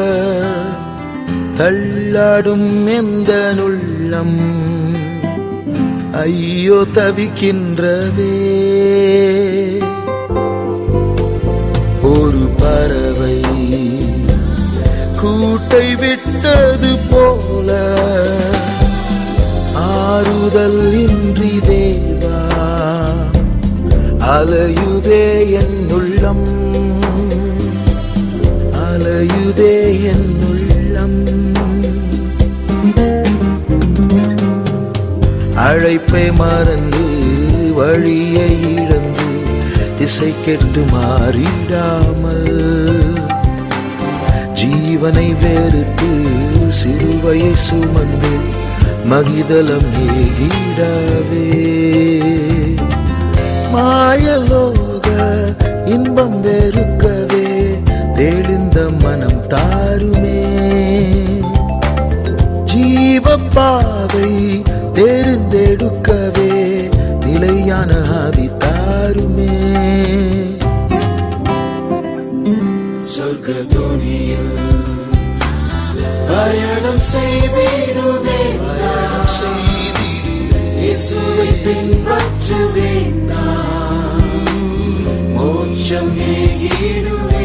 தள்ளாடும் எந்த உள்ளம் ஐயோ தவிக்கின்றதே ஒரு பறவை கூட்டை விட்டது போல ஆறுதல் இன்றி தேவா அலையுதே என் உள்ளம் அலையுதே என் உள்ளம் அழைப்பை மறந்து வழியை இழந்து திசை கெட்டு மாறிடாமல் ஜீவனை வெறுத்து சிலுவையை சுமந்து மகிதலம் ஏகிடவே மாயலோக இன்பம் வெறுக்கவே தெளிந்த மனம் தாருமே ஜீவ பாதை தெரிந்தெடுக்கவே நிலையான ஆவி தாருமே சொர்க்கதோனியில் பயணம் செய்திடுவே பயணம் செய்திடுவே இயேசுவை பின்பற்றுவேன் நான் மோட்சம் ஏகிடுவே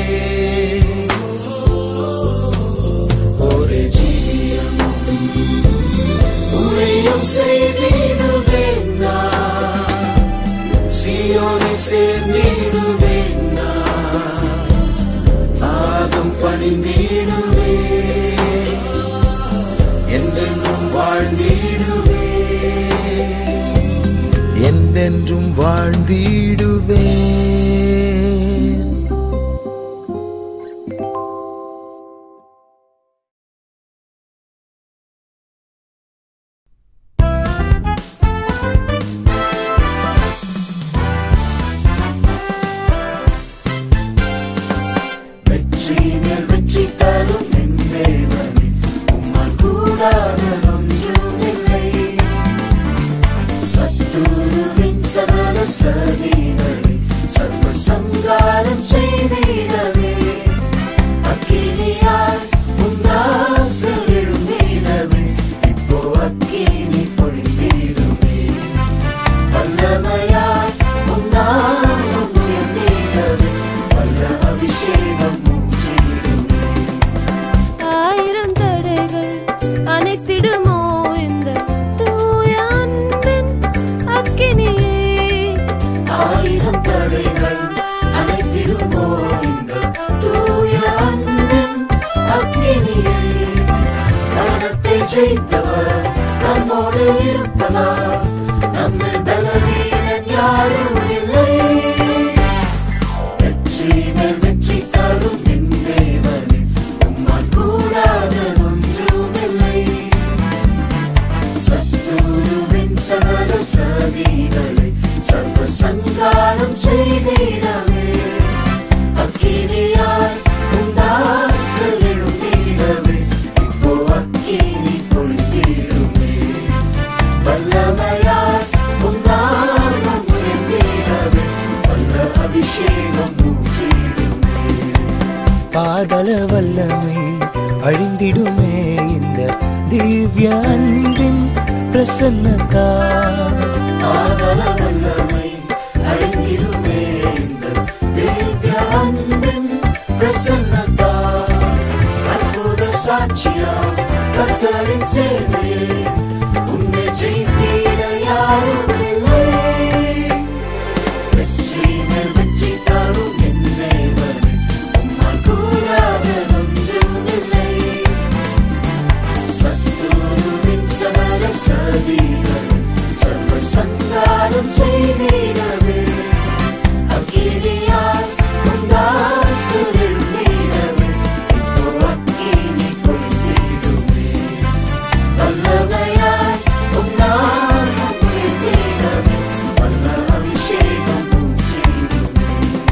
ஒரு ஜீவியம் ஊழியம் செய்திடுவேன் நான் சியோனை சேர்ந்திடுவேன் நான் பாதம் பணிந்திடுவே என்றென்றும் வாழ்ந்திடுவே என்றென்றும் வாழ்ந்திடுவேன் வெற்றி மேல் வெற்றி தரும் என் தேவனே, உம்மால் கூடாததொன்றுமில்லை. சத்துருவின் சகல சதிகளை சர்வ சங்காரம் செய்திடவே அக்கினியாய் உன்னாசல் எழுந்திடவே இப்போ அக்கினி பொழிந்திடுவே வல்லமையாய் உன்னாமம் உயர்ந்திடவே வல்ல அபிஷேகம் ஊற்றிடுவே ஆயிரம் தடைகள் அனைத்திடுமோ இந்த தூய அன்பின் அக்கினியே ஆயிரம் தடைகள் அனைத்திடுமோ இந்த தூய அன்பின் அக்கினியை மரணத்தை ஜெயித்தவர் நம்மோடு இருப்பதா நம்மை பலவீனன் யாரும் இல்லை வெற்றி மேல் வெற்றி தரும் என் தேவனே உம்மால் கூடாததொன்றுமில்லை சத்துருவின் சகல சதிகளை சர்வ சங்காரம் செய்திடவே அக்கினி பாதாள வல்லமை அழிந்திடுமே இந்த திவ்ய அன்பின் பிரசன்னதா ஆதல வல்லமை அழிந்திடுமே இந்த திவ்ய அன்பின் பிரசன்னதா அற்புத சாட்சியா கத்தரின் சேவையே உன்னை ஜெயித்திட யாரும் இல்லை வெற்றி மேல் வெற்றி தரும் என் தேவனே உம்மால் கூடாததொன்றுமில்லை சத்துருவின் சகல சதிகள் சர்வ சந்தானம் செய்திடவே அக்கினியால் உந்தால் சுருள்வீடவே இப்போ அக்கினி கொள்வீடுமே வல்லமையாய் உன்னால் உயர்த்திடவே வல்ல அபிஷேகம் ஊற்றிடுமே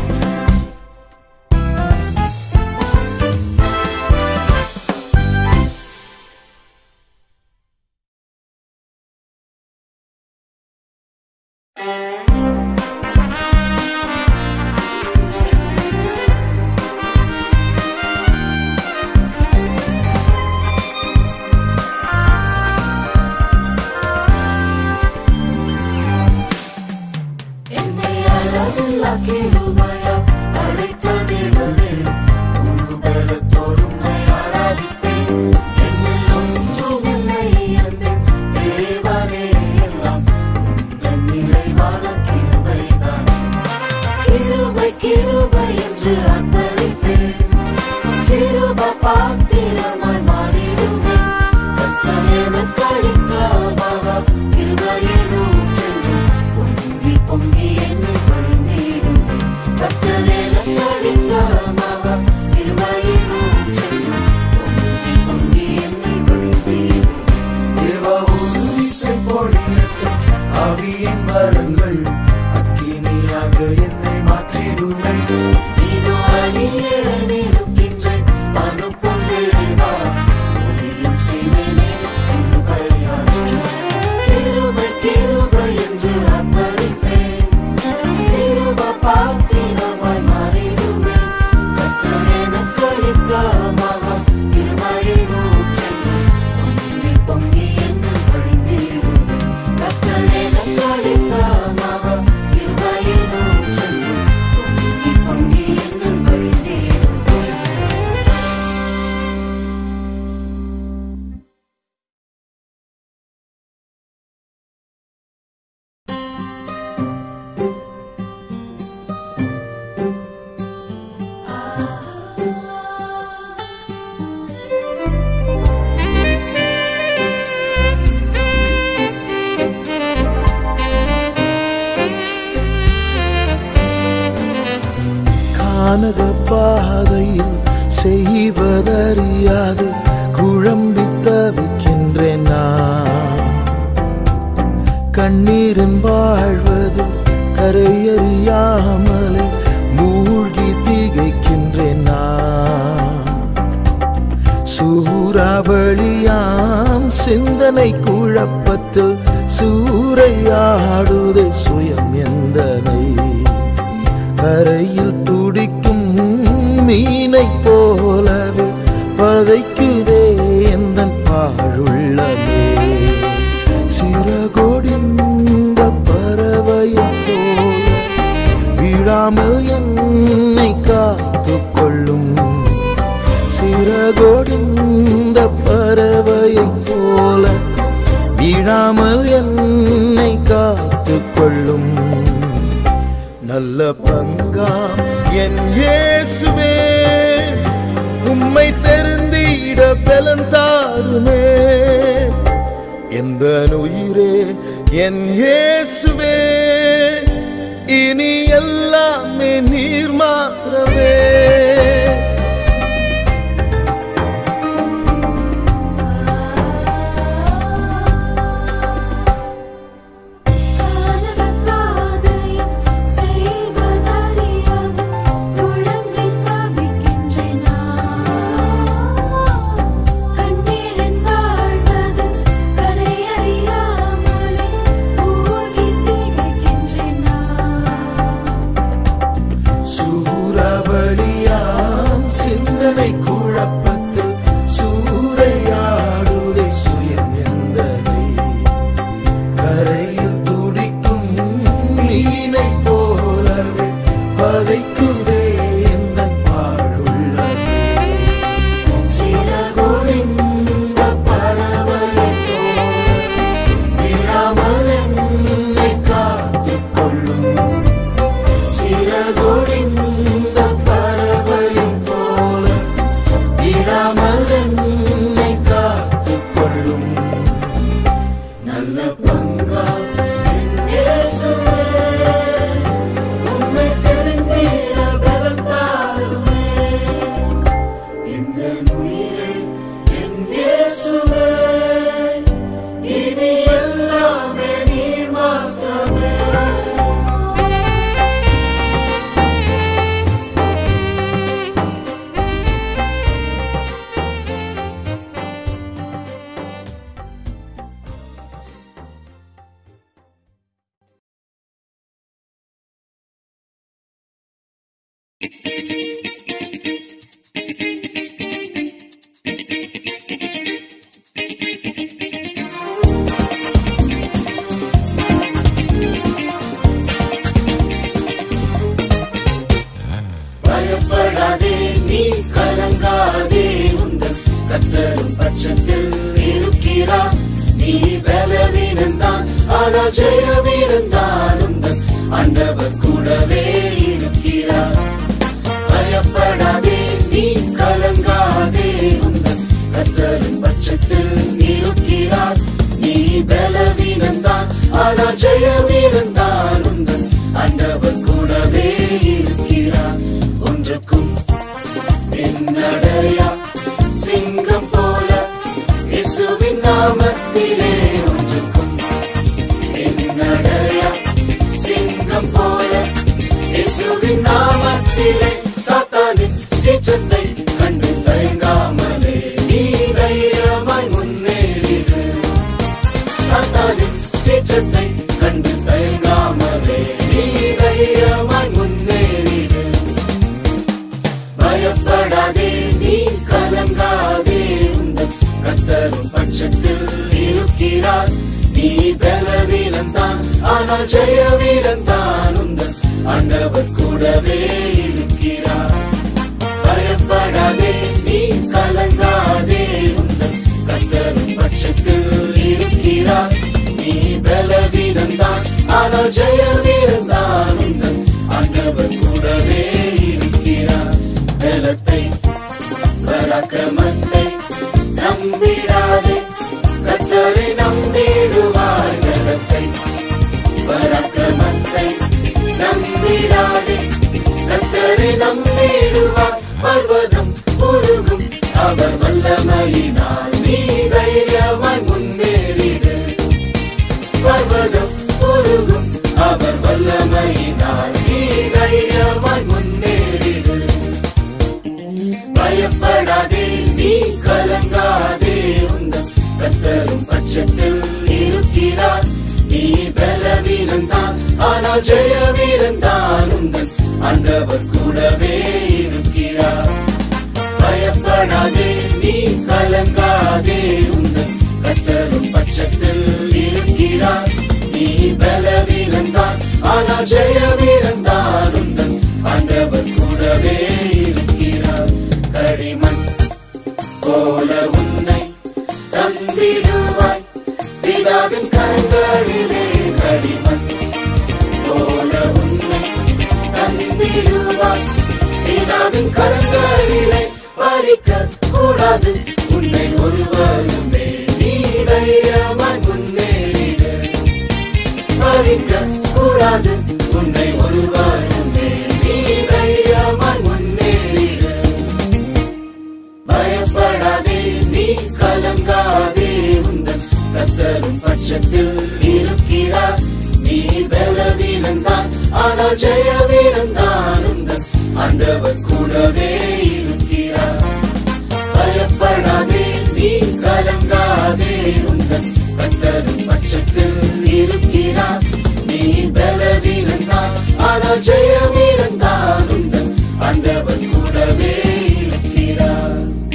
என்னை அளவில்லா கிருபையா அழைத்த தேவனே, உமது பலத்தோடு உம்மை ஆராதிப்பேன். என்னில் ஒன்றுமில்லை என்பேன். தேவனே, எல்லாம் உந்தன் நிறைவான கிருபைதான். கிருபை, கிருபை என்று அர்ப்பணிப்பேன். கிருப பாத்திரமாய் மாறிடுவேன். கர்த்தர் எனக்கு அளித்த மகா கிருபையின் ஊற்றென்று பொங்கி பொங்கி என்னை பொழிந்திடுமே. கர்த்தர் எனக்கு அளித்த மகா கிருபையின் ஊற்றென்று பொங்கி பொங்கி என்னை பொழிந்திடுமே. தேவா ஒரு விசை பொழியட்டும் ஆவியின் வரங்கள் அக்கினியாக என்னை மாற்றிடுமே இதோ அணியே நிற்கின்றேன், அனுப்பும் தேவா. ஊழியம் செய்வேனே கிருபையால். கிருபை, கிருபை என்று அர்ப்பணிப்பேன். கிருப பாத்திரமாய் மாறிடுவேன். கர்த்தர் எனக்கு அளித்த மகா கிருபையின் ஊற்றென்று பொங்கி பொங்கி என்னை பொழிந்திடுமே. கர்த்தர் எனக்கு அளித்த மகா கிருபையின் ஊற்றென்று பொங்கி பொங்கி என்னை பொழிந்திடுமே. கானக பாதையில் செய்வதறியாது குழம்பி தவிக்கின்றேன் நான் கண்ணீரின் வாழ்வது கரையறியாமலே மூழ்கி திகைக்கின்றேன் நான் சூறாவளியாம் சிந்தனை குழப்பத்தில் சூறையாடுதே சுயம் எந்தனை கரையில் துடிக்கும் மீனை போலவே பதைக்குதே எந்த பாழுள்ளமே சிறகொடிந்த பறவையைப் போல விழாமல் என்னை காத்துக் கொள்ளும் சிறகொடிந்த பறவையைப் போல விழாமல் என்னை காத்துக் கொள்ளும் நல்ல பங்கா என் இயேசுவே உம்மை தெரிந்திட பலந்தாருமே எந்த உயிரே என் இயேசுவே இனி எல்லாமே நீர் மாத்திரமே கானகத்தாதையும் செய்வதறியாது குழம்பி தவிக்கின்றேன் நான். கண்ணீரின் வாழ்வது கரையறியாமலே மூழ்கி திகைக்கின்றேன் நான். சூறாவளியாம் இயேசுவே இனி எல்லாமே நீர் மாத்திரமே பயப்படாதே நீ கலங்காதே உந்தன் கத்தரும் பட்சத்தில் இருக்கிறார் நீ பலவீனந்தான் ஆனா ஜெய வீரந்தான் உந்தன் ஆண்டவர் கூடவே இருக்கிறார் பயப்படாதே நீ கலங்காதே உந்தன் கத்தரும் பட்சத்தில் இருக்கிறார் நீ பலவீனந்தான் ஆனா ஜெய வீரந்தான் உந்தன் ஆண்டவர் கூடவே இருக்கிறார் ஒன்றுக்கும் என்னடையா சிங்கம் போல இயேசுவின் நாமத்திலே ஒன்றுக்கும் என்னடையா சிங்கம் போல இயேசுவின் நாமத்திலே சாத்தானின் சீற்றத்தை கண்டு தயங்காமலே நீ தைரியமாய் முன்னேறிடு சாத்தானின் சீற்றத்தை கண்டு தயங்காமலே நீ தைரியமாய் முன்னேறிடு பயப்படாதே நீ கலங்காதே உந்தன் கத்தரும் பட்சத்தில் இருக்கிறார் நீ பலவீனந்தான் ஆனால் ஜெய வீரந்தான் உந்தன் ஆண்டவர் கூடவே இருக்கிறார் பயப்படாதே நீ கலங்காதே உந்தன் கத்தரும் பட்சத்தில் இருக்கிறார் நீ பலவீனந்தான் ஆனால் ஜெய வீரந்தான் உந்தன் ஆண்டவர் கூடவே இருக்கிறார் பலத்தை பராக்கிரமத்தை நம்பிடாதே கத்தரை நம்பிடுவாய் பலத்தை பராக்கிரமத்தை நம்பிடாதே கத்தரை நம்பிடுவார் பர்வதம் உருகும் அவர் வல்லமையினால் நீ தைரியமாய் முன்னேறிடு பர்வதம் உருகும் அவர் வல்லமையினால் நீ தைரியமாய் முன்னேறிடு பயப்படாதே நீ கலங்காதே உந்தன் கத்தரும் பட்சத்தில் இருக்கிறார் நீ பலவீனந்தான் ஆனால் ஜெய வீரந்தான் உந்தன் ஆண்டவர் கூடவே இருக்கிறார் பயப்படாதே நீ கலங்காதே உந்தன் கத்தரும் பட்சத்தில் இருக்கிறார் நீ பலவீனந்தான் ஆனால் ஜெய வீரந்தான் உந்தன் ஆண்டவர் கூடவே இருக்கிறார் கடிமண் போல உன்னை தந்திடுவாய் பிதாவின் கரங்களிலே கடிமண் போல உன்னை தந்திடுவாய் பிதாவின் கரங்களிலே பறிக்க கூடாது உன்னை ஒருவருமே நீ தைரியமாய் முன்னேறிடு பறிக்க கூடாது உன்னை ஒருவருமே நீ தைரியமாய் முன்னேறிடு பயப்படாதே நீ கலங்காதே உந்தன் கத்தரும் பட்சத்தில் இருக்கிறார் நீ பலவீனந்தான் ஆனால் ஜெய வீரந்தான் உந்தன் ஆண்டவர் கூடவே இருக்கிறார் பயப்படாதே நீ கலங்காதே உந்தன் கத்தரும் பட்சத்தில் இருக்கிறார் நீ பலவீனந்தான் ஆனால் ஜெய வீரந்தான் உந்தன் ஆண்டவர் கூடவே இருக்கிறார்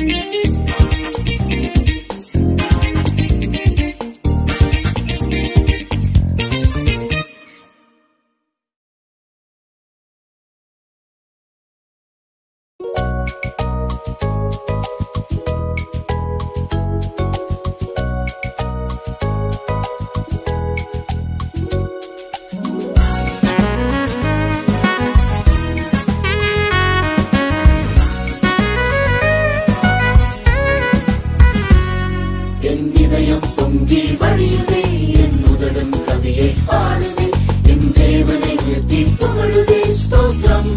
என் இதயம் பொங்கி வழியுதே என் உதடும் கவியை பாடுதே என் தேவனை உயர்த்தி புகழுதே ஸ்தோத்திரம்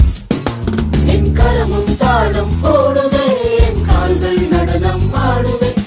என் கரமும் தாளம் போடுதே என் கால்கள் நடனம் ஆடுதே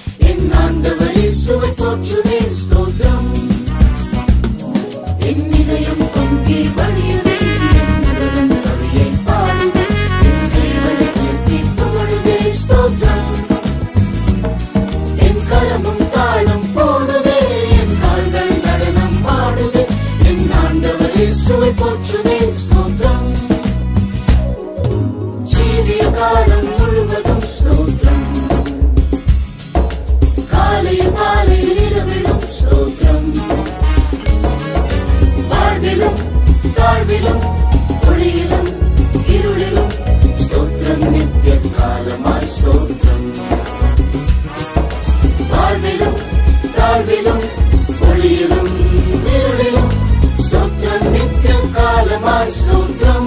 காலமாய் ஸ்தோத்திரம்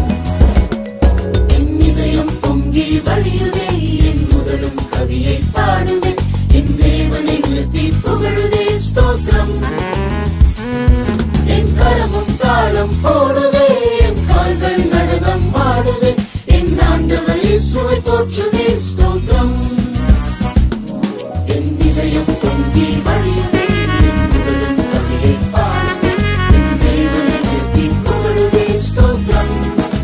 என் இதயம் பொங்கி வழியுதே என் முதலும் கவியை பாடுதே என் தேவனை நிறுத்தி புகழுதே ஸ்தோத்திரம் என் கரமும் தாளம் போடுதே என் கால்கள் நடனம் ஆடுதே என் ஆண்டவர் இயேசுவை போற்றுதே ஸ்தோத்திரம் என் இதயம் பொங்கி வழியுதே என் முதலும் கவியை பாடுதே என் தேவனை நிறுத்தி புகழுதே ஸ்தோத்திரம்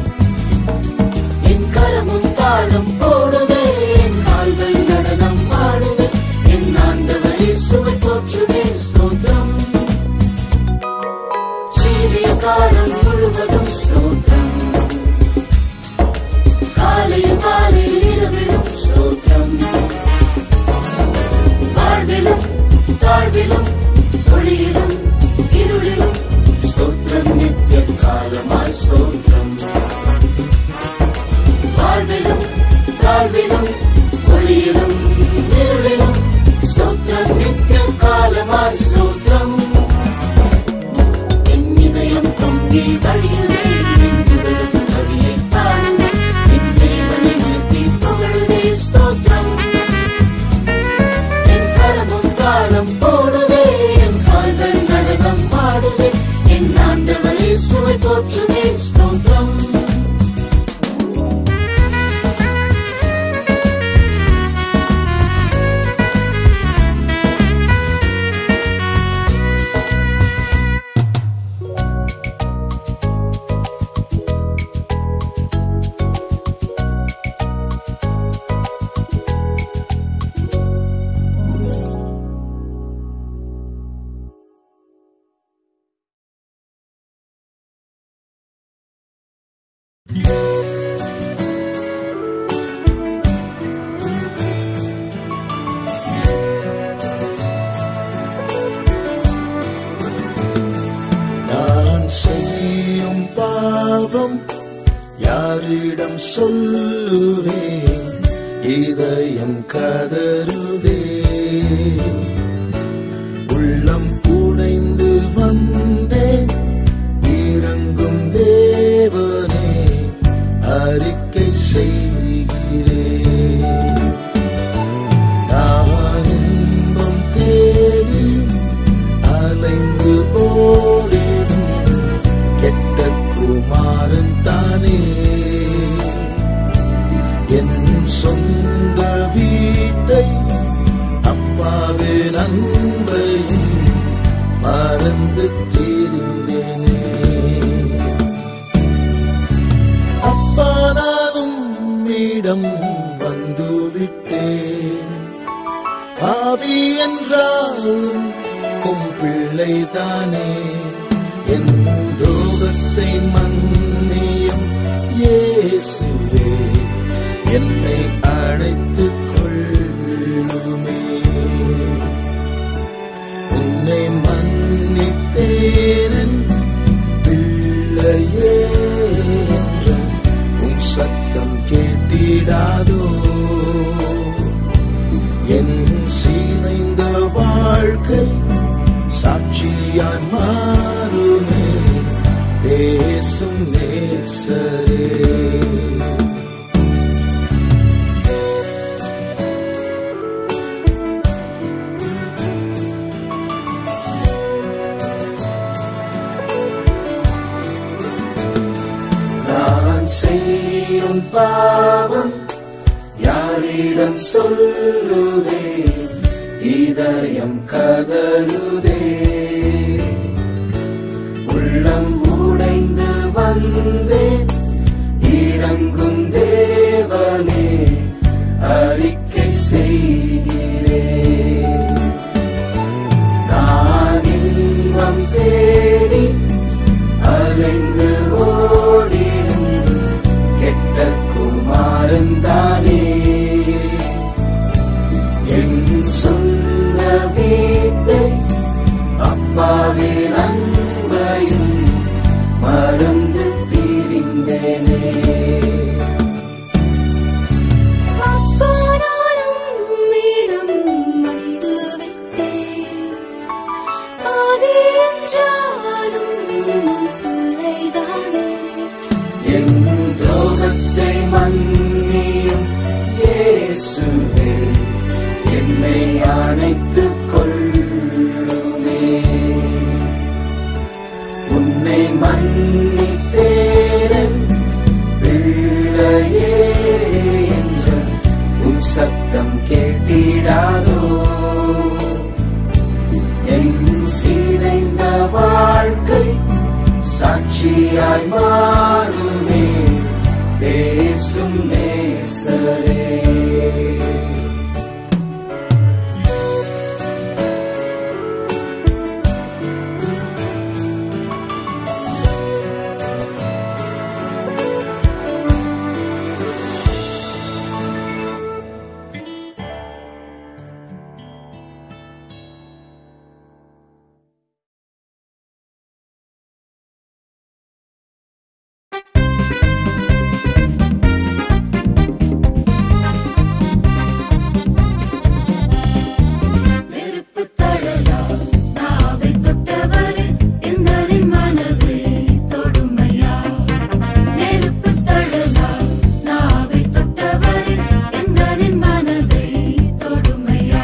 என் கரமும் தாளம் போடுதே என் கால்கள் நடனம் ஆடுதே என் ஆண்டவர் இயேசுவை போற்றுதே ஸ்தோத்திரம் ஜீவிய காலம் முழுவதும் ஸ்தோத்திரம் காலையில் மாலையில் இரவிலும் ஸ்தோத்திரம் வாழ்விலும் தாழ்விலும் ஒளியிலும் இருளிலும் ஸ்தோத்திரம் நித்திய காலமாய் ஸ்தோத்திரம் வாழ்விலும் தாழ்விலும் ஒளியிலும் இருளிலும் ஸ்தோத்திரம் நித்திய காலமாய் ஸ்தோத்திரம் என் இதயம் பொங்கி வழியுதே என் புகழும் கவியை பாடுதே என் தேவனை நிறுத்தி புகழுதே ஸ்தோத்திரம் என் கரமும் தாளம் போடுதே என் கால்கள் நடனம் ஆடுதே என் ஆண்டவர் இயேசுவை போற்றுதே ஸ்தோத்திரம் நான் செய்யும் பாவம் யாரிடம் சொல்லுவேன் இதயம் கதறுதே உள்ளம் உடைந்து வந்தேன் இறங்கும் தேவனே அறிக்கை செய்கிறேன் நான் இன்பம் தேடி அலைந்து ஓடிடும் கெட்ட குமாரன் தானே என் சொந்த வீட்டை அப்பாவே நண்பையும் மறந்து தீர்ந்தேனே அப்பா நானும் இடம் வந்து விட்டேன் ஆவி என்றாலும் உம் பிள்ளைதானே என் துரோகத்தை மன்னியும் இயேசுவே என்னை அழைத்துக் கொள்ளுமே உன்னை மன்னித்தேனன் பிள்ளையே என்ற உன் சத்தம் கேட்டிடாதோ என் சீதைந்த வாழ்க்கை சாட்சியான் மாறுமே பேசும் நேசரே நான் செய்யும் பாவம் யாரிடம் சொல்லுவே இதயம் கதறுதே உள்ளம் உடைந்து வந்தேன் இறங்கும் தேவனே அறிக்கை செய்கிறேன் நான் இன்பம் தேடி அலைந்து ஓடிடும் கெட்ட குமாரன் தானே என் சொந்த வீட்டை அப்பாவே நண்பையும் மறந்து தீரிந்தேனே இயேசுவே என்னை அணைத்துக் கொள்ளுமே உன்னை மன்னித்தேன் பிள்ளையே என்ற உன் சத்தம் கேட்டிடாதோ என் சீதைந்த வாழ்க்கை சாட்சியாய் மாறுமே பேசும் நேசரே நெருப்பு தழலா நாவை தொட்டவரே எங்களின் மனதை தொடுமையா நெருப்பு தழலா நாவை தொட்டவரே எங்களின் மனதை தொடுமையா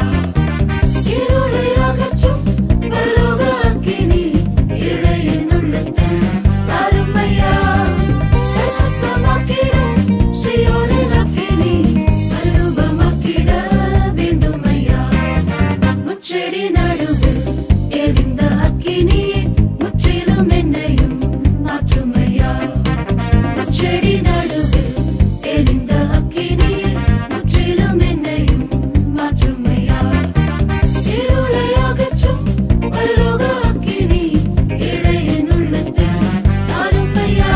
இருளை அகற்றும் பரலோக அக்கினி இழையின் உள்ளத்தில் தருமையா பரிசுத்தமாக்கிடும் சீயோனின் அக்கினி மறுரூபமாக்கிட வேண்டுமையா முச்செடி நடுவில் எரிந்த அக்கினியே முற்றிலும் என்னையும் மாற்றுமையா முச்செடி நடுவில் எரிந்த அக்கினியே முற்றிலும் என்னையும் மாற்றுமையா இருளை அகற்றும் பரலோக அக்கினி இழையின் உள்ளத்தில் தாருமையா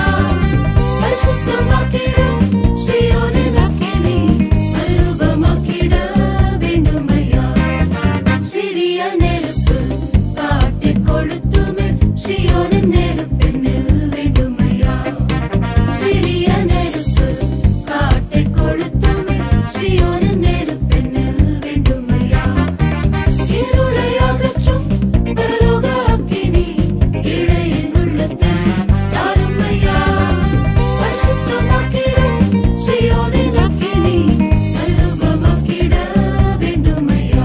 பரிசுத்தமாக்கிடும் சீயோனின் அக்கினி மறுரூபமாக்கிட வேண்டுமையா சிறிய நெருப்பு காட்டில் கொளுத்துமே சியோனின் நெருப்பெண்ணில் வேண்டுமையா சிறிய நெருப்பு காட்டில் கொளுத்துமே சியோனின் நெருப்பெண்ணில் வேண்டுமையா இருளை அகற்றும் பரலோக அக்கினி இழையின் உள்ளத்தில் தாருமையா பரிசுத்தமாக்கிடும் சீயோனின் அக்கினி மறுரூபமாக்கிட வேண்டுமையா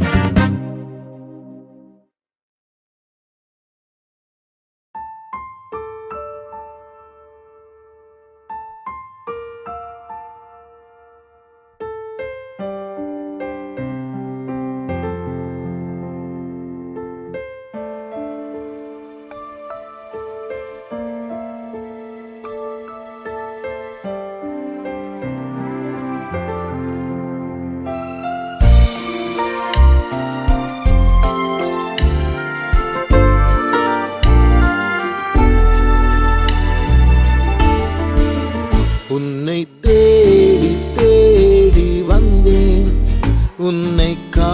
உன்னை தேடி தேடி வந்தேன் உன்னை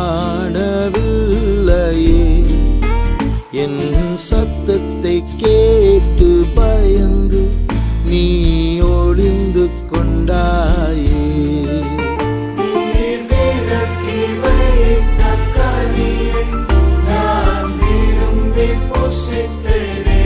காணவில்லையே என் சத்தத்தை கேட்டு பயந்து நீ ஒளிந்து கொண்டாயே நீர் விலக்கி வைத்த கனியை நான் விரும்பி புசித்தேனே.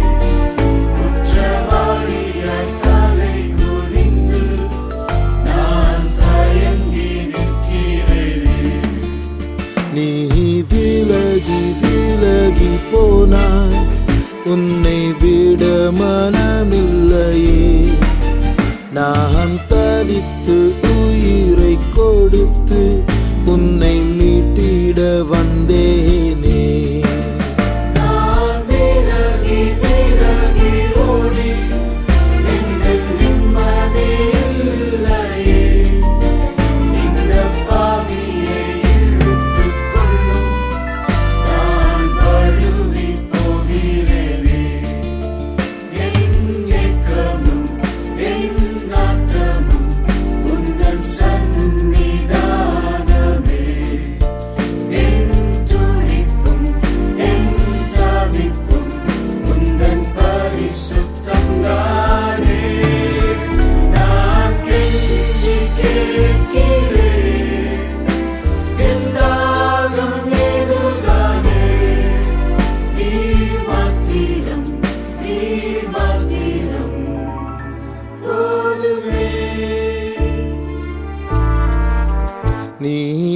குற்றவாளியாய் தலை குனிந்து நான் தயங்கி நிற்கிறேனே. நீ விலகி விலகி போனாய் உன்னை விட மனமில்லையே நான் தவித்து உயிரை கொடுத்து உன்னை மீட்டிட வந்தேனே நான் விலகி விலகி ஓடி என்னில் நிம்மதி இல்லையே. இந்த பாவியை இழுத்துக் கொள்ளும் நான் வழுவி போகிறேனே. என் ஏக்கமும் என் நாட்டமும் உந்தன் சந்நிதானமே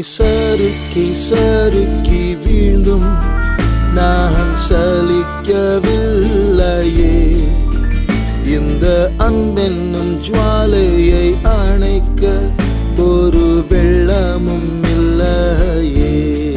சறுக்கி சறுக்கி வீழ்ந்தும் நான் சலிக்கவில்லையே இந்த அன்பென்னும் ஜுவாலையை அணைக்க ஒரு வெள்ளமும் இல்லையே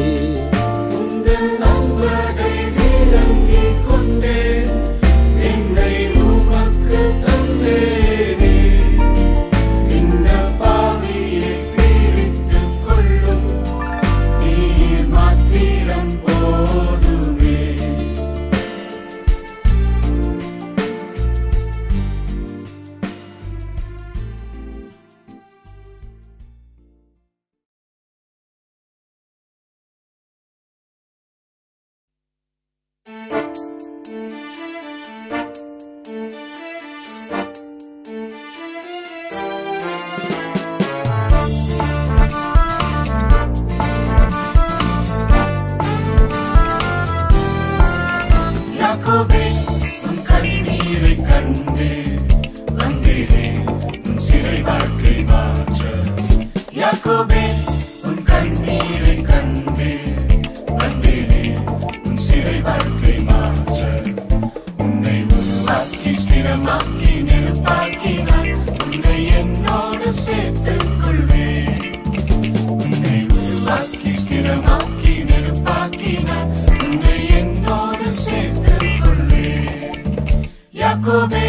யாக்கோபே உன் கண்ணீரை கண்டு வந்தீரே உன் சிறை வாழ்க்கை மாற்ற யாக்கோபே உன் கண்ணீரை கண்டு வந்தீரே உன் சிறை வாழ்க்கை மாற்ற உன்னை உருவாக்கி ஸ்திரமாக்கி நெருப்பாக்கினார் உன்னை என்னோடு சேர்த்துக் கொள்வேன் உன்னை உருவாக்கி ஸ்திரமாக்கி நெருப்பாக்கினார் உன்னை என்னோடு சேர்த்துக் கொள்வேன் யாக்கோபே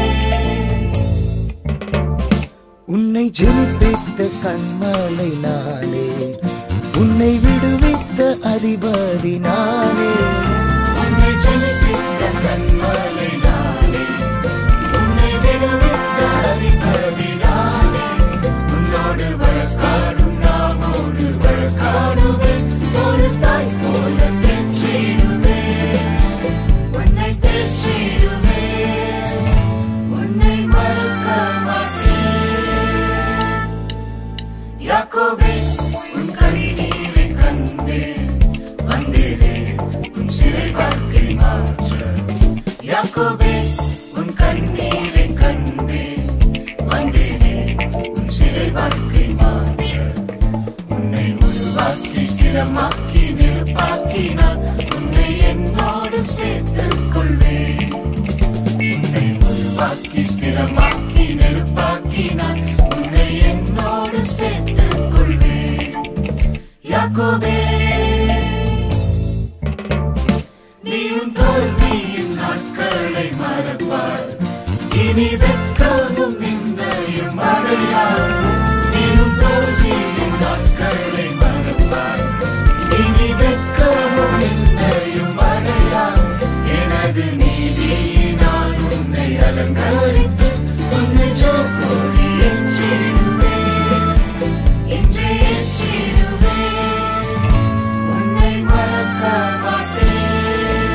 உன்னை ஜெனிப்பித்த கண்மலை நானே உன்னை விடுவித்த அதிபதி நானே உன்னை ஜெனிப்பித்த கண்மலை நானே உன்னை விடுவித்த அதிபதி நானே உன்னோடு வழக்காடும் நாமோடு வழக்காடுவேன் ஒரு தாய் போல தேற்றிடுவேன் உன்னை தேற்றிடுவேன் உன்னை மறக்க மாட்டேன் யாக்கோபே உன் கண்ணீரை கண்டே வந்தேனே உன் சிறை வாழ்க்கை மாற்ற யாக்கோபே உன் கண்ணீரை கண்டே வந்தேனே உன் சிறை வாழ்க்கை மாற்ற உன்னை உருவாக்கி ஸ்திரமாக்கி நெருப்பாக்கினார் உன்னை என்னோடு சேர்த்துக் கொள்வேன் உன்னை உருவாக்கி ஸ்திரமாக்கி நெருப்பாக்கினார் உன்னை என்னோடு சேர்த்துக் கொள்வேன் யாக்கோபே நீயும் தோல்வியின் நாட்களை மறப்பார் இனி வெட்கமும் நிந்தையும் அடையார் நீயும் தோல்வியின் நாட்களை மறப்பார் இனி வெட்கமும் நிந்தையும் அடையார் எனது நீதியினால் உன்னை அலங்கரித்து உன்னை ஜோக்கோடி என்றிடுவேன் என்றே ஏற்றிடுவேன் உன்னை மறக்க மாட்டேன்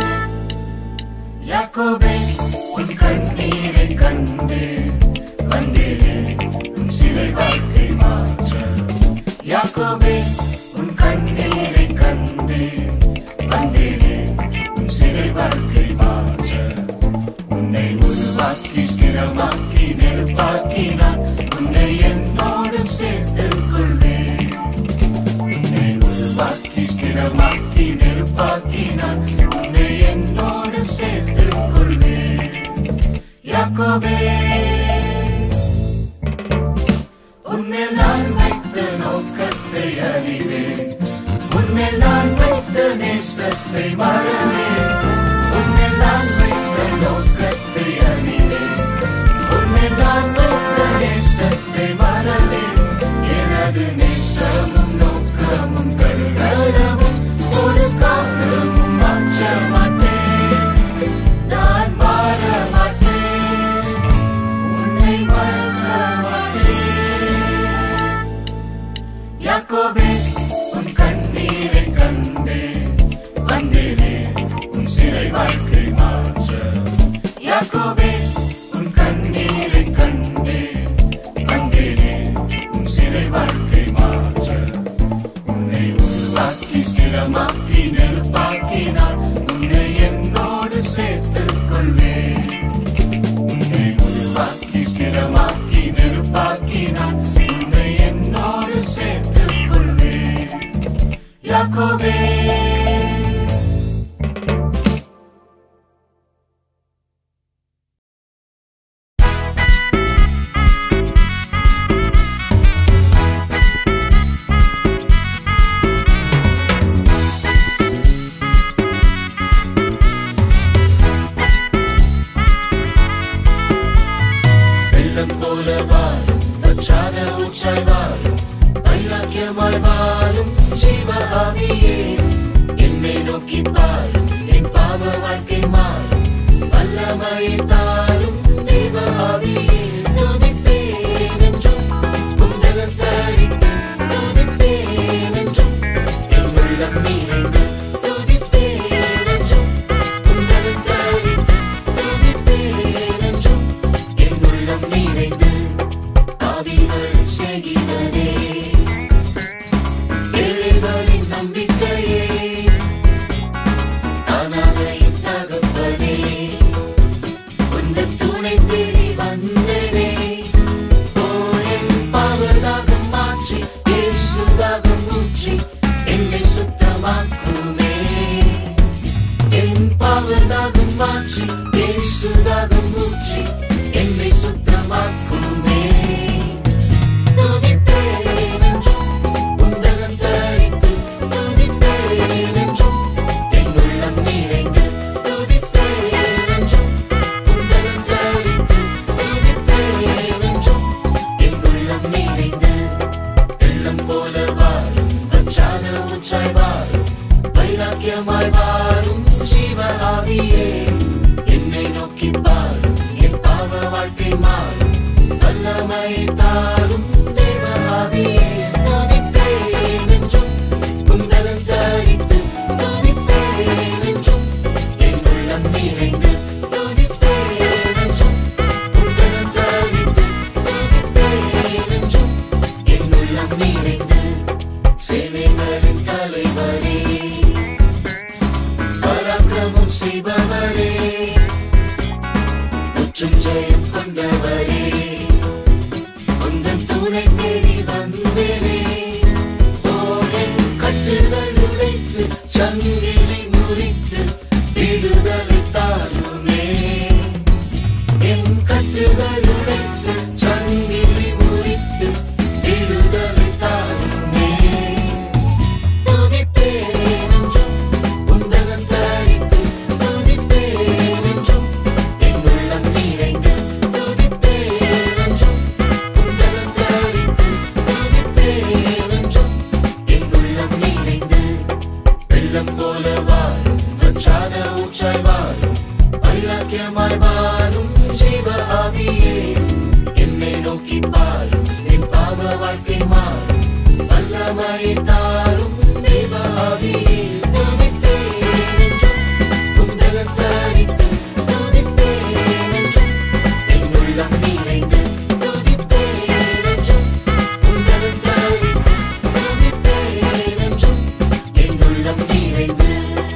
யாக்கோபே உன் கண்ணீரை கண்டு வந்தேனே உன் சிறை வாழ்க்கை மாற்ற யாக்கோபே உன் கண்ணீரை கண்டு வந்தேனே உன் சிறை வாழ்க்கை மாற்ற உன்னை உருவாக்கி ஸ்திரமாக்கி நெருப்பாக்கினார் உன்னை என்னோடு சேர்த்துக் கொள்வேன் உன்னை உருவாக்கி ஸ்திரமாக்கி நெருப்பாக்கினார் உன்னை என்னோடு சேர்த்துக் கொள்வேன் யாக்கோபே உன்மேல் நான் வைத்த நோக்கத்தை அறிவேன் உன்மேல் நான் வைத்த நேசத்தை மறவேன் உன்மேல் நான் வைத்த நோக்கத்தை அறிவேன் உன்மேல் நான் வைத்த நேசத்தை மறவேன் எனது நேசமும் நோக்கமும் கடுகளவும் ஒரு காலமும் மாற்ற மாட்டேன் நான் மாற மாட்டேன் உன்னை மறக்க மாட்டேன் யாக்கோபே உன் கண்ணீரை கண்டே வந்தேனே உன் சிறை வாழ்க்கை மாற்ற யாக்கோபே உன் கண்ணீரை கண்டே வந்தேனே உன் சிறை வாழ்க்கை மாற்ற உன்னை உருவாக்கி ஸ்திரமாக்கி நெருப்பாக்கினார் உன்னை என்னோடு சேர்த்துக் கொள்வேன் உன்னை உருவாக்கி ஸ்திரமாக்கி நெருப்பாக்கினார் உன்னை என்னோடு சேர்த்துக் கொள்வேன் யாக்கோபே வெள்ளம் போல வாரும் வற்றாத ஊற்றாய் வாரும் வைராக்கியமாய் வாரும் ஜீவ ஆவியே என்னை நோக்கி பாரும் என் பாவ வாழ்க்கை மாறும் வல்லமை தாரும் தேவ ஆவியே துதிப்பேன் என்றும் உந்தலம் தரித்து துதிப்பேன் என்றும் என் உள்ளம் நிறைந்து துதிப்பேன் என்றும் உந்தலம் தரித்து துதிப்பேன் என்றும் என் உள்ளம் நிறைந்து ஆவிகள் செய்கிறதே ஏழைகளின் நம்பிக்கையே அனாதையின் தகப்பனே உந்தன் துணை தேடி வந்தனே போரின் பாவதாகம் மாற்றி இயேசுதாகம் ஊற்றி என்னை சுத்தமாக்குமே என் பாவதாகம் மாற்றி இயேசுதாகம் ஊற்றி என்னை சுத்தமாக்குமே துதிப்பேன் என்றும் உந்தகம் தரித்து துதிப்பேன் என்றும் என் உள்ளம் நிறைந்து துதிப்பேன் என்றும் உந்தகம் தரித்து துதிப்பேன் என்றும் என் உள்ளம் நிறைந்து வெள்ளம் போல வாரும் வற்றாத ஊற்றாய் வாரும் வைராக்கியமாய் வாரும் ஜீவ ஆவியே என்னை நோக்கி பாரும் என் பாவ வாழ்க்கை மாறும் வல்லமை தாரும் தேவ ஆவியே துதிப்பேன் என்றும் உந்தலம் தரித்து துதிப்பேன் என்றும் என் உள்ளம் நிறைந்து துதிப்பேன் என்றும் உந்தலம் தரித்து துதிப்பேன் என்றும் என் உள்ளம் நிறைந்து சேனைகளின் தலைவரே பராக்கிரமம் செய்பவரே முற்றும் ஜெயம் கொண்டவரே உந்தன் துணை தேடி வந்தேனே போரின் கட்டுகள் உடைத்து சங்கிலி முறித்து விடுதலை தாருமே என் கட்டுகள் உடைத்து சங்கிலி முறித்து விடுதலை தாருமே துதிப்பேன் என்றும் உந்தகம் தரித்து துதிப்பேன் என்றும் என் உள்ளம் நிறைந்து துதிப்பேன் என்றும் உந்தகம் தரித்து துதிப்பேன் என்றும் என் உள்ளம் நிறைந்து வெள்ளம் போல வாரும் வற்றாத ஊற்றாய் வாரும் வைராக்கியமாய் வாரும் ஜீவ ஆவியே என்னை நோக்கி பாரும் என் பாவ வாழ்க்கை மாறும் வல்லமை தாரும் தேவ ஆவியே துதிப்பேன் என்றும் உந்தகம் தரித்து துதிப்பேன் என்றும் என் உள்ளம் நிறைந்து துதிப்பேன் என்றும் உந்தகம் தரித்து துதிப்பேன் என்றும் என் உள்ளம் நிறைந்து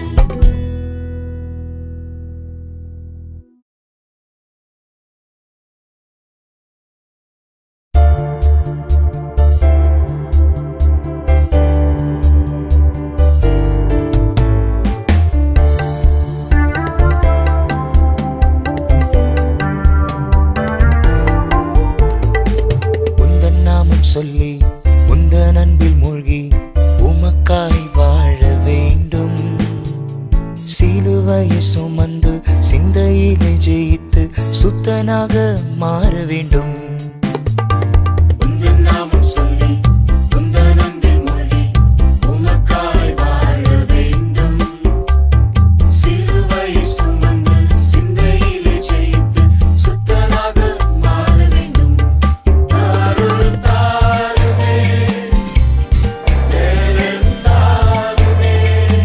உந்தன் நாமம் சொல்லி உந்தன் அன்பில் மூழ்கி உமக்காய் வாழ வேண்டும் சிலுவையை சுமந்து சிந்தையிலே ஜெயித்து சுத்தனாக மாற வேண்டும் உந்தன் நாமம் சொல்லி உந்தன் அன்பில் மூழ்கி உமக்காய் வாழ வேண்டும் சிலுவையை சுமந்து சிந்தையிலே ஜெயித்து சுத்தனாக மாற வேண்டும் அருள் தாருமே வேலன் தாருமே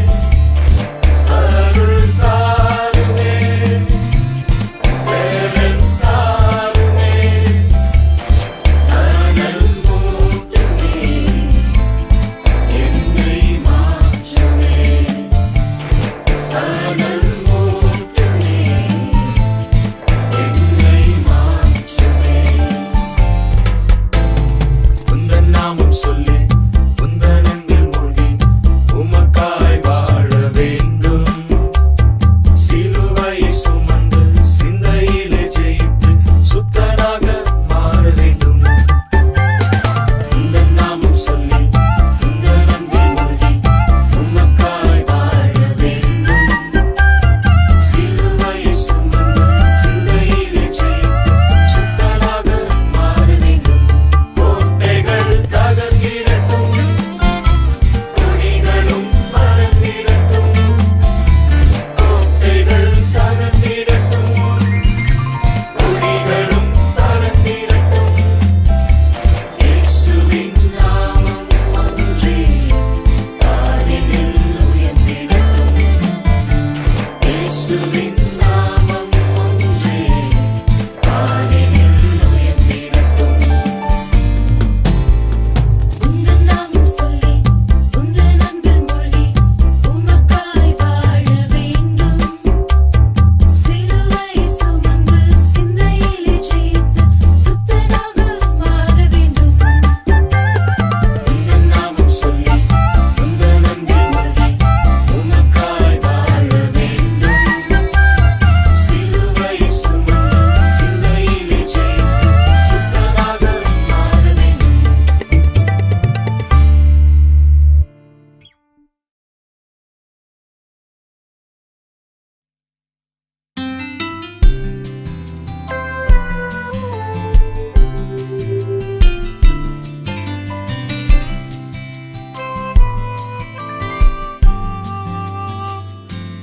அருள் தாருமே வேலன் தாருமே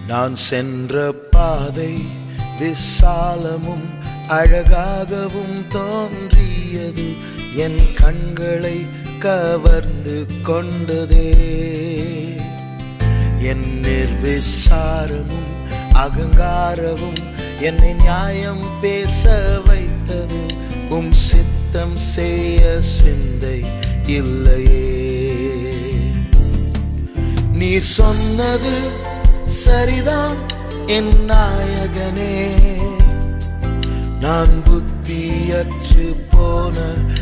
நான் சென்ற பாதை விசாலமும் அழகாகவும் தோன்றியது என் கண்களை கவர்ந்து கொண்டதே என் நிர்விசாரமும் அகங்காரமும் என்னை நியாயம் பேச வைத்தது உம் சித்தம் செய்ய சிந்தை இல்லையே நீர் சொன்னது சரிதான் என் நாயகனே நான் புத்தியற்று போன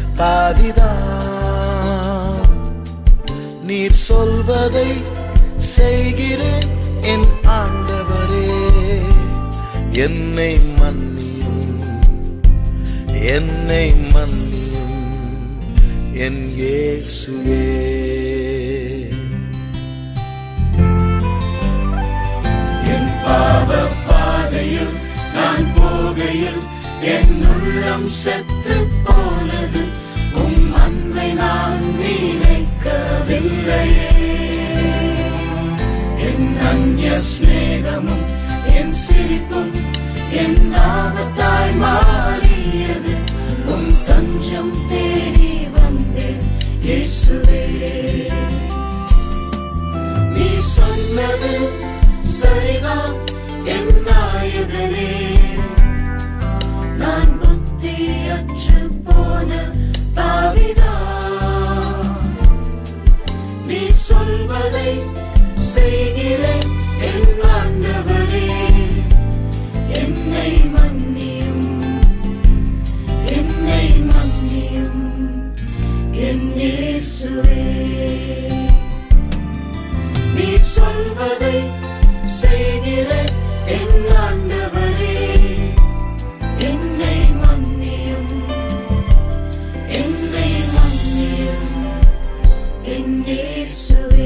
பாவிதான் நீர் சொல்வதை செய்கிறேன் என் ஆண்டவரே என்னை மன்னியும் என்னை மன்னியும் என் இயேசுவே என் பாவ பாதையில் நான் போகையில் என் உள்ளம் செத்து போனது உம் அன்பை நான் நினைக்கவில்லையே என் அந்நிய சிநேகமும் என் சிரிப்பும் என் நாமத்தாய் மாறியது உம் தஞ்சம் தேடி வந்தேன் இயேசுவே நீ சொன்னது சரிதான் என் நாயகனே நான் புத்தியற்று போன பாவிதான் நீ சொல்வதை செய்கிறேன் என் ஆண்டவரே என்னை மன்னியும் என்னை மன்னியும் என் இயேசுவே நீ சொல்வதை செய்கிறேன் என் ஆண்டவரே என்னை மன்னியும் என்னை மன்னியும் என் இயேசுவே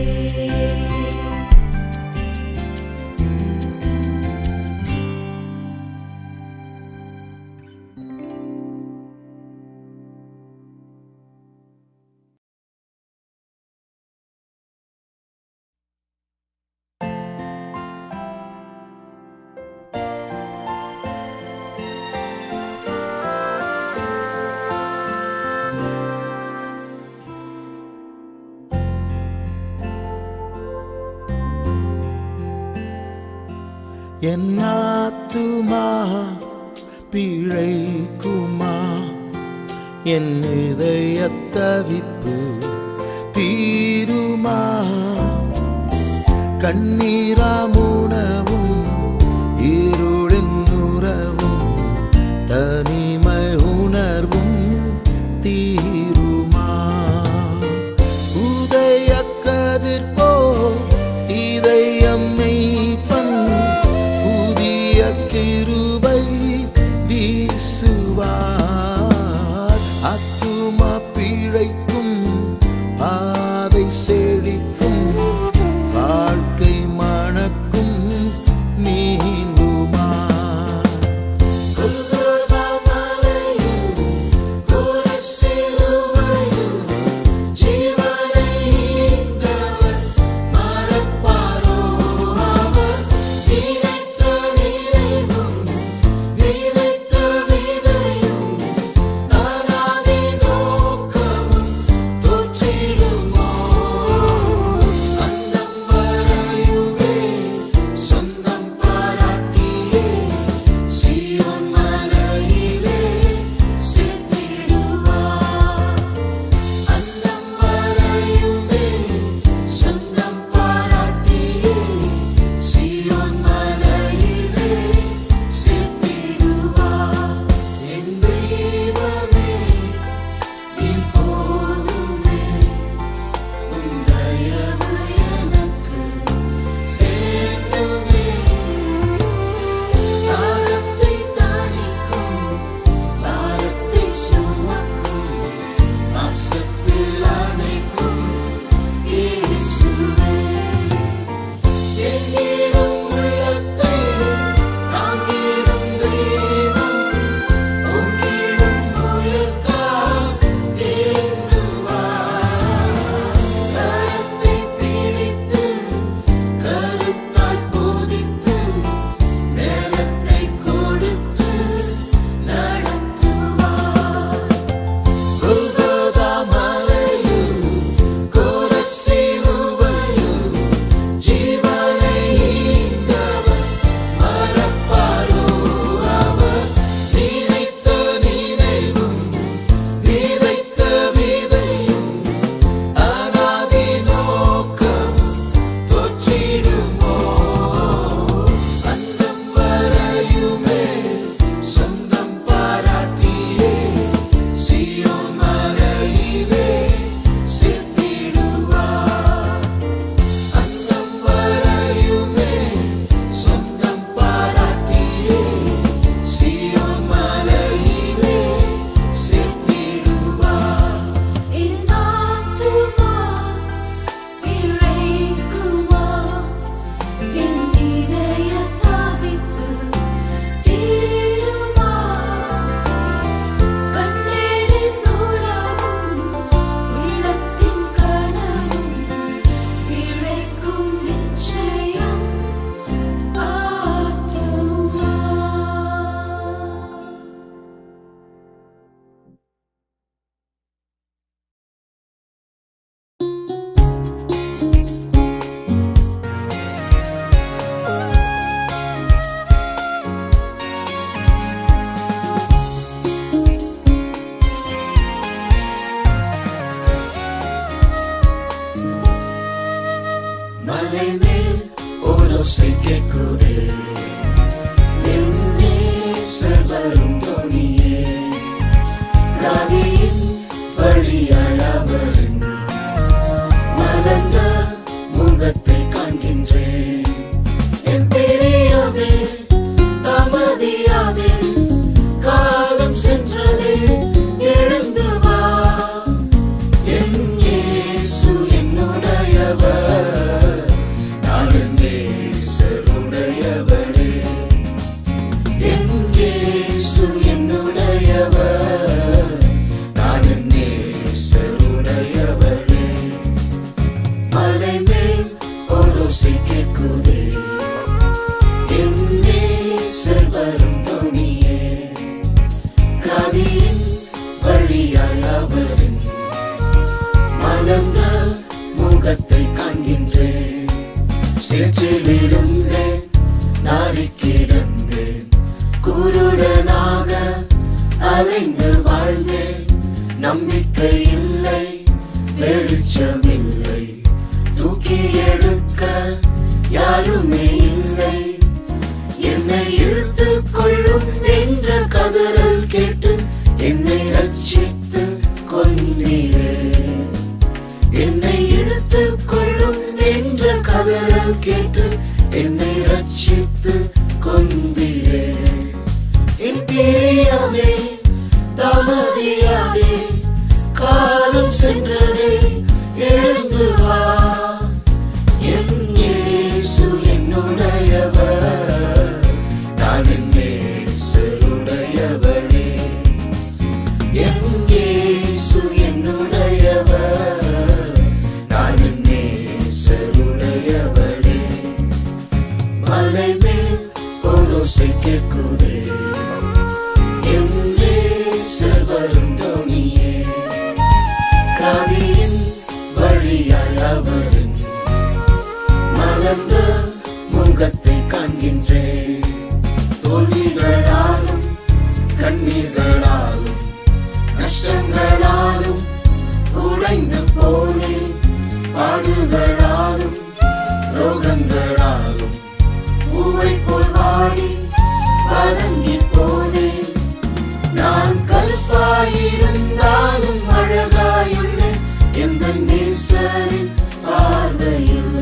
என் ஆத்துமா பிழைக்குமா என் இதய தவிப்பு தீருமா கண்ணீராம் உணவும் இருளின் உறவும் தனிமை உணர்வும் தீருமா உதய கதிர் போ இதயம் மெய்ப்பன் புதிய கிருபை வீசுவார் அத்துமா பிழைக்கும் பாதை செழிக்கும் வாழ்க்கை மணக்கும் ஓசை கேட்குதே என் நேசர் வரும் தொனியே நதியின் வழியாய் அவரின் மலர்ந்த முகத்தை காண்கின்றேன் என் பிரியமே தாமதியாதே காலம் சென்றதே எழுந்து வா என் இயேசு என்னுடையவர் நான் என் நேசருடையவரே என் இயேசு என்னுடையவர் நான் என் நேசருடையவரே மலை மேல் ஓரோசை கேட்குதே என் நேசர் வரும் துணியே கதியின் வழியால் அவரின் மலர்ந்த முகத்தை காண்கின்றேன் சேற்றிலிருந்தேன் நாரி கிடந்தேன் குருடனாக அலைந்து வாழ்ந்தேன் நம்பிக்கை இல்லை வெளிச்சமில்லை தூக்கி எடுக்க யாருமே இல்லை என்னை இழுத்துக் கொள்ளும் என்ற கதறல் கேட்டு என்னை ரட்சித்து கொண்டீரே என்னை இழுத்துக் கொள்ளும் என்ற கதறல் கேட்டு என்னை ரட்சித்து கொண்டீரே என் பிரியமே தாமதியாதே காலம் சென்றதே எழுந்து வா என் இயேசு என்னுடையவர் நான் என் நேசருடையவரே என் இயேசு என்னுடையவர் நான் என் நேசருடையவரே மலை மேல் ஓரோசை கேட்குதே என் நேசர் வரும் தோணியே காதியின் வழியால் அவரின் மலர்ந்த முகத்தை காண்கின்றேன் தோல்விகளாலும் கண்ணீர்களாலும் நஷ்டங்களாலும் உடைந்து போனேன் பாடுகளாலும் ரோகங்களாலும் பூவை போல் வாடி வதங்கி போனேன் நான் கருப்பாயிருந்தாலும் அழகாயுள்ளேன் எந்த நேசரின் பார்வையில்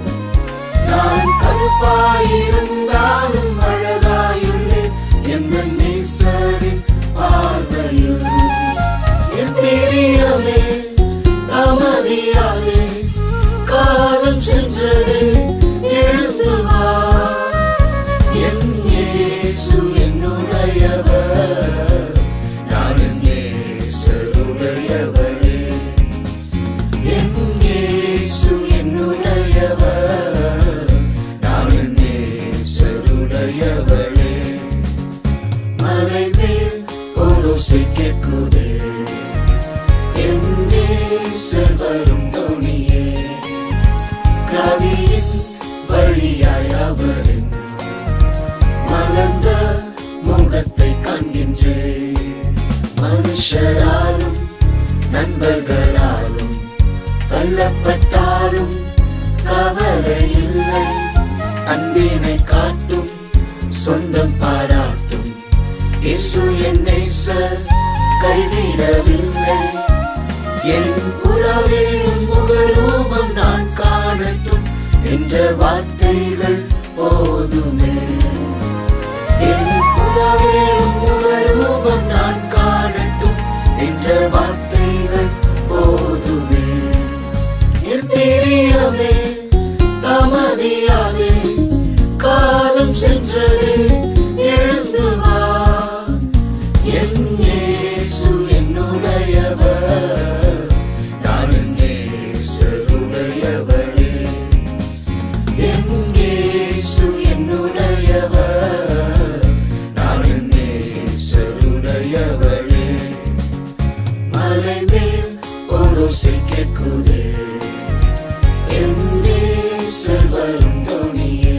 நான் கருப்பாயிருந்தாலும் அழகாயுள்ளேன் எந்த நேசரின் பார்வையில் என் பிரியமே தாமதியாதே காலம் சென்றதே எழுந்து வா என் இயேசு என்னுடையவர் நான் என் நேசருடையவரே என் இயேசு என்னுடையவர் நான் என் நேசருடையவரே மலை மேல் ஓரோசை கேட்குதே என் நேசர் வரும் தோணியே காதியின் வழியாய் அவரின் மலர்ந்த முகத்தை காண்கின்றேன் மனுஷராலும் நண்பர்களாலும் தள்ளப்பட்டாலும் கவலை இல்லை அன்பினை காட்டும் சொந்தம் பாராட்டும் இயேசு என்னை சார் கைவிடவில்லை என் புறவேறும் முகரூபம் நான் காணட்டும் என்ற வார்த்தைகள் போதுமே என் புறவேறும் முகரூபம் நான் காணட்டும் என்ற வார்த்தைகள் போதுமே என் பிரியமே தாமதியாதே காலம் சென்றதே எழுந்து வா என் இயேசு என்னுடையவர் நான் என் நேசருடையவரே என் இயேசு என்னுடையவர் நான் என் நேசருடையவரே மலை மேல் ஓரோசை கேட்குதே என் நேசர் வரும் தோணியே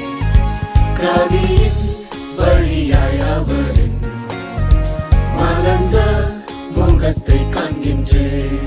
கிராதியின் வழியாய் அவரின் மலர்ந்த முகத்தை காண்கின்றேன்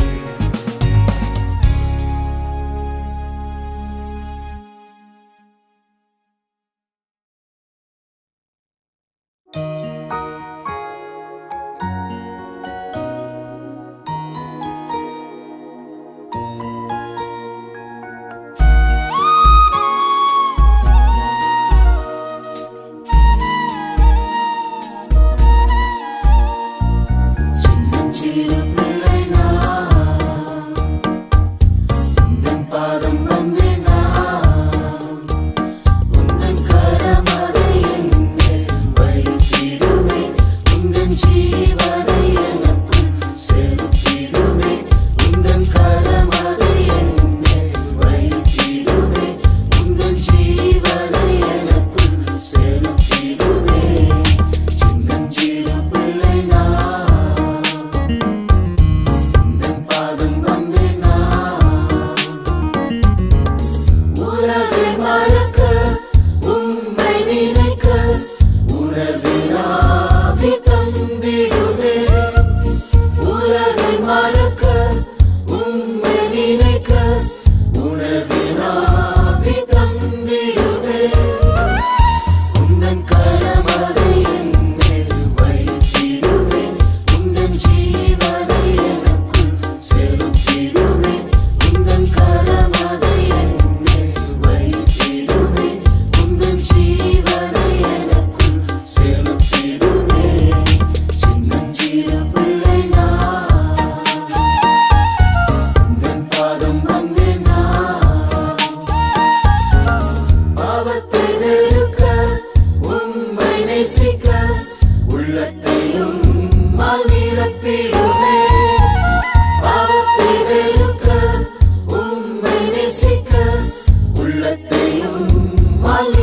மாலை